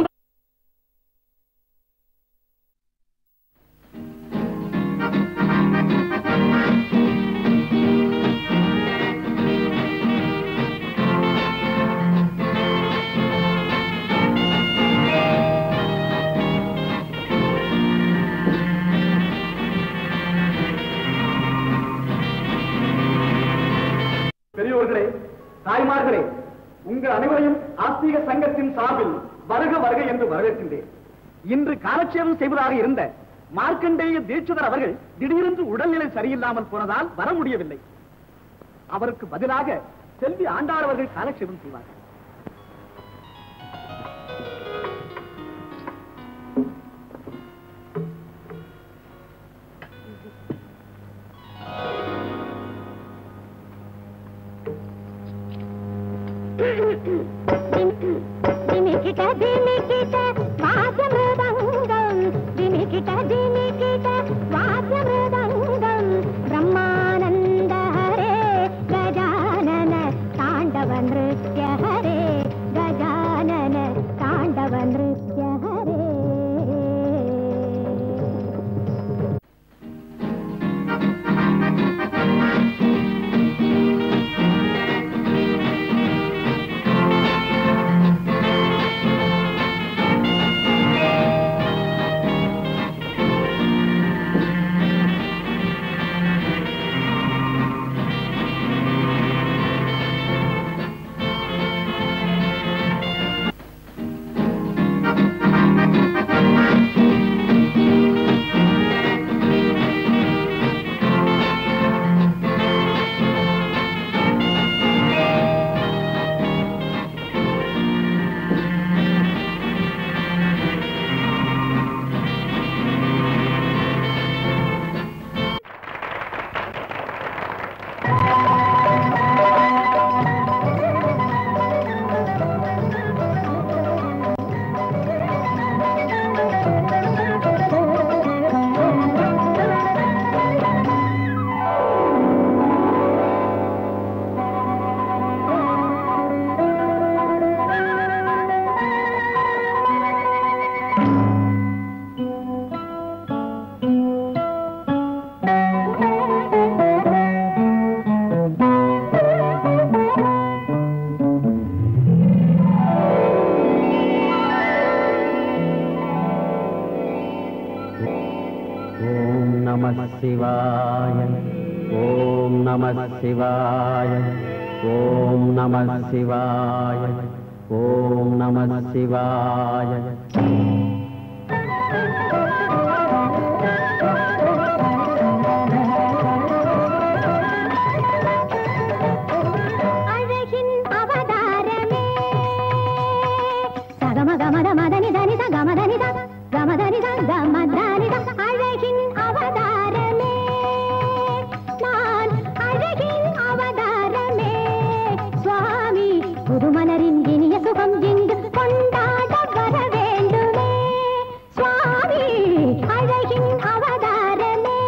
பெரியோர்களே தாய்மார்களே உங்கள் அனைவரையும் ஆஸ்திக சங்கத்தின் சார்பில் வருக வருக என்று வரவேற்கின்றேன் இன்று காலட்சேபம் செய்வதாக இருந்த மார்க்கண்டேய தீட்சிதர் அவர்கள் திடீரென்று உடல்நிலை சரியில்லாமல் போனதால் வர முடியவில்லை அவருக்கு பதிலாக செல்வி ஆண்டாள் அவர்கள் காலட்சேபம் செய்வார்கள் ದಿಮಿಕಿಟ ದಿಮಿಕಿಟ ವಾದ್ಯಮೃದಂಗಂ ದಿಮಿಕಿಟ ದಿಮಿಕಿಟ ವಾದ್ಯಮೃದಂಗಂ ಬ್ರಹ್ಮಾನಂದ ಹರೇ ಗಜಾನನ ತಾಂಡವ ನೃತ್ಯ ಹರೇ ಗಜಾನನ ತಾಂಡವ ನೃತ್ಯ ಹರೇ ஓம் நம சிவாய ஓம் நம சிவாய ஓம் நம சிவாய ஓம் நம சிவாய அழகின் அவதாரமே சகமகமத மதனி தனித கமதனித கமதனித கமதனித அழகின் அவதாரமே நான் அழகின் அவதாரமே சுவாமி புதுமலரின் இனிய சுகம் இங்கு கொண்டாட வர வேண்டுமே சுவாமி அழகின் அவதாரமே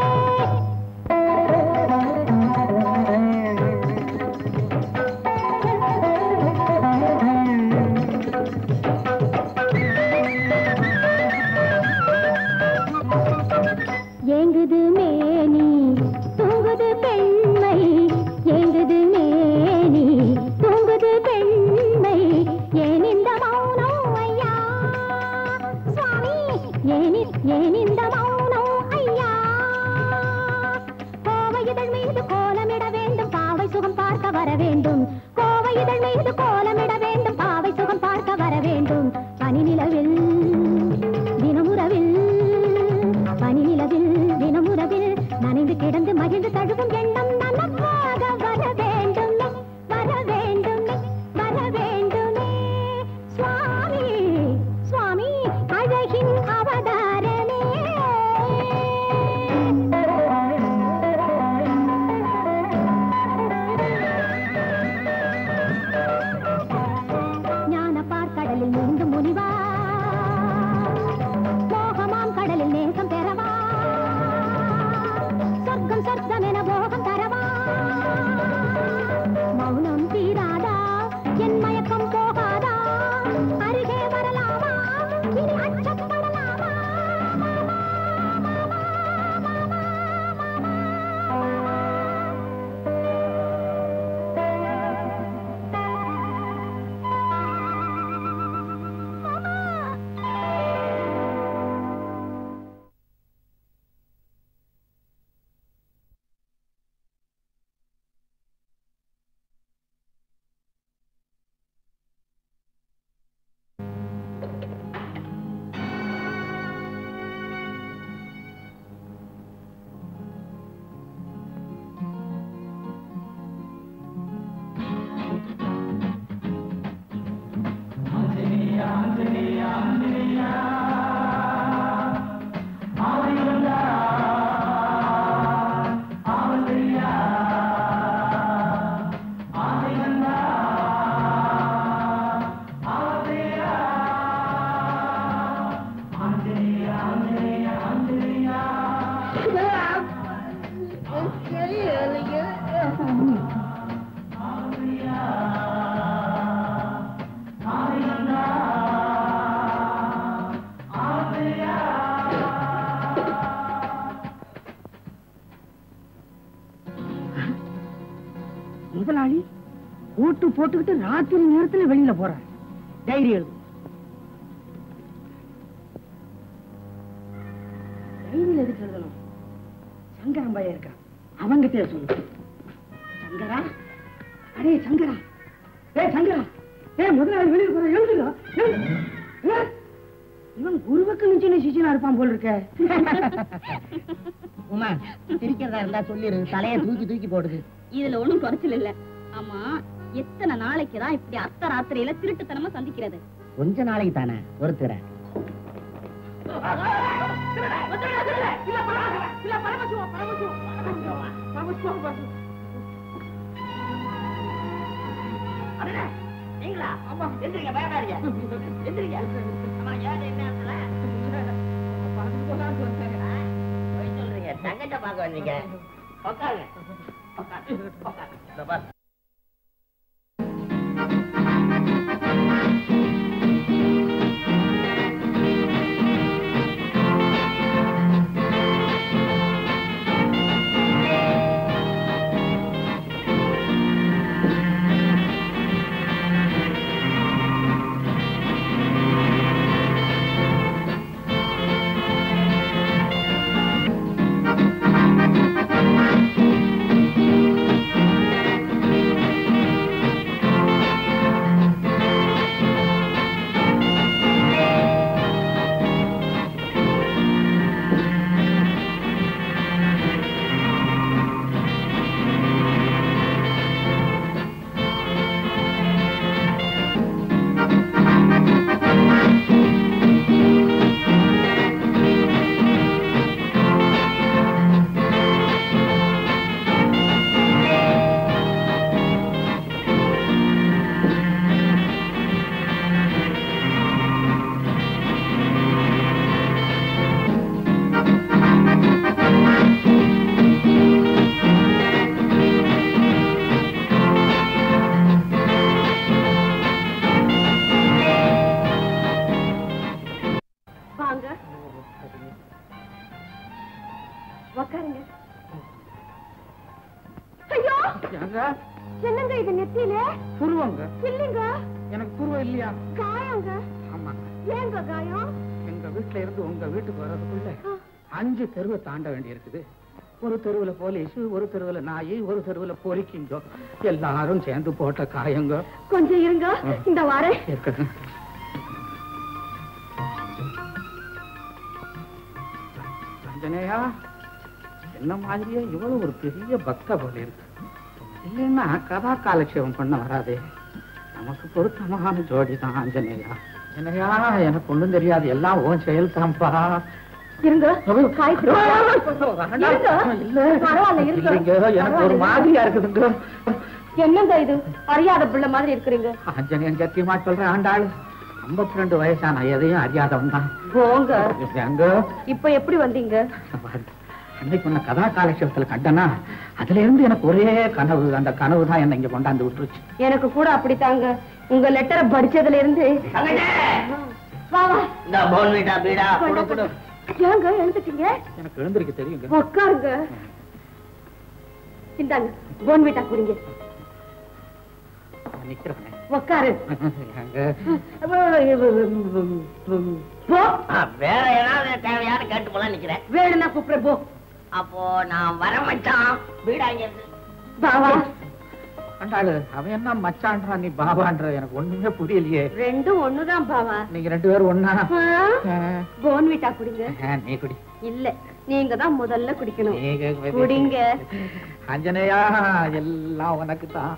ஏங்குது மேனி தூங்குது பெண்மை ஏங்குது மேனி தூங்குது பெண்மை பாவை இதழ் மீது கோலமிட வேண்டும் பாவை சுகம் பார்க்க வர வேண்டும் பனி நிலவில் தினமுறவில் பனி நிலவில் தினமுறவில் நனைந்து கிடந்து மகிழ்ந்து தழுவும் எண்ணம் நனவாக வர வேண்டுமே வர வேண்டுமே வர வேண்டுமே சுவாமி சுவாமி அழகின் அவதாரமே ஞான பார்க்கடலில் நீந்து முனிவா மோகமாம் கடலில் நேசம் பெறவா சொர்க்கம் சொர்க்கம் என போகம் தரவா மௌனம் தீராதா என் மயக்கம் போகாதா அருகே வரலாமா இனி அச்சப்படலாமா முதலாளி ஓட்டு போட்டுக்கிட்டு ராத்திரி நேரத்துல வெளியில போறார் டைரி எழுது டைரியில் எதுக்கு எழுதணும் சங்கரன் பையன் இருக்கான் அவங்கிட்டே சொல்லு சங்கரா அடே சங்கரா ஏ சங்கரா ஏ முதலாளி வெளியில போற எழுதுடா எழுது. ஏ, இவன் குருவுக்கு மிஞ்சின சிஷியனா இருப்பான் போல் இருக்க உமா சிரிக்கிறதா இருந்தா சொல்லிரு தலைய தூக்கி தூக்கி போடுது இதுல ஒண்ணும் குறைச்சல் இல்ல ஆமா எத்தனை நாளைக்கு தான் இப்படி அர்த்த ராத்திரியில திருட்டுத்தனமா சந்திக்கிறது கொஞ்ச நாளைக்கு தானே ஒருத்தர நீங்களா ஆமா எந்திரிங்க பயப்படாதீங்க எந்திரிங்க அம்மா ஏன் என்ன இடத்துல? ஆ, போய் சொல்றீங்க தங்கச்ச பார்க்க வந்தீங்க உட்காருங்க உட்காரு, உட்காரு. இதோ பாரு. வாங்க உக்காருங்க ஐயோ என்னங்க இது நெத்தியில புருவங்க இல்லைங்க எனக்கு புருவம் இல்லையா காயங்க ஆமா ஏங்க காயம் எங்க வீட்டுல இருந்து உங்க வீட்டுக்கு வர்றதுக்குள்ள அஞ்சு தெருவை தாண்ட வேண்டி இருக்குது ஒரு தெருவுல போலீஸ் ஒரு தெருவுல நாய் ஒரு தெருவுல பொறிக்கிங்க எல்லாரும் சேர்ந்து போட்ட காயங்க கொஞ்சம் இருங்க இந்த வாரேன் இருக்கட்டும் அஞ்சனையா என்ன மாதிரியே இவ்வளவு ஒரு பெரிய பக்த போல இருக்கு இல்லைன்னா கதா காலட்சேபம் பண்ண வராதே நமக்கு பொருத்தமான ஜோடி தான் ஆஞ்சநேயா அஞ்சனையா எனக்கு ஒண்ணும் தெரியாது எல்லாம் உன் செயல் தான்ப்பா இருங்க காய்ச்சல் இருங்க. இல்ல பரவாயில்ல, இருங்க. இல்லைங்க, எனக்கு ஒரு மாதிரியா இருக்குதுங்க என்னங்க இது அறியாத பிள்ளை மாதிரி இருக்கிறீங்க ஆஞ்சநேயன் சத்தியமா சொல்றேன் ஆண்டாள் ஐம்பத்தி ரெண்டு வயசான எதையும் அறியாதவன் தான் போங்க எங்க இப்ப எப்படி வந்தீங்க அன்னைக்கு உன்னை கதா காலட்சேபத்துல கண்டனா அதுல இருந்து எனக்கு ஒரே கனவு அந்த கனவு தான் என்ன இங்க கொண்டாந்து விட்டுருச்சு எனக்கு கூட அப்படித்தாங்க உங்க லெட்டரை படிச்சதுல இருந்து வா வா இந்த போன்விட்டா பீடா கொடு கொடு ஏங்க எழுந்துட்டீங்க எனக்கு எழுந்திருக்க தெரியுங்க உட்காருங்க இந்தாங்க போன்விட்டா குடிங்க நான் நிக்கிறேன் உட்காரு எங்க போ வேற ஏதாவது தேவையானு கேட்டு போல நிக்கிறேன் வேணும்னா கூப்பிடுற போ அப்போ நான் வர மச்சான் வீடாங்க இருந்து வா வா ஆண்டாளு அவன் என்ன மச்சான்றான் நீ பாபான்ற எனக்கு ஒண்ணுமே புரியலையே ரெண்டும் ஒண்ணுதான் பாவா நீங்க ரெண்டு பேரும் ஒண்ணா ஆ? போன்விட்டா குடிங்க ஆ, நீ குடி இல்ல நீங்க தான் முதல்ல குடிக்கணும் நீங்க குடிங்க அஞ்சனையா எல்லாம் உனக்கு தான்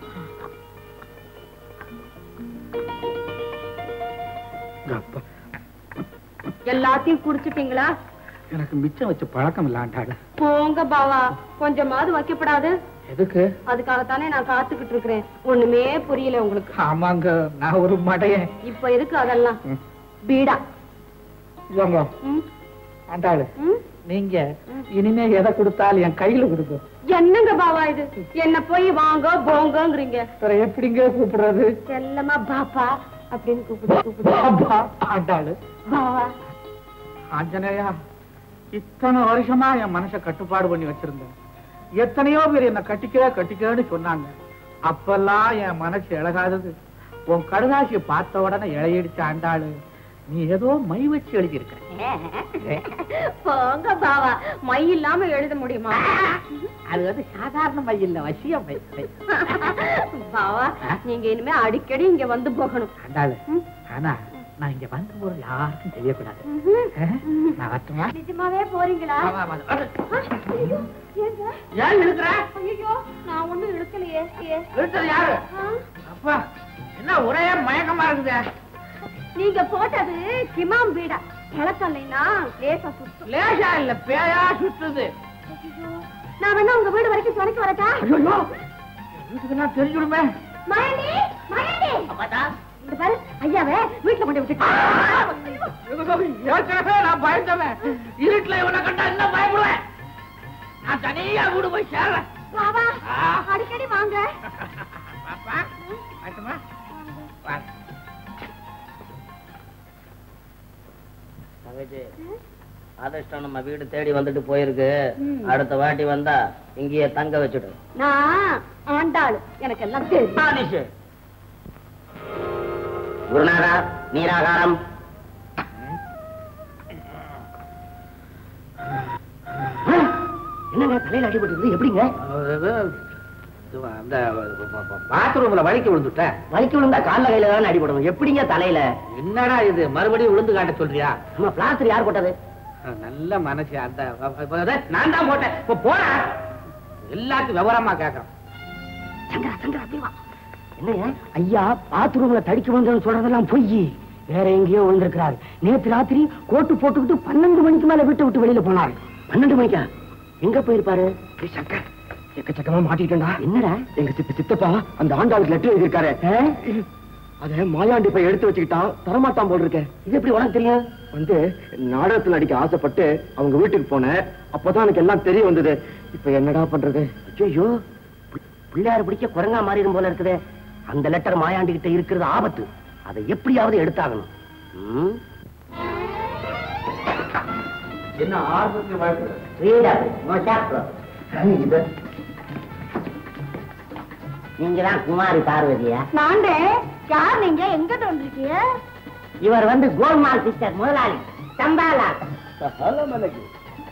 எல்லாத்தையும் குடிச்சிட்டீங்களா எனக்கு மிச்சம் வச்சு பழக்கம் இல்ல ஆண்டாளு போங்க பாவா கொஞ்சமாவது வைக்கப்படாது எதுக்கு அதுக்காகத்தானே நான் காத்துக்கிட்டு இருக்கிறேன் ஒண்ணுமே புரியல உங்களுக்கு ஆமாங்க நான் ஒரு மடையன் இப்ப எதுக்கு அதெல்லாம் ம். பீடா இவங்க ம், ஆண்டாளு ம். நீங்க இனிமே எதை கொடுத்தாலும் என் கையில கொடுங்க என்னங்க பாவா இது என்ன போய் வாங்க போங்கங்கிறீங்க வேற எப்படிங்க கூப்பிடுறது செல்லமா பாப்பா அப்படின்னு கூப்பிடு கூப்பிடு பாபா ஆண்டாளு பாவா ஆஞ்சநேயா இத்தனை வருஷமா என் மனச கட்டுப்பாடு பண்ணி வச்சிருந்தேன் எத்தனையோ பேர் என்ன கட்டிக்க கட்டிக்கன்னு சொன்னாங்க அப்பெல்லாம் என் மனசு இழகாதது உன் கடுதாசியை பார்த்த உடனே இழையடிச்ச ஆண்டாளு நீ ஏதோ மை வச்சு எழுதியிருக்க போங்க பாவா மை இல்லாம எழுத முடியுமா அது வந்து சாதாரண மை இல்ல வசிய மை மை. பாவா நீங்க இனிமே அடிக்கடி இங்க வந்து போகணும் ஆண்டாளு ம். ஆனா நான் இங்க வந்த போது யாருக்கும் தெரியக்கூடாது ஆ? நான் வரட்டுமா நிஜமாவே போறீங்களா ஆமா, ஆமா. ஆ, ஐயோ, ஏங்க? ஏன் இழுக்கிற ஐயோ நான் ஒண்ணும் இழுக்கலையே ஏ. இழுத்தது யாரு ஆ, அப்பா என்ன ஒரே மயக்கமா இருக்குது நீங்க போட்டது கிமாம் வீடா பழக்கம் இல்லைன்னா லேசா சுத்தம் லேசா இல்ல பேயா சுத்துது ஐயோ, நான் வேணா உங்க வீடு வரைக்கும் துணைக்கு வரட்டா ஐயோ வீட்டுக்கெல்லாம் தெரிஞ்சுடுமே மயண்டி மயண்டி அப்பாட்டா இந்த பாரு ஐயாவே வீட்டுல கொண்டு விட்டுட்டு ஏற்கனவே நான் பயந்தவன் இருட்டுல இவனை கண்டா என்ன பயப்படுவேன் நான் தனியா வீடு போய் சேர்றேன் பாபா ஆ. அடிக்கடி வாங்க பாப்பா வரட்டுமா? வா. தங்கச்சி அதிர்ஷ்டம் நம்ம வீடு தேடி வந்துட்டு போயிருக்கு ம். அடுத்த வாட்டி வந்தா இங்கேயே தங்க வச்சுடு நான் ஆண்டாளு எனக்கு எல்லாம் தெரியும் குருநாதா நீராகாரம் என்னங்க தலையில அடிபட்டு எப்படிங்க அந்த பாத்ரூம்ல வலிக்கு விழுந்துட்டேன் வலிக்கு விழுந்தா கால்ல கையில தான் அடிபடும் எப்படிங்க தலையில என்னடா இது மறுபடியும் விழுந்து காட்ட சொல்றியா நம்ம பிளாஸ்டர் யார் போட்டது நல்ல மனசு அந்த நான் தான் போட்டேன் இப்ப போடா எல்லாத்தையும் விவரமா கேட்கறேன் சங்கரா சங்கரா அப்படி வா என்னங்க ஐயா பாத்ரூம்ல தடிக்க விழுந்தன்னு சொல்றதெல்லாம் பொய் வேற எங்கேயோ விழுந்திருக்கிறார் நேத்து ராத்திரி கோட்டு போட்டுக்கிட்டு பன்னெண்டு மணிக்கு மேல வீட்டை விட்டு வெளியில போனார் பன்னெண்டு மணிக்கா எங்க போயிருப்பாரு சங்கர் எக்கச்சக்கமா மாட்டிட்டா என்னடா எங்க சித்த சித்தப்பா அந்த ஆண்டாளுக்கு லெட்டர் எழுதியிருக்காரு அத மாயாண்டி போய் எடுத்து வச்சுக்கிட்டான் தரமாட்டான் போல் இருக்க இது எப்படி உனக்கு தெரியும் வந்து நாடகத்துல நடிக்க ஆசைப்பட்டு அவங்க வீட்டுக்கு போனேன் அப்பதான் எனக்கு எல்லாம் தெரிய வந்தது இப்ப என்னடா பண்றது ஐயோ பிள்ளையார் பிடிக்க குரங்கா மாறிடும் போல இருக்குது அந்த லெட்டர் மாயாண்டி கிட்ட இருக்கிறது ஆபத்து அதை எப்படியாவது எடுத்தாகணும் ம்? என்ன ஆர்வத்தில் வாழ்க்கை Read up. No chapter. இது நீங்கதான் குமாரி பார்வதியா நாண்டே யார் நீங்க எங்க தோன்றிருக்கீங்க இவர் வந்து கோல்மால் சிஸ்டர் முதலாளி சம்பாலா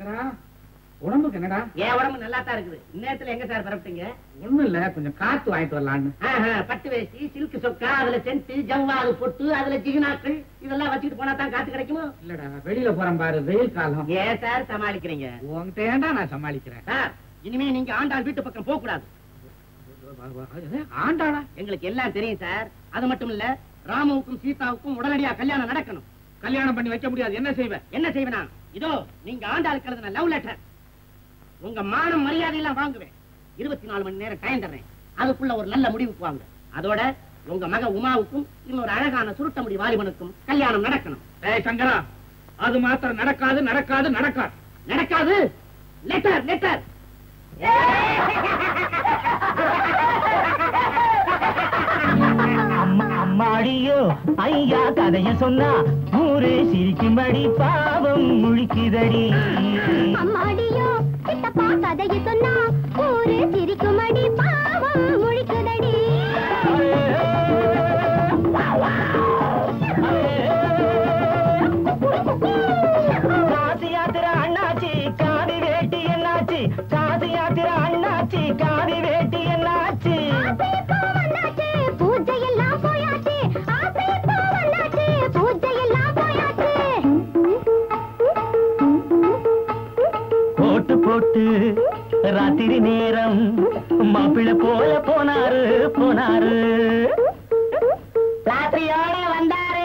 சங்கரா உடம்புக்கு என்னடா என் உடம்பு நல்லா தான் இருக்குது இந்நேரத்துல எங்க சார் பரப்பிட்டீங்க ஒண்ணும் இல்ல கொஞ்சம் காத்து வாங்கிட்டு வரலான்னு ஆஹா, பட்டு வேஷ்டி சில்க் சொக்கா அதுல சென்ட் ஜவ்வாது பொட்டு அதுல ஜிகினாக்கள் இதெல்லாம் வச்சுட்டு போனா தான் காத்து கிடைக்குமோ இல்லடா வெளியில போறேன் பாரு வெயில் காலம் ஏன் சார் சமாளிக்கிறீங்க உன்கிட்ட ஏன்டா நான் சமாளிக்கிறேன் சார் இனிமே நீங்க ஆண்டாள் வீட்டு பக்கம் போக கூடாது ஆண்டாளா எங்களுக்கு எல்லாம் தெரியும் சார் அது மட்டும் இல்ல ராமுவுக்கும் சீதாவுக்கும் உடனடியா கல்யாணம் நடக்கணும் கல்யாணம் பண்ணி வைக்க முடியாது என்ன செய்வேன் என்ன செய்வேனா இதோ நீங்க ஆண்டாளுக்கு எழுதின லவ் லெட்டர் உங்க மானம் மரியாதை எல்லாம் வாங்குவேன் இருபத்தி நாலு மணி நேரம் டைம் தர்றேன் அதுக்குள்ள ஒரு நல்ல முடிவுக்கு வாங்க அதோட உங்க மக உமாவுக்கும் இன்னொரு அழகான சுருட்ட முடி வாலிபனுக்கும் கல்யாணம் நடக்கணும் ஏய் சங்கரா அது மாத்திரம் நடக்காது நடக்காது நடக்காது நடக்காது லெட்டர் லெட்டர் அம்மாடியோ ஐயா கதைய சொன்னா ஊரே சிரிக்கும்படி பாவம் முழிக்குதடி அம்மாடியோ சித்தப்பா கதையை சொன்னா ஊரு சிரிக்குமடி பாவம் முழிக்குதடி காசி யாத்திரை அண்ணாச்சி காதி வேட்டி என்னாச்சு காசி யாத்திரை அண்ணாச்சி காதி வேட்டி என்னாச்சு ஆசை இப்போ வந்தாச்சு, பூஜை எல்லாம் போயாச்சு ஆசை இப்போ வந்தாச்சு, பூஜை எல்லாம் போயாச்சு போட்டு போட்டு ராத்திரி நேரம் மாப்பிள்ளை போல போனாரு போனாரு ராத்திரியோட வந்தாரு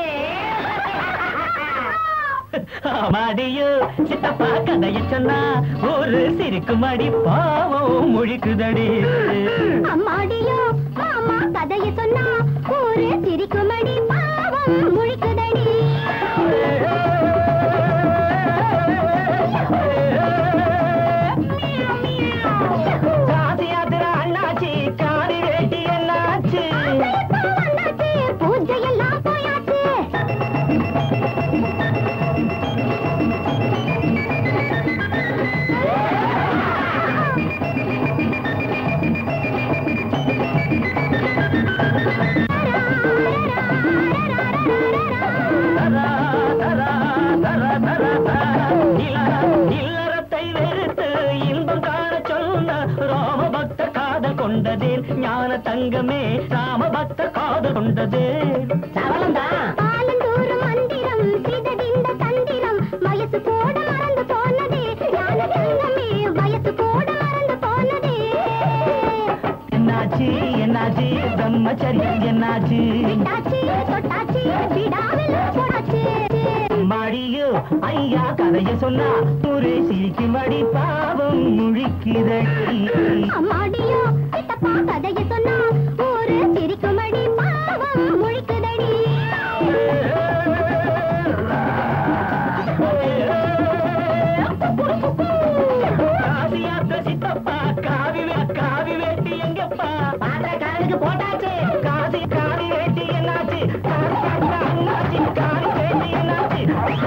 மாடியோ சித்தப்பா கதைய சொன்னா ஒரு சிரிக்குமடி பாவம் முழிக்குதடி அம்மாடியோ மாமா கதையை சொன்னா ஊரு சிரிக்குமடி பாவம் முழிக்குதடி காசி யாத்திரை அண்ணாச்சி காதி வேட்டி என்னாச்சு இப்போ வந்தாச்சு, பூஜை எல்லாம் போயாச்சு தரா, தரா, தரா, தரா, தரா. இல்லற- இல்லறத்தை வெறுத்து இன்பம் காண சொன்ன ராம பக்த காதல் கொண்டதே ஞான தங்கமே ராம பக்த காதல் கொண்டதே ஆலந்தூரும் மந்திரம் சிதறிந்த தந்திரம் வயசு கூட மறந்து போனதே ஞான தங்கமே வயசு கூட மறந்து போனதே என்னாச்சு என்னாச்சு பிரம்மச்சரியம் என்னாச்சு விட்டாச்சு தொட்டாச்சு விடாவில் போடாச்சு மாடியோ ஐயா கதைய சொன்னா ஒரு சிரிக்கும்படி பாவம் முழிக்குதடி அம்மாடியோ சித்தப்பா கதையை சொன்னா ஊரு சிரிக்குமடி பாவம் முழிக்குதடி காசி யாத்திரை சித்தப்பா காவி வே- காவி வேட்டி எங்கப்பா பாத்திர காலுக்கு போட்டாச்சு காசி காவி வேட்டி என்னாச்சு காசி யாத்திரை அண்ணாச்சி காவி வேட்டி என்னாச்சு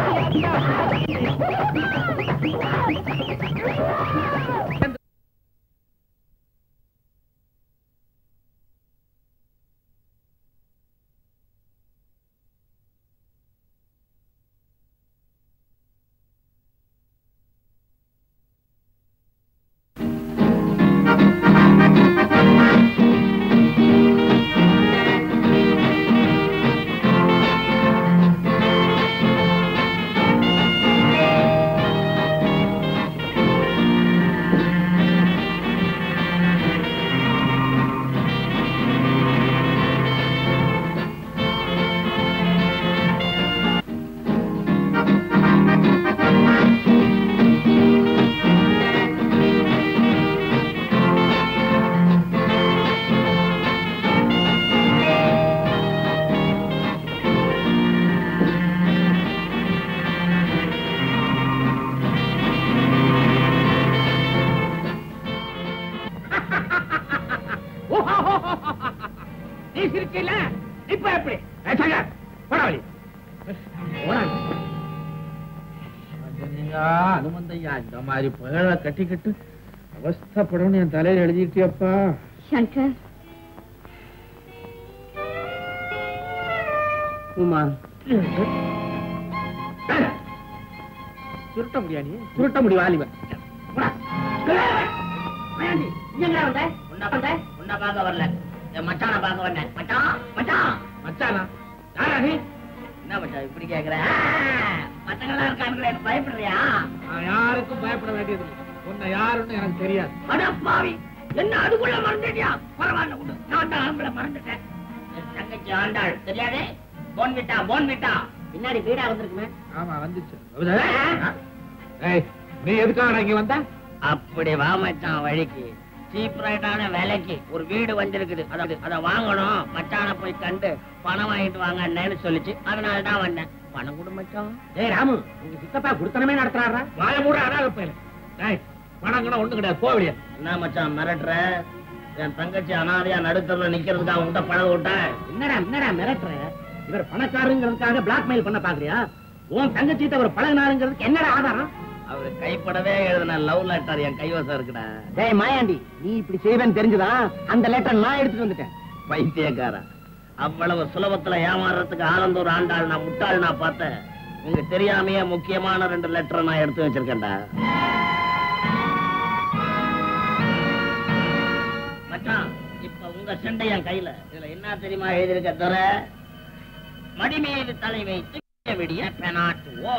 நீ சிரிக்கல இப்ப எப்படி ஏய், சங்கர், போடா வெளிய. போடா. ரஜினியா, அனுமந்தையா இந்த மாதிரி புகழ கட்டிக்கிட்டு அவஸ்தப்படணும் என் தலையில எழுதிட்டியப்பா சங்கர் உமா சுருட்ட முடியா நீ சுருட்ட முடி வாலிபன் எங்க வந்த உன்ன வந்த உன்ன பார்க்க வரல என் மச்சான பார்க்க வந்தேன் மச்சான் மச்சான் மச்சானா யாரா நீ என்ன மச்சான் இப்படி கேக்குற மத்தங்களா இருக்கானுங்களே எனக்கு பயப்படுறியா நான் யாருக்கும் பயப்பட வேண்டியது இல்லை. உன்னை யாருன்னு எனக்கு தெரியாது அடப்பாவி என்ன அதுக்குள்ள மறந்துட்டியா பரவாயில்ல விடு நான் தான் ஆம்பளை மறந்துட்டேன் என் தங்கச்சி ஆண்டாள் தெரியாதே போன் விட்டா போன் விட்டா பின்னாடி வீடா வந்திருக்குமே ஆமா வந்துச்சு ஏய் நீ எதுக்காக இங்க வந்த அப்படி வா மச்சான் வழிக்கு சீப் ரைட்டான விலைக்கு ஒரு வீடு வந்திருக்குது அதாவது அதை வாங்கணும் மச்சான போய் கண்டு பணம் வாங்கிட்டு வாங்கன்னு சொல்லிச்சு அதனால தான் வந்தேன் பணம் கொடு மச்சான் ஏய் ராமு உங்க சித்தப்பா குடுத்தனமே நடத்துறாரா வாய மூட அனாத போயில ஏய் பணம் கூட ஒண்ணு கிடையாது போவடியா என்ன மச்சான் மிரட்டுற என் தங்கச்சி அனாதையா நடுத்தருல நிக்கிறதுக்கு உன்கிட்ட பழக விட்டேன் என்னடா என்னடா மிரட்டுற இவர் பணக்காரங்கிறதுக்காக பிளாக்மெயில் பண்ண பாக்குறியா உன் தங்கச்சிட்ட ஒரு பழகினாருங்கிறதுக்கு என்னடா ஆதாரம் அவரு கைப்படவே எழுதின லவ் லெட்டர் என் கைவசம் இருக்குடா டேய் மாயாண்டி நீ இப்படி செய்வேன்னு தெரிஞ்சுதான் அந்த லெட்டர் நான் எடுத்துட்டு வந்துட்டேன் பைத்தியக்காரா அவ்வளவு சுலபத்துல ஏமாறுறதுக்கு ஆனந்தூர் ஆண்டாள் நான் முட்டாள் நான் பார்த்தேன் உங்க தெரியாமையே முக்கியமான ரெண்டு லெட்டர் நான் எடுத்து வச்சிருக்கேன்டா மச்சான் இப்ப உங்க சண்டை என் கையில இதுல என்ன தெரியுமா எழுதியிருக்க தர மடி மீது தலை வைத்து விடிய பெனாட்டுவோ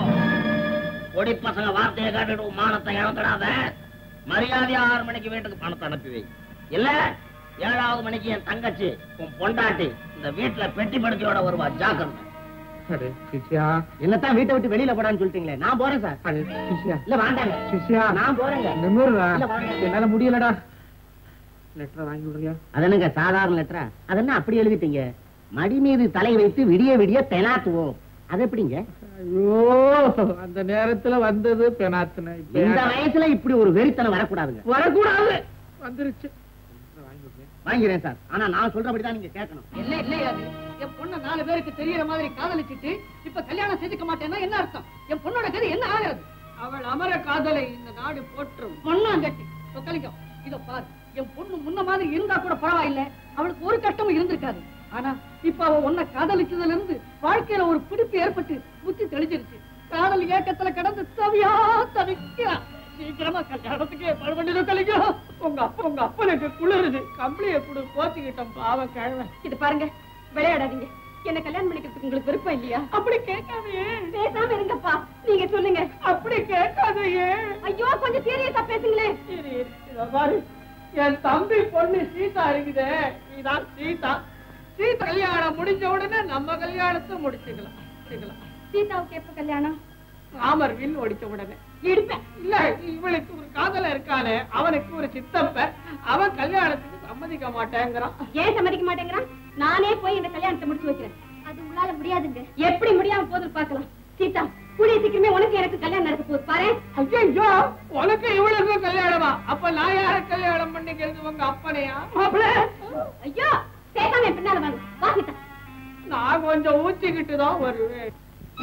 பொடி பசங்க வார்த்தையை காட்டிட்டு மானத்தை இழந்துடாத மரியாதையா ஆறு மணிக்கு வீட்டுக்கு பணத்தை அனுப்பி வை இல்ல ஏழாவது மணிக்கு என் தங்கச்சி உன் பொண்டாட்டி இந்த வீட்டுல பெட்டி படுக்கையோட வருவா ஜாக்கிரதை சிஷ்யா என்னத்தான் வீட்டை விட்டு வெளியில போடான்னு சொல்லிட்டீங்களே நான் போறேன் சார் சிஷ்யா இல்ல வேண்டாங்க சிஷ்யா நான் போறேங்க நிமிர்றா இல்ல, வாங்க. என்னால முடியலடா லெட்டர் வாங்கி விடுறியா அது என்னங்க சாதாரண லெட்டரா அது என்ன அப்படி எழுதிட்டீங்க மடி மீது தலை வைத்து விடிய விடிய பெனாத்துவோம் அது எப்படிங்க ஐயோ அந்த நேரத்துல வந்தது பெனாத்துன இப்ப இந்த ஏன் வயசுல இப்படி ஒரு வெறித்தனம் வரக்கூடாதுங்க வரக்கூடாது வந்துருச்சு வாங்கி விடுறியா? வாங்கிறேன் சார் ஆனா நான் சொல்றபடிதான் நீங்க கேட்கணும் என்ன இல்லையா அது என் பொண்ண நாலு பேருக்கு தெரியற மாதிரி காதலிச்சிட்டு இப்ப கல்யாணம் செஞ்சுக்க மாட்டேன்னா என்ன அர்த்தம் என் பொண்ணோட கதை என்ன ஆகிறது அவள் அமர காதலை இந்த நாடு போற்றும் பொண்ணாங்கட்டி சொக்கலிங்கம் இதோ பாரு என் பொண்ணு முன்ன மாதிரி இருந்தா கூட பரவாயில்ல அவளுக்கு ஒரு கஷ்டமும் இருந்திருக்காது ஆனா இப்ப அவ உன்னை காதலிச்சதுல இருந்து வாழ்க்கையில ஒரு பிடிப்பு ஏற்பட்டு புத்தி தெளிஞ்சிருச்சு காதல் ஏக்கத்துல கடந்து தவியா தவிக்கிறா சீக்கிரமா கல்யாணத்துக்கு ஏற்பாடு பண்ணிடும் கலிங்கம் உங்க அப்பா உங்க அப்பனுக்கு குளிருது கம்பளிய குடு போத்திக்கிட்டோம் பாவம் கிழமை இது பாருங்க விளையாடாதீங்க என்ன கல்யாணம் பண்ணிக்கிறதுக்கு உங்களுக்கு விருப்பம் இல்லையா அப்படி கேட்காதே பேசாம இருங்கப்பா நீங்க சொல்லுங்க அப்படி கேட்காதே ஐயோ கொஞ்சம் சீரியஸா பேசுங்களேன் இரு, இரு, இதோ பாரு என் தம்பி பொண்ணு சீதா இருக்குதே இதான் சீதா சீதா கல்யாணம் முடிஞ்ச உடனே நம்ம கல்யாணத்தை முடிச்சுக்கலாம் முடிச்சுக்கலாம் சீதாவுக்கு எப்ப கல்யாணம் ராமர் வில் ஒடிச்ச உடனே எடுப்பேன் இல்ல இவளுக்கு ஒரு காதல இருக்கானே அவனுக்கு ஒரு சித்தப்ப அவன் கல்யாணத்துக்கு சம்மதிக்க மாட்டேங்கிறான் ஏன் சம்மதிக்க மாட்டேங்கிறான் நானே போய் இந்த கல்யாணத்தை முடிச்சு வைக்கிறேன் அது உங்களால முடியாதுங்க எப்படி முடியாம போகுது பார்க்கலாம் சீதா கூடிய சீக்கிரமே உனக்கு எனக்கு கல்யாணம் நடக்க போகுது பாரு ஐயோ உனக்கு இவளுக்கு கல்யாணமா அப்ப நான் யார கல்யாணம் பண்ணிக்கிறது உங்க அப்பனையா மாப்பிள ஐயோ பேசாம என் பின்னால வாங்க வா சீதா நான் கொஞ்சம் ஊத்திக்கிட்டு தான் வருவேன்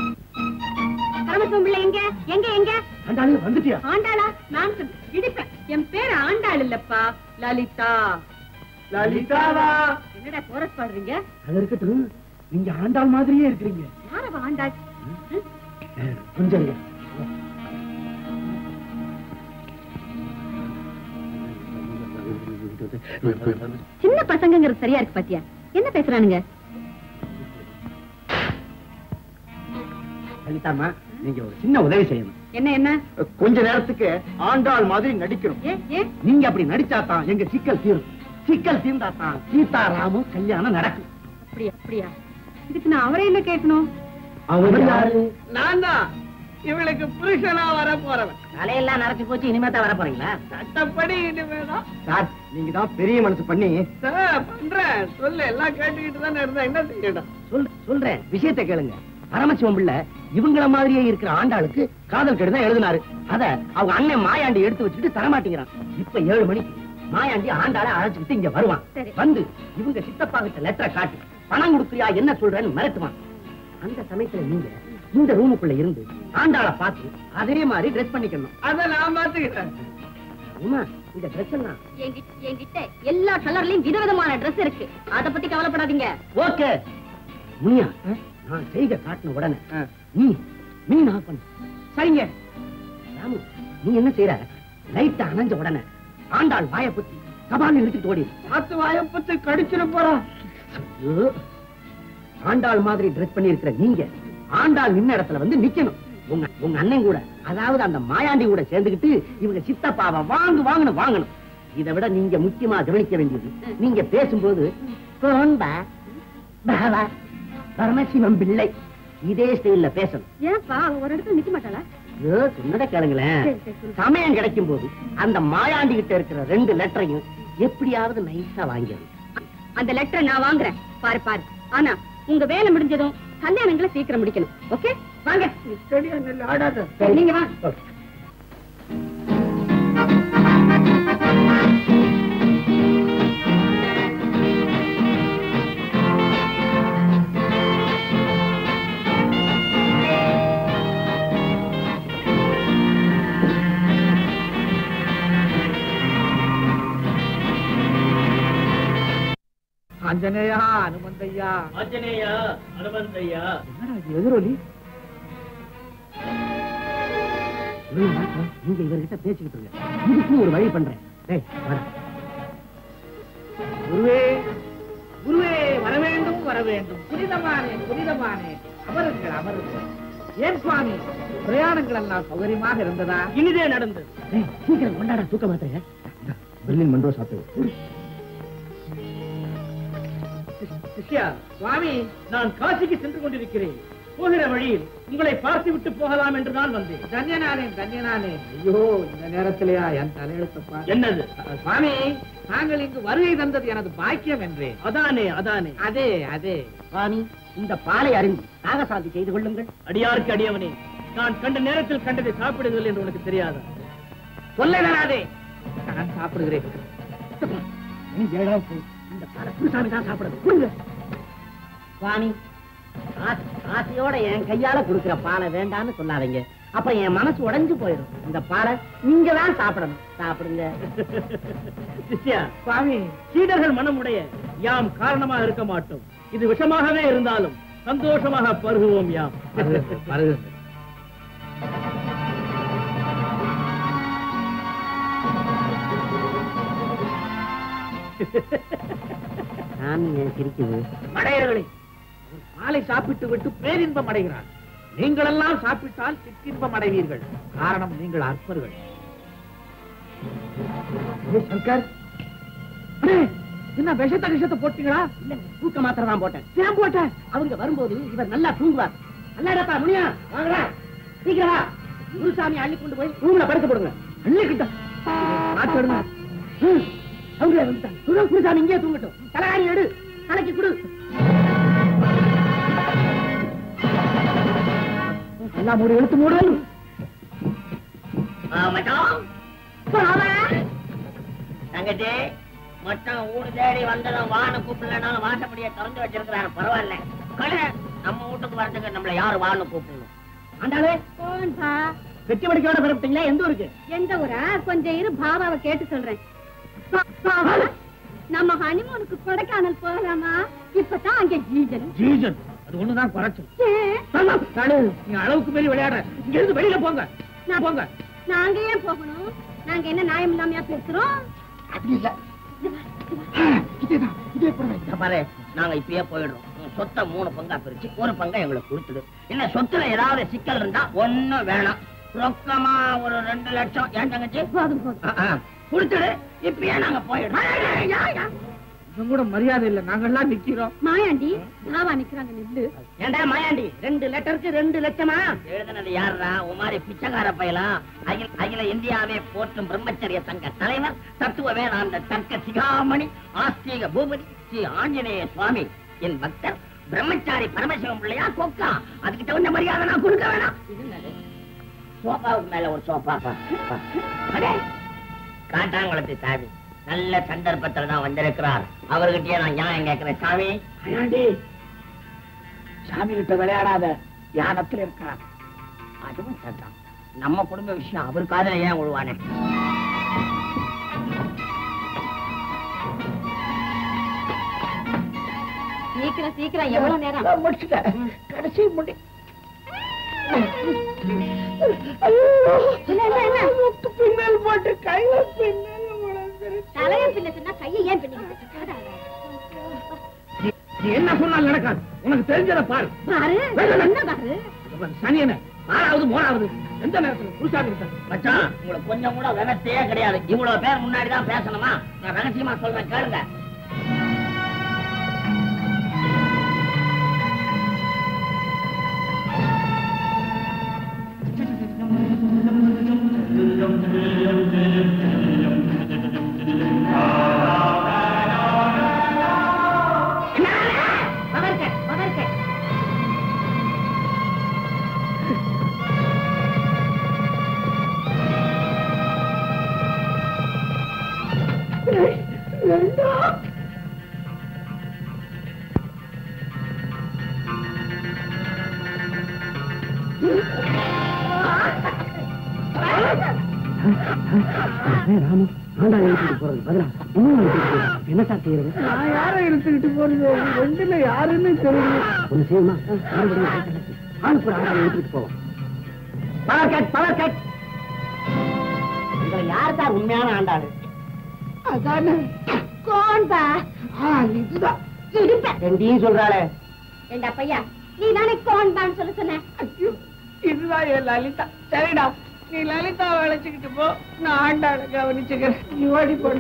பரமசிவம் பிள்ளை எங்க எங்க எங்க ஆண்டாளு வந்துட்டியா ஆண்டாளா நான் சொல்~ இடிப்பேன் என் பேர் ஆண்டாள் இல்லப்பா லலிதா லலிதாவா என்னடா கோரஸ் பாடுறீங்க அது இருக்கட்டும் நீங்க ஆண்டாள் மாதிரியே இருக்கிறீங்க யாரவா ஆண்டாள் கொஞ்சம் இருங்க. சின்ன பசங்கங்கிறது சரியா இருக்கு பாத்தியா என்ன பேசுறானுங்க லலிதாம்மா நீங்க ஒரு சின்ன உதவி செய்யணும் என்ன என்ன கொஞ்ச நேரத்துக்கு ஆண்டாள் மாதிரி நடிக்கணும் ஏ ஏ நீங்க அப்படி நடிச்சாதான் எங்க சிக்கல் தீரும் சிக்கல் தீர்ந்தாதான் சீதாராமும் கல்யாணம் நடக்கும் அப்படியா அப்படியா இதுக்கு நான் அவரை என்ன கேட்கணும் அவர் யாரு நான் தான் இவளுக்கு புருஷனா வர போறவன் தலையெல்லாம் நரைச்சு போச்சு இனிமே தான் வர போறீங்களா சட்டப்படி இனிமேதான் சார் நீங்க தான் பெரிய மனசு பண்ணி சார், பண்றேன் சொல்லு எல்லாம் கேட்டுக்கிட்டு தானே இருந்தேன் என்ன செய்யணும் சொல் சொல்றேன் விஷயத்தை கேளுங்க பரமசிவம் பிள்ளை இவங்கள மாதிரியே இருக்கிற ஆண்டாளுக்கு காதல் கடிதம் எழுதினாரு அத அவங்க அண்ணன் மாயாண்டி எடுத்து வச்சுட்டு தரமாட்டேங்கிறான் இப்ப ஏழு மணிக்கு மாயாண்டி ஆண்டாளை அழைச்சுக்கிட்டு இங்க வருவான் சரி. வந்து இவங்க சித்தப்பா கிட்ட லெட்டரை காட்டி பணம் கொடுக்குறியா என்ன சொல்றேன்னு மிரட்டுவான் அந்த சமயத்துல நீங்க இந்த ரூமுக்குள்ள இருந்து ஆண்டாளை பார்த்து அதே மாதிரி ட்ரெஸ் பண்ணிக்கணும் அதை நான் பாத்துக்கிட்டேன் உமா இந்த ட்ரெஸ் எல்லாம் என்கிட்ட என்கிட்ட எல்லா கலர்லயும் விதவிதமான Dress இருக்கு அத பத்தி கவலைப்படாதீங்க ஓகே முனியா நான் செய்க காட்டின உடனே நீ மீன் ஆஃப் பண்ணு சரிங்க ராமு நீ என்ன செய்யற லைட் அணைஞ்ச உடனே ஆண்டாள் வாயை பத்தி கபால் எடுத்துட்டு ஓடி பார்த்து வாயப்பத்து கடிச்சிட போறான் ஐயோ, ஆண்டாள் மாதிரி ட்ரெஸ் பண்ணி இருக்கிற நீங்க ஆண்டாள் நின்ன இடத்துல வந்து நிக்கணும் உங்க உங்க அண்ணன் கூட அதாவது அந்த மாயாண்டி கூட சேர்ந்துக்கிட்டு இவங்க சித்தப்பாவை வாங்கு வாங்கணும் வாங்கணும் இதை விட நீங்க முக்கியமா கவனிக்க வேண்டியது நீங்க பேசும்போது "போன்பா, பாவா, பரமசிவம் பிள்ளை இதே ஸ்டைல்ல பேசணும் ஏன்பா அவ ஒரு இடத்துல நிக்க மாட்டாளா ஐயோ, சொன்னதை கேளுங்களேன் சரி, சரி, சொல்லு. சமயம் கிடைக்கும் போது அந்த மாயாண்டி கிட்ட இருக்கிற ரெண்டு லெட்டரையும் எப்படியாவது நைஸா வாங்கிடணும் அந்த லெட்டரை நான் வாங்குறேன் பாரு பாரு ஆனா உங்க வேலை முடிஞ்சதும் கல்யாணங்களை சீக்கிரம் முடிக்கணும் ஓகே வாங்க ஆடாத நீங்க வாங்க ஆஞ்சநேயா அனுமந்தையா ஆஞ்சநேயா அனுமந்தையா என்னடா இது எதிரொலி நீங்க இவர்கிட்ட பேசிக்கிட்டு இருங்க இதுக்கு ஒரு வழி பண்றேன் டேய், வாடா. குருவே குருவே வர வேண்டும் வர வேண்டும் புனிதமானே புனிதமானே அமருங்கள் அமருங்கள் ஏன் சுவாமி பிரயாணங்கள் எல்லாம் சௌகரியமாக இருந்ததா இனிதே நடந்தது டேய், சீக்கிரம் கொண்டாடா தூக்க மாட்டேங்க பெர்லின் மன்றோ சாப்பிட்டு சிஷ்யா சுவாமி நான் காசிக்கு சென்று கொண்டிருக்கிறேன் போகிற வழியில் உங்களை பார்த்து விட்டு போகலாம் என்று தான் வந்தேன் தன்யனானே தன்யனானே ஐயோ இந்த நேரத்திலேயா என் தலையெழுத்தப்பா என்னது சுவாமி நாங்கள் இங்கு வருகை தந்தது எனது பாக்கியம் என்றேன் அதானே அதானே அதே அதே சுவாமி இந்த பாலை அறிந்து நாகசாந்தி செய்து கொள்ளுங்கள் அடியாருக்கு அடியவனே நான் கண்ட நேரத்தில் கண்டதை சாப்பிடுவதில்லை என்று உனக்கு தெரியாதா சொல்ல வராதே நான் சாப்பிடுகிறேன் நீ ஏழாம் போய் இந்த பாலை குருசாமி தான் சாப்பிடணும் கொடுங்க சுவாமி ஆசை- ஆசையோட என் கையால குடுக்கிற பாலை வேண்டாம்னு சொல்லாதீங்க அப்புறம் என் மனசு உடைஞ்சு போயிடும் இந்த பாலை நீங்க தான் சாப்பிடணும் சாப்பிடுங்க சிஷ்யா சுவாமி சீடர்கள் மனமுடைய யாம் காரணமாக இருக்க மாட்டோம் இது விஷமாகவே இருந்தாலும் சந்தோஷமாக பருகுவோம் யாம் சாமி ஏன் சிரிக்குது மடையர்களே அவர் பாலை சாப்பிட்டு விட்டு பேரின்பம் அடைகிறார் நீங்கள் எல்லாம் சாப்பிட்டால் சிற்றின்பம் அடைவீர்கள் காரணம் நீங்கள் அற்பர்கள் ஏ, சங்கர் அடே, என்ன விஷத்தை விஷத்தை போட்டீங்களா இல்ல தூக்க மாத்திரம் தான் போட்டேன் ஏன் போட்ட அவங்க வரும்போது இவர் நல்லா தூங்குவார் நல்லாடப்பா முனியா வாங்கடா சீக்கிரம் வா குருசாமி அள்ளி கொண்டு போய் ரூம்ல படுத்து போடுங்க அள்ளிக்கிட்ட காட்டுடுங்க அவங்க வந்துட்டாங்க குரு குருசாமி இங்கே தூங்கட்டும் தலைகாணி எடு தலைக்கு கொடு எல்லாம் ஒரு எழுத்து மூடு தங்கச்சி மச்சான் ஊடு தேடி வந்ததும் வான்னு கூப்பிடலனாலும் வாசப்படியை திறந்து வச்சிருக்கிறாரு பரவாயில்ல கடை நம்ம வீட்டுக்கு வரதுக்கு நம்மள யாரு வான்னு கூப்பிடணும் ஆண்டாளே போன்பா வெட்டி மடிக்கோட பிறப்பிட்டீங்களா எந்த ஊருக்கு எந்த ஊரா கொஞ்சம் இரு பாபாவை கேட்டு சொல்றேன் பா- பாபா, நம்ம ஹனிமூனுக்கு கொடைக்கானல் போகலாமா இப்பதான் அங்க ஜீஜன் ஜீஜன் அது ஒண்ணுதான் குறைச்சல் ஏன்? நீ அளவுக்கு மீறி விளையாடுற இங்க இருந்து வெளியில போங்க நான் போங்க நாங்க ஏன் போகணும் நாங்க என்ன நியாயம் இல்லாமையா பேசுறோம் இங்க பாரு நாங்க இப்பயே போயிடுறோம் உன் சொத்தை மூணு பங்கா பிரிச்சு ஒரு பங்கா எங்களுக்கு கொடுத்துடு என்ன சொத்துல ஏதாவது சிக்கல் இருந்தா ஒண்ணும் வேணாம் ரொக்கமா ஒரு ரெண்டு லட்சம் ஏன் தங்கச்சி போதும் போதும் ஆ, ஆ. கொடுத்துடு இப்பயே நாங்க போயிடுறோம் இவங்க கூட மரியாதை இல்ல நாங்கெல்லாம் நிக்கிறோம் மாயாண்டி பாவா நிக்கிறாங்க நில்லு ஏண்டா மாயாண்டி ரெண்டு லெட்டருக்கு ரெண்டு லட்சமா எழுதுனது யாருடா உமாரி பிச்சைக்கார பயலாம் அகில அகில இந்தியாவே போற்றும் பிரம்மச்சரிய சங்க தலைவர் தத்துவ வேதாந்த தர்க்க சிகாமணி ஆஸ்திக பூபதி ஸ்ரீ ஆஞ்சநேய சுவாமி என் பக்தர் பிரம்மச்சாரி பரமசிவம் பிள்ளையா கொக்கா அதுக்கு தகுந்த மரியாதை நான் கொடுக்க வேணாம் இது என்னது? சோபாவுக்கு மேல ஒரு சோபா பா, பா. அடே, காட்டாங்குளத்து சாமி நல்ல சந்தர்ப்பத்துல தான் வந்திருக்கிறார் அவர்கிட்டயே நான் நியாயம் கேட்கிறேன் சாமி ஐயாண்டி சாமி கிட்ட விளையாடாத யானத்துல இருக்கான் அதுவும் சரிதான் நம்ம குடும்ப விஷயம் அவர் காதுல ஏன் விழுவானே சீக்கிரம் சீக்கிரம் எவ்வளவு நேரம் முடிச்சுட்டேன் கடைசி முடி என்ன, என்ன, என்ன? முக்கு பின்னல் போட்டு கையில பின்னல் விழுந்துருச்சு. தலைய பின்ன சொன்னா கையை ஏன் பின்னிக்கிட்டு நீ என்ன சொன்னால் நடக்காது உனக்கு தெரிஞ்சத பாரு பாரு என்ன பாரு சனியன ஆறாவது மூணாவது எந்த நேரத்துல புருஷாங்க இருக்க மச்சான் உங்களுக்கு கொஞ்சம் கூட விவசாயே கிடையாது இவ்வளவு பேர் முன்னாடி தான் பேசணுமா நான் ரகசியமா சொல்றேன் கேளுங்க என்ன சார் செய்யறது நான் யாரை இழுத்துக்கிட்டு போறது ரெண்டுல யாருன்னு தெரியல ஒண்ணு செய்யுமா ஆளுக்கு ஒரு ஆளை எடுத்துட்டு போவோம் பவர் கட் பவர் கட் இதுல யார் சார் உண்மையான ஆண்டாளு அதானே கோன் பா ஆ, இதுதான் இருப்பேன் ரெண்டையும் சொல்றாளே ஏண்டா பையா நீ தானே கோன் பான்னு சொல்ல சொன்ன ஐயோ, இதுதான் என் லலிதா சரிடா நீ லலிதா வளைச்சுக்கிட்டு போ நான் ஆண்டாளை கவனிச்சுக்கிறேன் நீ ஓடி பொண்ணு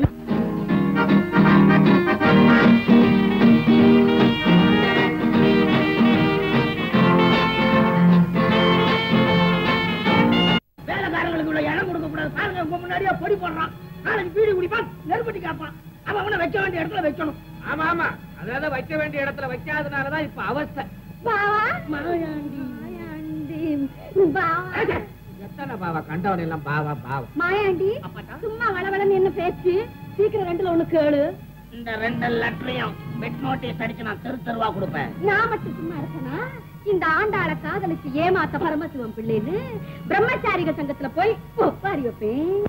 வேலைக்காரங்களுக்கு உள்ள இடம் கொடுக்க கூடாது பாருங்க உங்க முன்னாடியே பொடி போடுறான் நாளைக்கு பீடி குடிப்பான் நெருப்பட்டி காப்பான் அவன் அவனை வைக்க வேண்டிய இடத்துல வைக்கணும் ஆமா ஆமா அதாவது வைக்க வேண்டிய இடத்துல வைக்காதனாலதான் இப்ப அவஸ்தை பாவா மாயாண்டி மாயாண்டி பாவா எத்தனை பாவா கண்டவன் எல்லாம் பாவா பாவா மாயாண்டி சும்மா வளவளன்னு என்ன பேச்சு சீக்கிரம் ரெண்டுல ஒண்ணு கேளு இந்த ரெண்டு லெட்டரையும் வெட் நோட்டீஸ் அடிச்சு நான் தெரு தெருவா கொடுப்பேன் நான் மட்டும் சும்மா இருக்கனா இந்த ஆண்டாள காதலிச்சு ஏமாத்த பரமசிவம் பிள்ளைன்னு பிரம்மச்சாரிகள் சங்கத்துல போய் ஒப்பாரி வைப்பேன்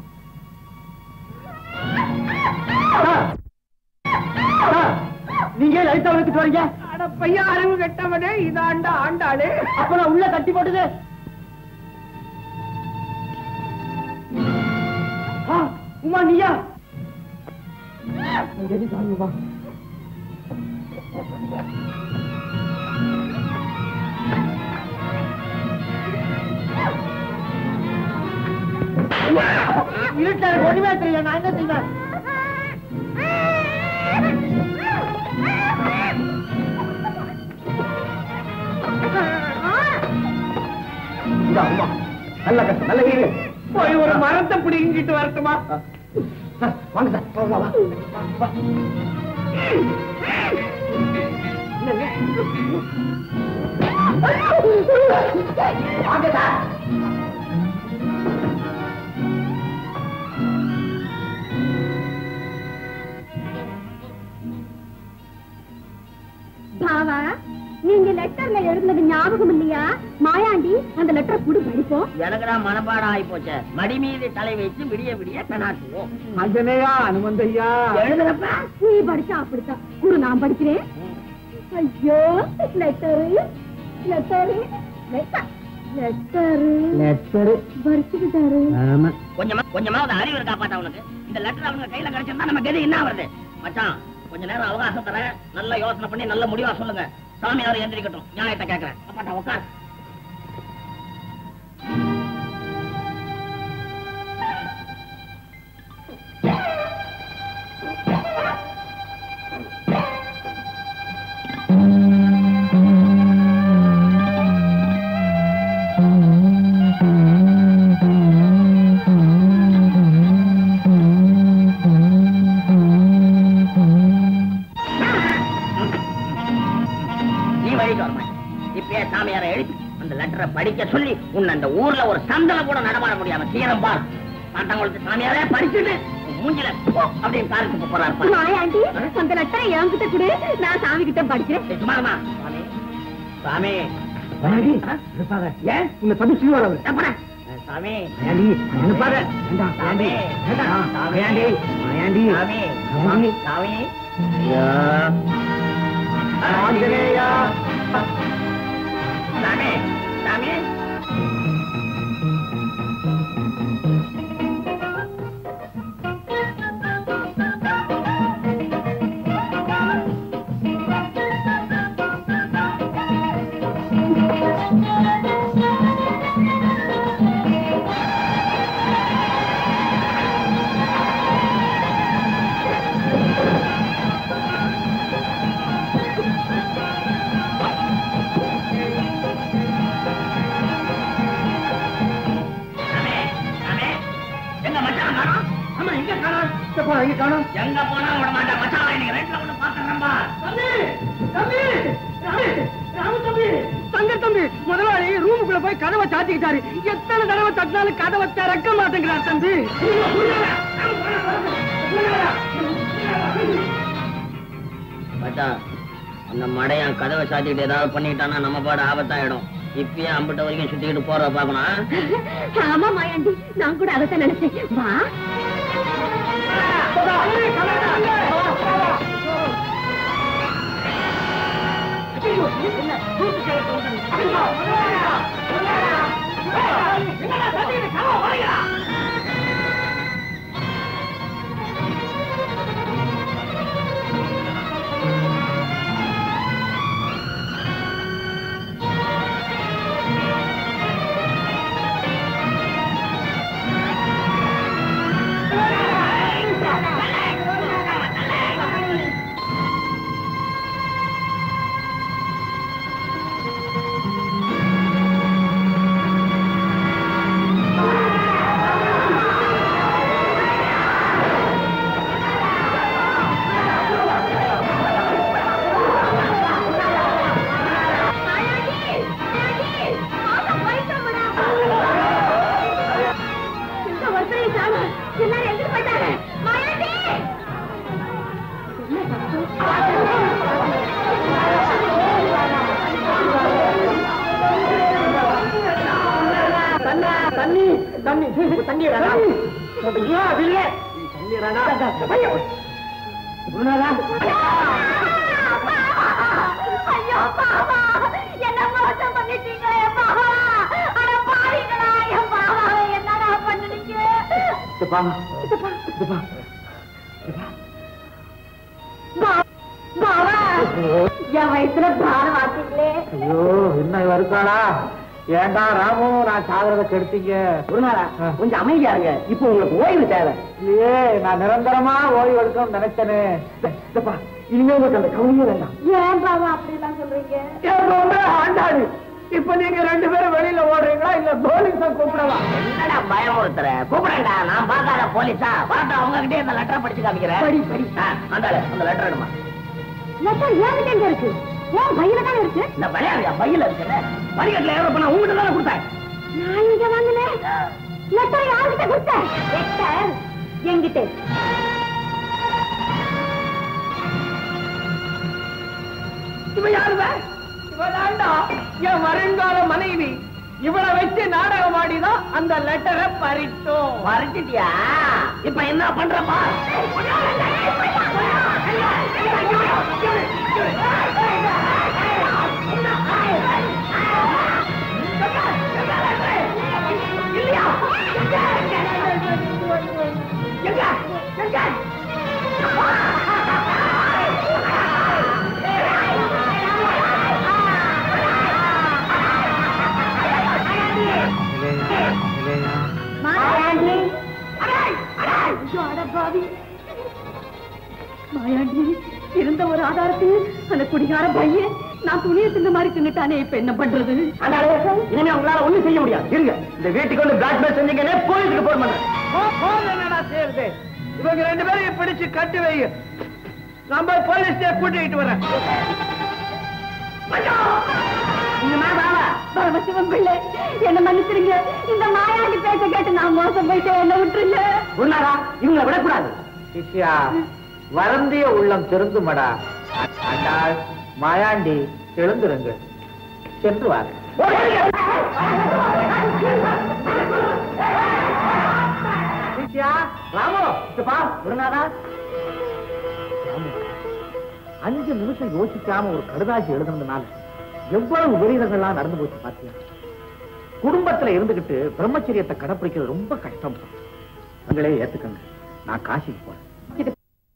நீங்க லலிதா எடுத்துட்டு வரீங்க அட பையா அறிவு கெட்டவனே இதாண்டா ஆண்டாளே அப்ப நான் உள்ள கட்டி போட்டுது ஆ, உமா நீயா எது சாமி வா இருட்ட ஒண்ணுமே தெரியல நான் என்ன செய்வேன் இந்தா, உமா. நல்ல கஷ்டம் நல்ல கீழே போய் ஒரு மரத்தை பிடிங்கிட்டு வரட்டுமா சார், வாங்க சார் வா, வா, வா. வா. வாங்க சார் பாவா நீங்க லெட்டர்ல எழுதுனது ஞாபகம் இல்லையா மாயாண்டி அந்த லெட்டரை குடு படிப்போம் எனக்குதான் மனப்பாடம் ஆகி போச்சு மடி மீது தலை வைத்து விடிய விடிய பெண்ணாட்டுவோம் அஞ்சனையா அனுமந்தையா எழுதுறப்ப நீ படிச்சா அப்படித்தான் குடு நான் படிக்கிறேன் ஐயோ letter letter letter letter letter படிச்சுக்கிட்டாரு ஆமா கொஞ்சமா கொஞ்சமாவது அறிவு இருக்கா பாத்தா உனக்கு இந்த லெட்டர் அவங்க கையில கிடைச்சிருந்தா நம்ம கதி என்ன வருது மச்சான் கொஞ்ச நேரம் அவகாசம் தரேன் நல்ல யோசனை பண்ணி நல்ல முடிவா சொல்லுங்க சாமியார் எந்திரிக்கட்டும் நியாயத்தை கேட்கறேன் அப்பாட்டா உட்கார் நீ வழிக்கு வர மாட்டே இப்பயே சாமியாரை எழுப்பி அந்த லெட்டரை படிக்க சொல்லி உன்னை அந்த ஊர்ல ஒரு சந்தல கூட நடமாட முடியாம சீரம் பார் பாட்டாங்குளத்து சாமியாரே படிச்சுட்டு உன் மூஞ்சில போ அப்படின்னு காரத்துக்கு போறாரு பாரு. மாயாண்டி அந்த லெட்டரை என்கிட்ட கொடு நான் சாமி கிட்ட படிக்கிறேன் ஏய், சும்மாருமா சாமி சாமி வாடி, இருப்பாங்க. ஏன் உன்னை தப்பிச்சு வர அவரு. எப்படா? சாமி ஏண்டி, அனுப்பாத. வேண்டாம், சாமி ஏண்டி, வேண்டாம். சாமி ஏண்டி, ஏண்டி. சாமி சாமி. சாமி ஆஞ்சநேயா. சாமி சாமி மச்சான் காணோம் ஆமா எங்க காணோம் சித்தப்பா எங்க காணோம் எங்க போனா விட மாட்டேன் மச்சான் இன்னைக்கு ரெண்டுல ஒண்ணு பாக்குறேன்பா தம்பி தம்பி ராமு, ராமு தம்பி தங்க தம்பி முதலாளி ரூமுக்குள்ள போய் கதவை சாத்திக்கிட்டாரு எத்தனை தடவை தட்டினாலும் கதவை திறக்க மாட்டேங்கிறார் தம்பி மச்சான் அந்த மடையன் கதவை சாத்திட்டு ஏதாவது பண்ணிட்டானா நம்ம பாடு ஆபத்தாயிடும் இப்பயே அம்பிட்ட வரைக்கும் சுத்திக்கிட்டு போற பாக்கணும் ஆமா மாயாண்டி நான் கூட அதைத்தான் நினைச்சேன் வா எல்லாரும் எங்க போயிட்டாங்க மாயாண்டி தண்ணி தண்ணி தண்ணி ஐயோ பாவா என்ன மோசம் பண்ணிட்டீங்களே பாவா அட பாவிங்களா என் பாவாவை என்னடா பண்ணுனீங்க பா- பாவா என் வயசுல பாரம் வாசிங்களே ஐயோ என்ன வருக்காளா ஏண்டா ராமு நான் சாகிறத கெடுத்தீங்க குருநாதா கொஞ்சம் அமைதியா இருங்க இப்போ உங்களுக்கு ஓய்வு தேவை இல்லையே நான் நிரந்தரமா ஓய்வு எடுக்கணும்னு நினைச்சேனே இதப்பா, இனிமே உங்களுக்கு அந்த கவலையே வேண்டாம் ஏன் பாவா அப்படிலாம் சொல்றீங்க என் பொண்ணு ஆண்டாடு இப்ப நீங்க ரெண்டு பேரும் வெளியில ஓடுறீங்களா இல்ல போலீஸ கூப்பிடலாம் என்னடா பயமுறுத்துற கூப்பிடண்டா நான் பார்க்காத போலீஸா வரட்டும் அவங்க கிட்டே இந்த லெட்டரை படிச்சு காமிக்கிறேன் படி, படி. ஆ, அந்தாளு அந்த லெட்டர் எடுமா லெட்டர் ஏன் எங்க இருக்கு ஏன் பையில தானே இருக்கு இந்த விளையாடுறியா பையில இருக்குல்ல படிக்கட்டுல ஏற பண்ண உங்ககிட்ட தானே கொடுத்தேன் நான் இங்க வாங்கினேன் லெட்டர் யார்கிட்ட கொடுத்தேன் லெட்டர் என்கிட்ட இருக்கு. இவ யாருவ இவதாண்டா என் வருங்கால மனைவி இவளை வச்சு நாடகம் ஆடிதான் அந்த லெட்டரை பறிச்சோம் மறைச்சிட்டியா இப்ப என்ன பண்றப்பா மாயாண்டி ஐயோ, அட பாவி. மாயாண்டி இருந்த ஒரு ஆதாரத்தையும் அந்த குடிகார பையன் நான் துணியை தின்ன மாதிரி தின்னுட்டானே இப்ப என்ன பண்றது இனிமே உங்களால ஒண்ணும் செய்ய முடியாது இருங்க இந்த வீட்டுக்கு வந்து பிளாக்மெயில் செஞ்சீங்கன்னே போலீஸுக்கு போன் பண்ணேன் என்னடா செய்யறது இவங்க ரெண்டு பேரையும் பிடிச்சு கட்டி வை நம்ம போலீஸ் கூட்டிட்டு வரேன் பரமசிவம் பிள்ளை என்ன மன்னிச்சிருங்க இந்த மாயாண்டி பேச்ச கேட்டு நான் மோசம் போயிட்டேன் என்ன விட்டுருங்க குருநாதா இவங்களை விடக்கூடாது சிஷ்யா வருந்திய உள்ளம் திருந்துமடா அண்டாள் மாயாண்டி எழுந்திருங்கள் சென்று வாங்க சிஷ்யா ராமு சிப்பா குருநாதா ராமு, அஞ்சு நிமிஷம் யோசிக்காம ஒரு கடுதாசி எழுதுனதுனால எவ்வளவு விபரீதங்கள்லாம் நடந்து போச்சு பாத்தியா குடும்பத்துல இருந்துகிட்டு பிரம்மச்சரியத்தை கடைப்பிடிக்கிறது ரொம்ப கஷ்டம் உங்களே ஏத்துக்கங்க நான் காசிக்கு போறேன் இது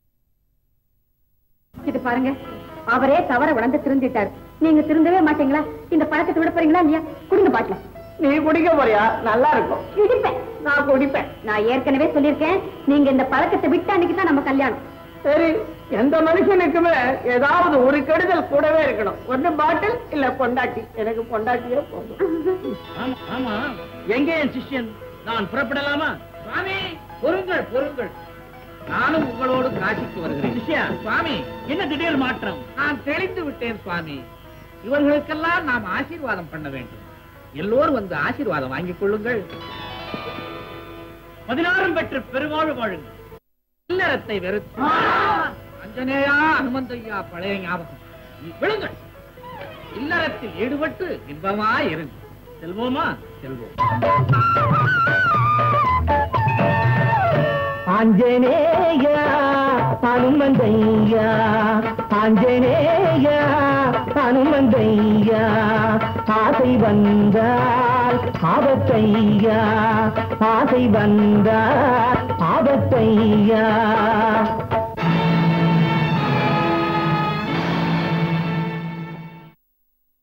இது பாருங்க அவரே தவற உணர்ந்து திருந்திட்டாரு நீங்க திருந்தவே மாட்டீங்களா இந்த பழக்கத்தை விட போறீங்களா இல்லையா குடிங்க பாட்டில நீ குடிக்க போறியா நல்லா இருக்கும் குடிப்பேன் நான் குடிப்பேன் நான் ஏற்கனவே சொல்லியிருக்கேன் நீங்க இந்த பழக்கத்தை விட்ட அன்னைக்கு தான் நம்ம கல்யாணம் சரி எந்த மனுஷனுக்குமே ஏதாவது ஒரு கெடுதல் கூடவே இருக்கணும் ஒண்ணு பாட்டில் இல்ல பொண்டாட்டி எனக்கு பொண்டாட்டியே போதும் ஆமா ஆமா எங்கே என் சிஷ்யன் நான் புறப்படலாமா சுவாமி பொருங்கள் நானும் உங்களோடு காசிக்கு வருகிறேன் சிஷ்யா சுவாமி என்ன திடீர் மாற்றம் நான் தெளிந்து விட்டேன் சுவாமி இவர்களுக்கெல்லாம் நாம் ஆசீர்வாதம் பண்ண வேண்டும் எல்லோரும் வந்து ஆசீர்வாதம் வாங்கிக் கொள்ளுங்கள் பதினாறும் பெற்று பெருவாழ் வாழுங்க இல்லறத்தை வெறுத்து அஞ்சனேயா அனுமந்தையா பழைய ஞாபகம் நீ விழுங்கள் இல்லறத்தில் ஈடுபட்டு இன்பமாய் இருங்க செல்வோமா செல்வோம் ஆஞ்சநேயா ஹனுமந்தையா ஆஞ்சநேயா ஹனுமந்தையா ஆசை வந்தால் ஆபத்தையா ஆசை வந்தால் ஆபத்தையா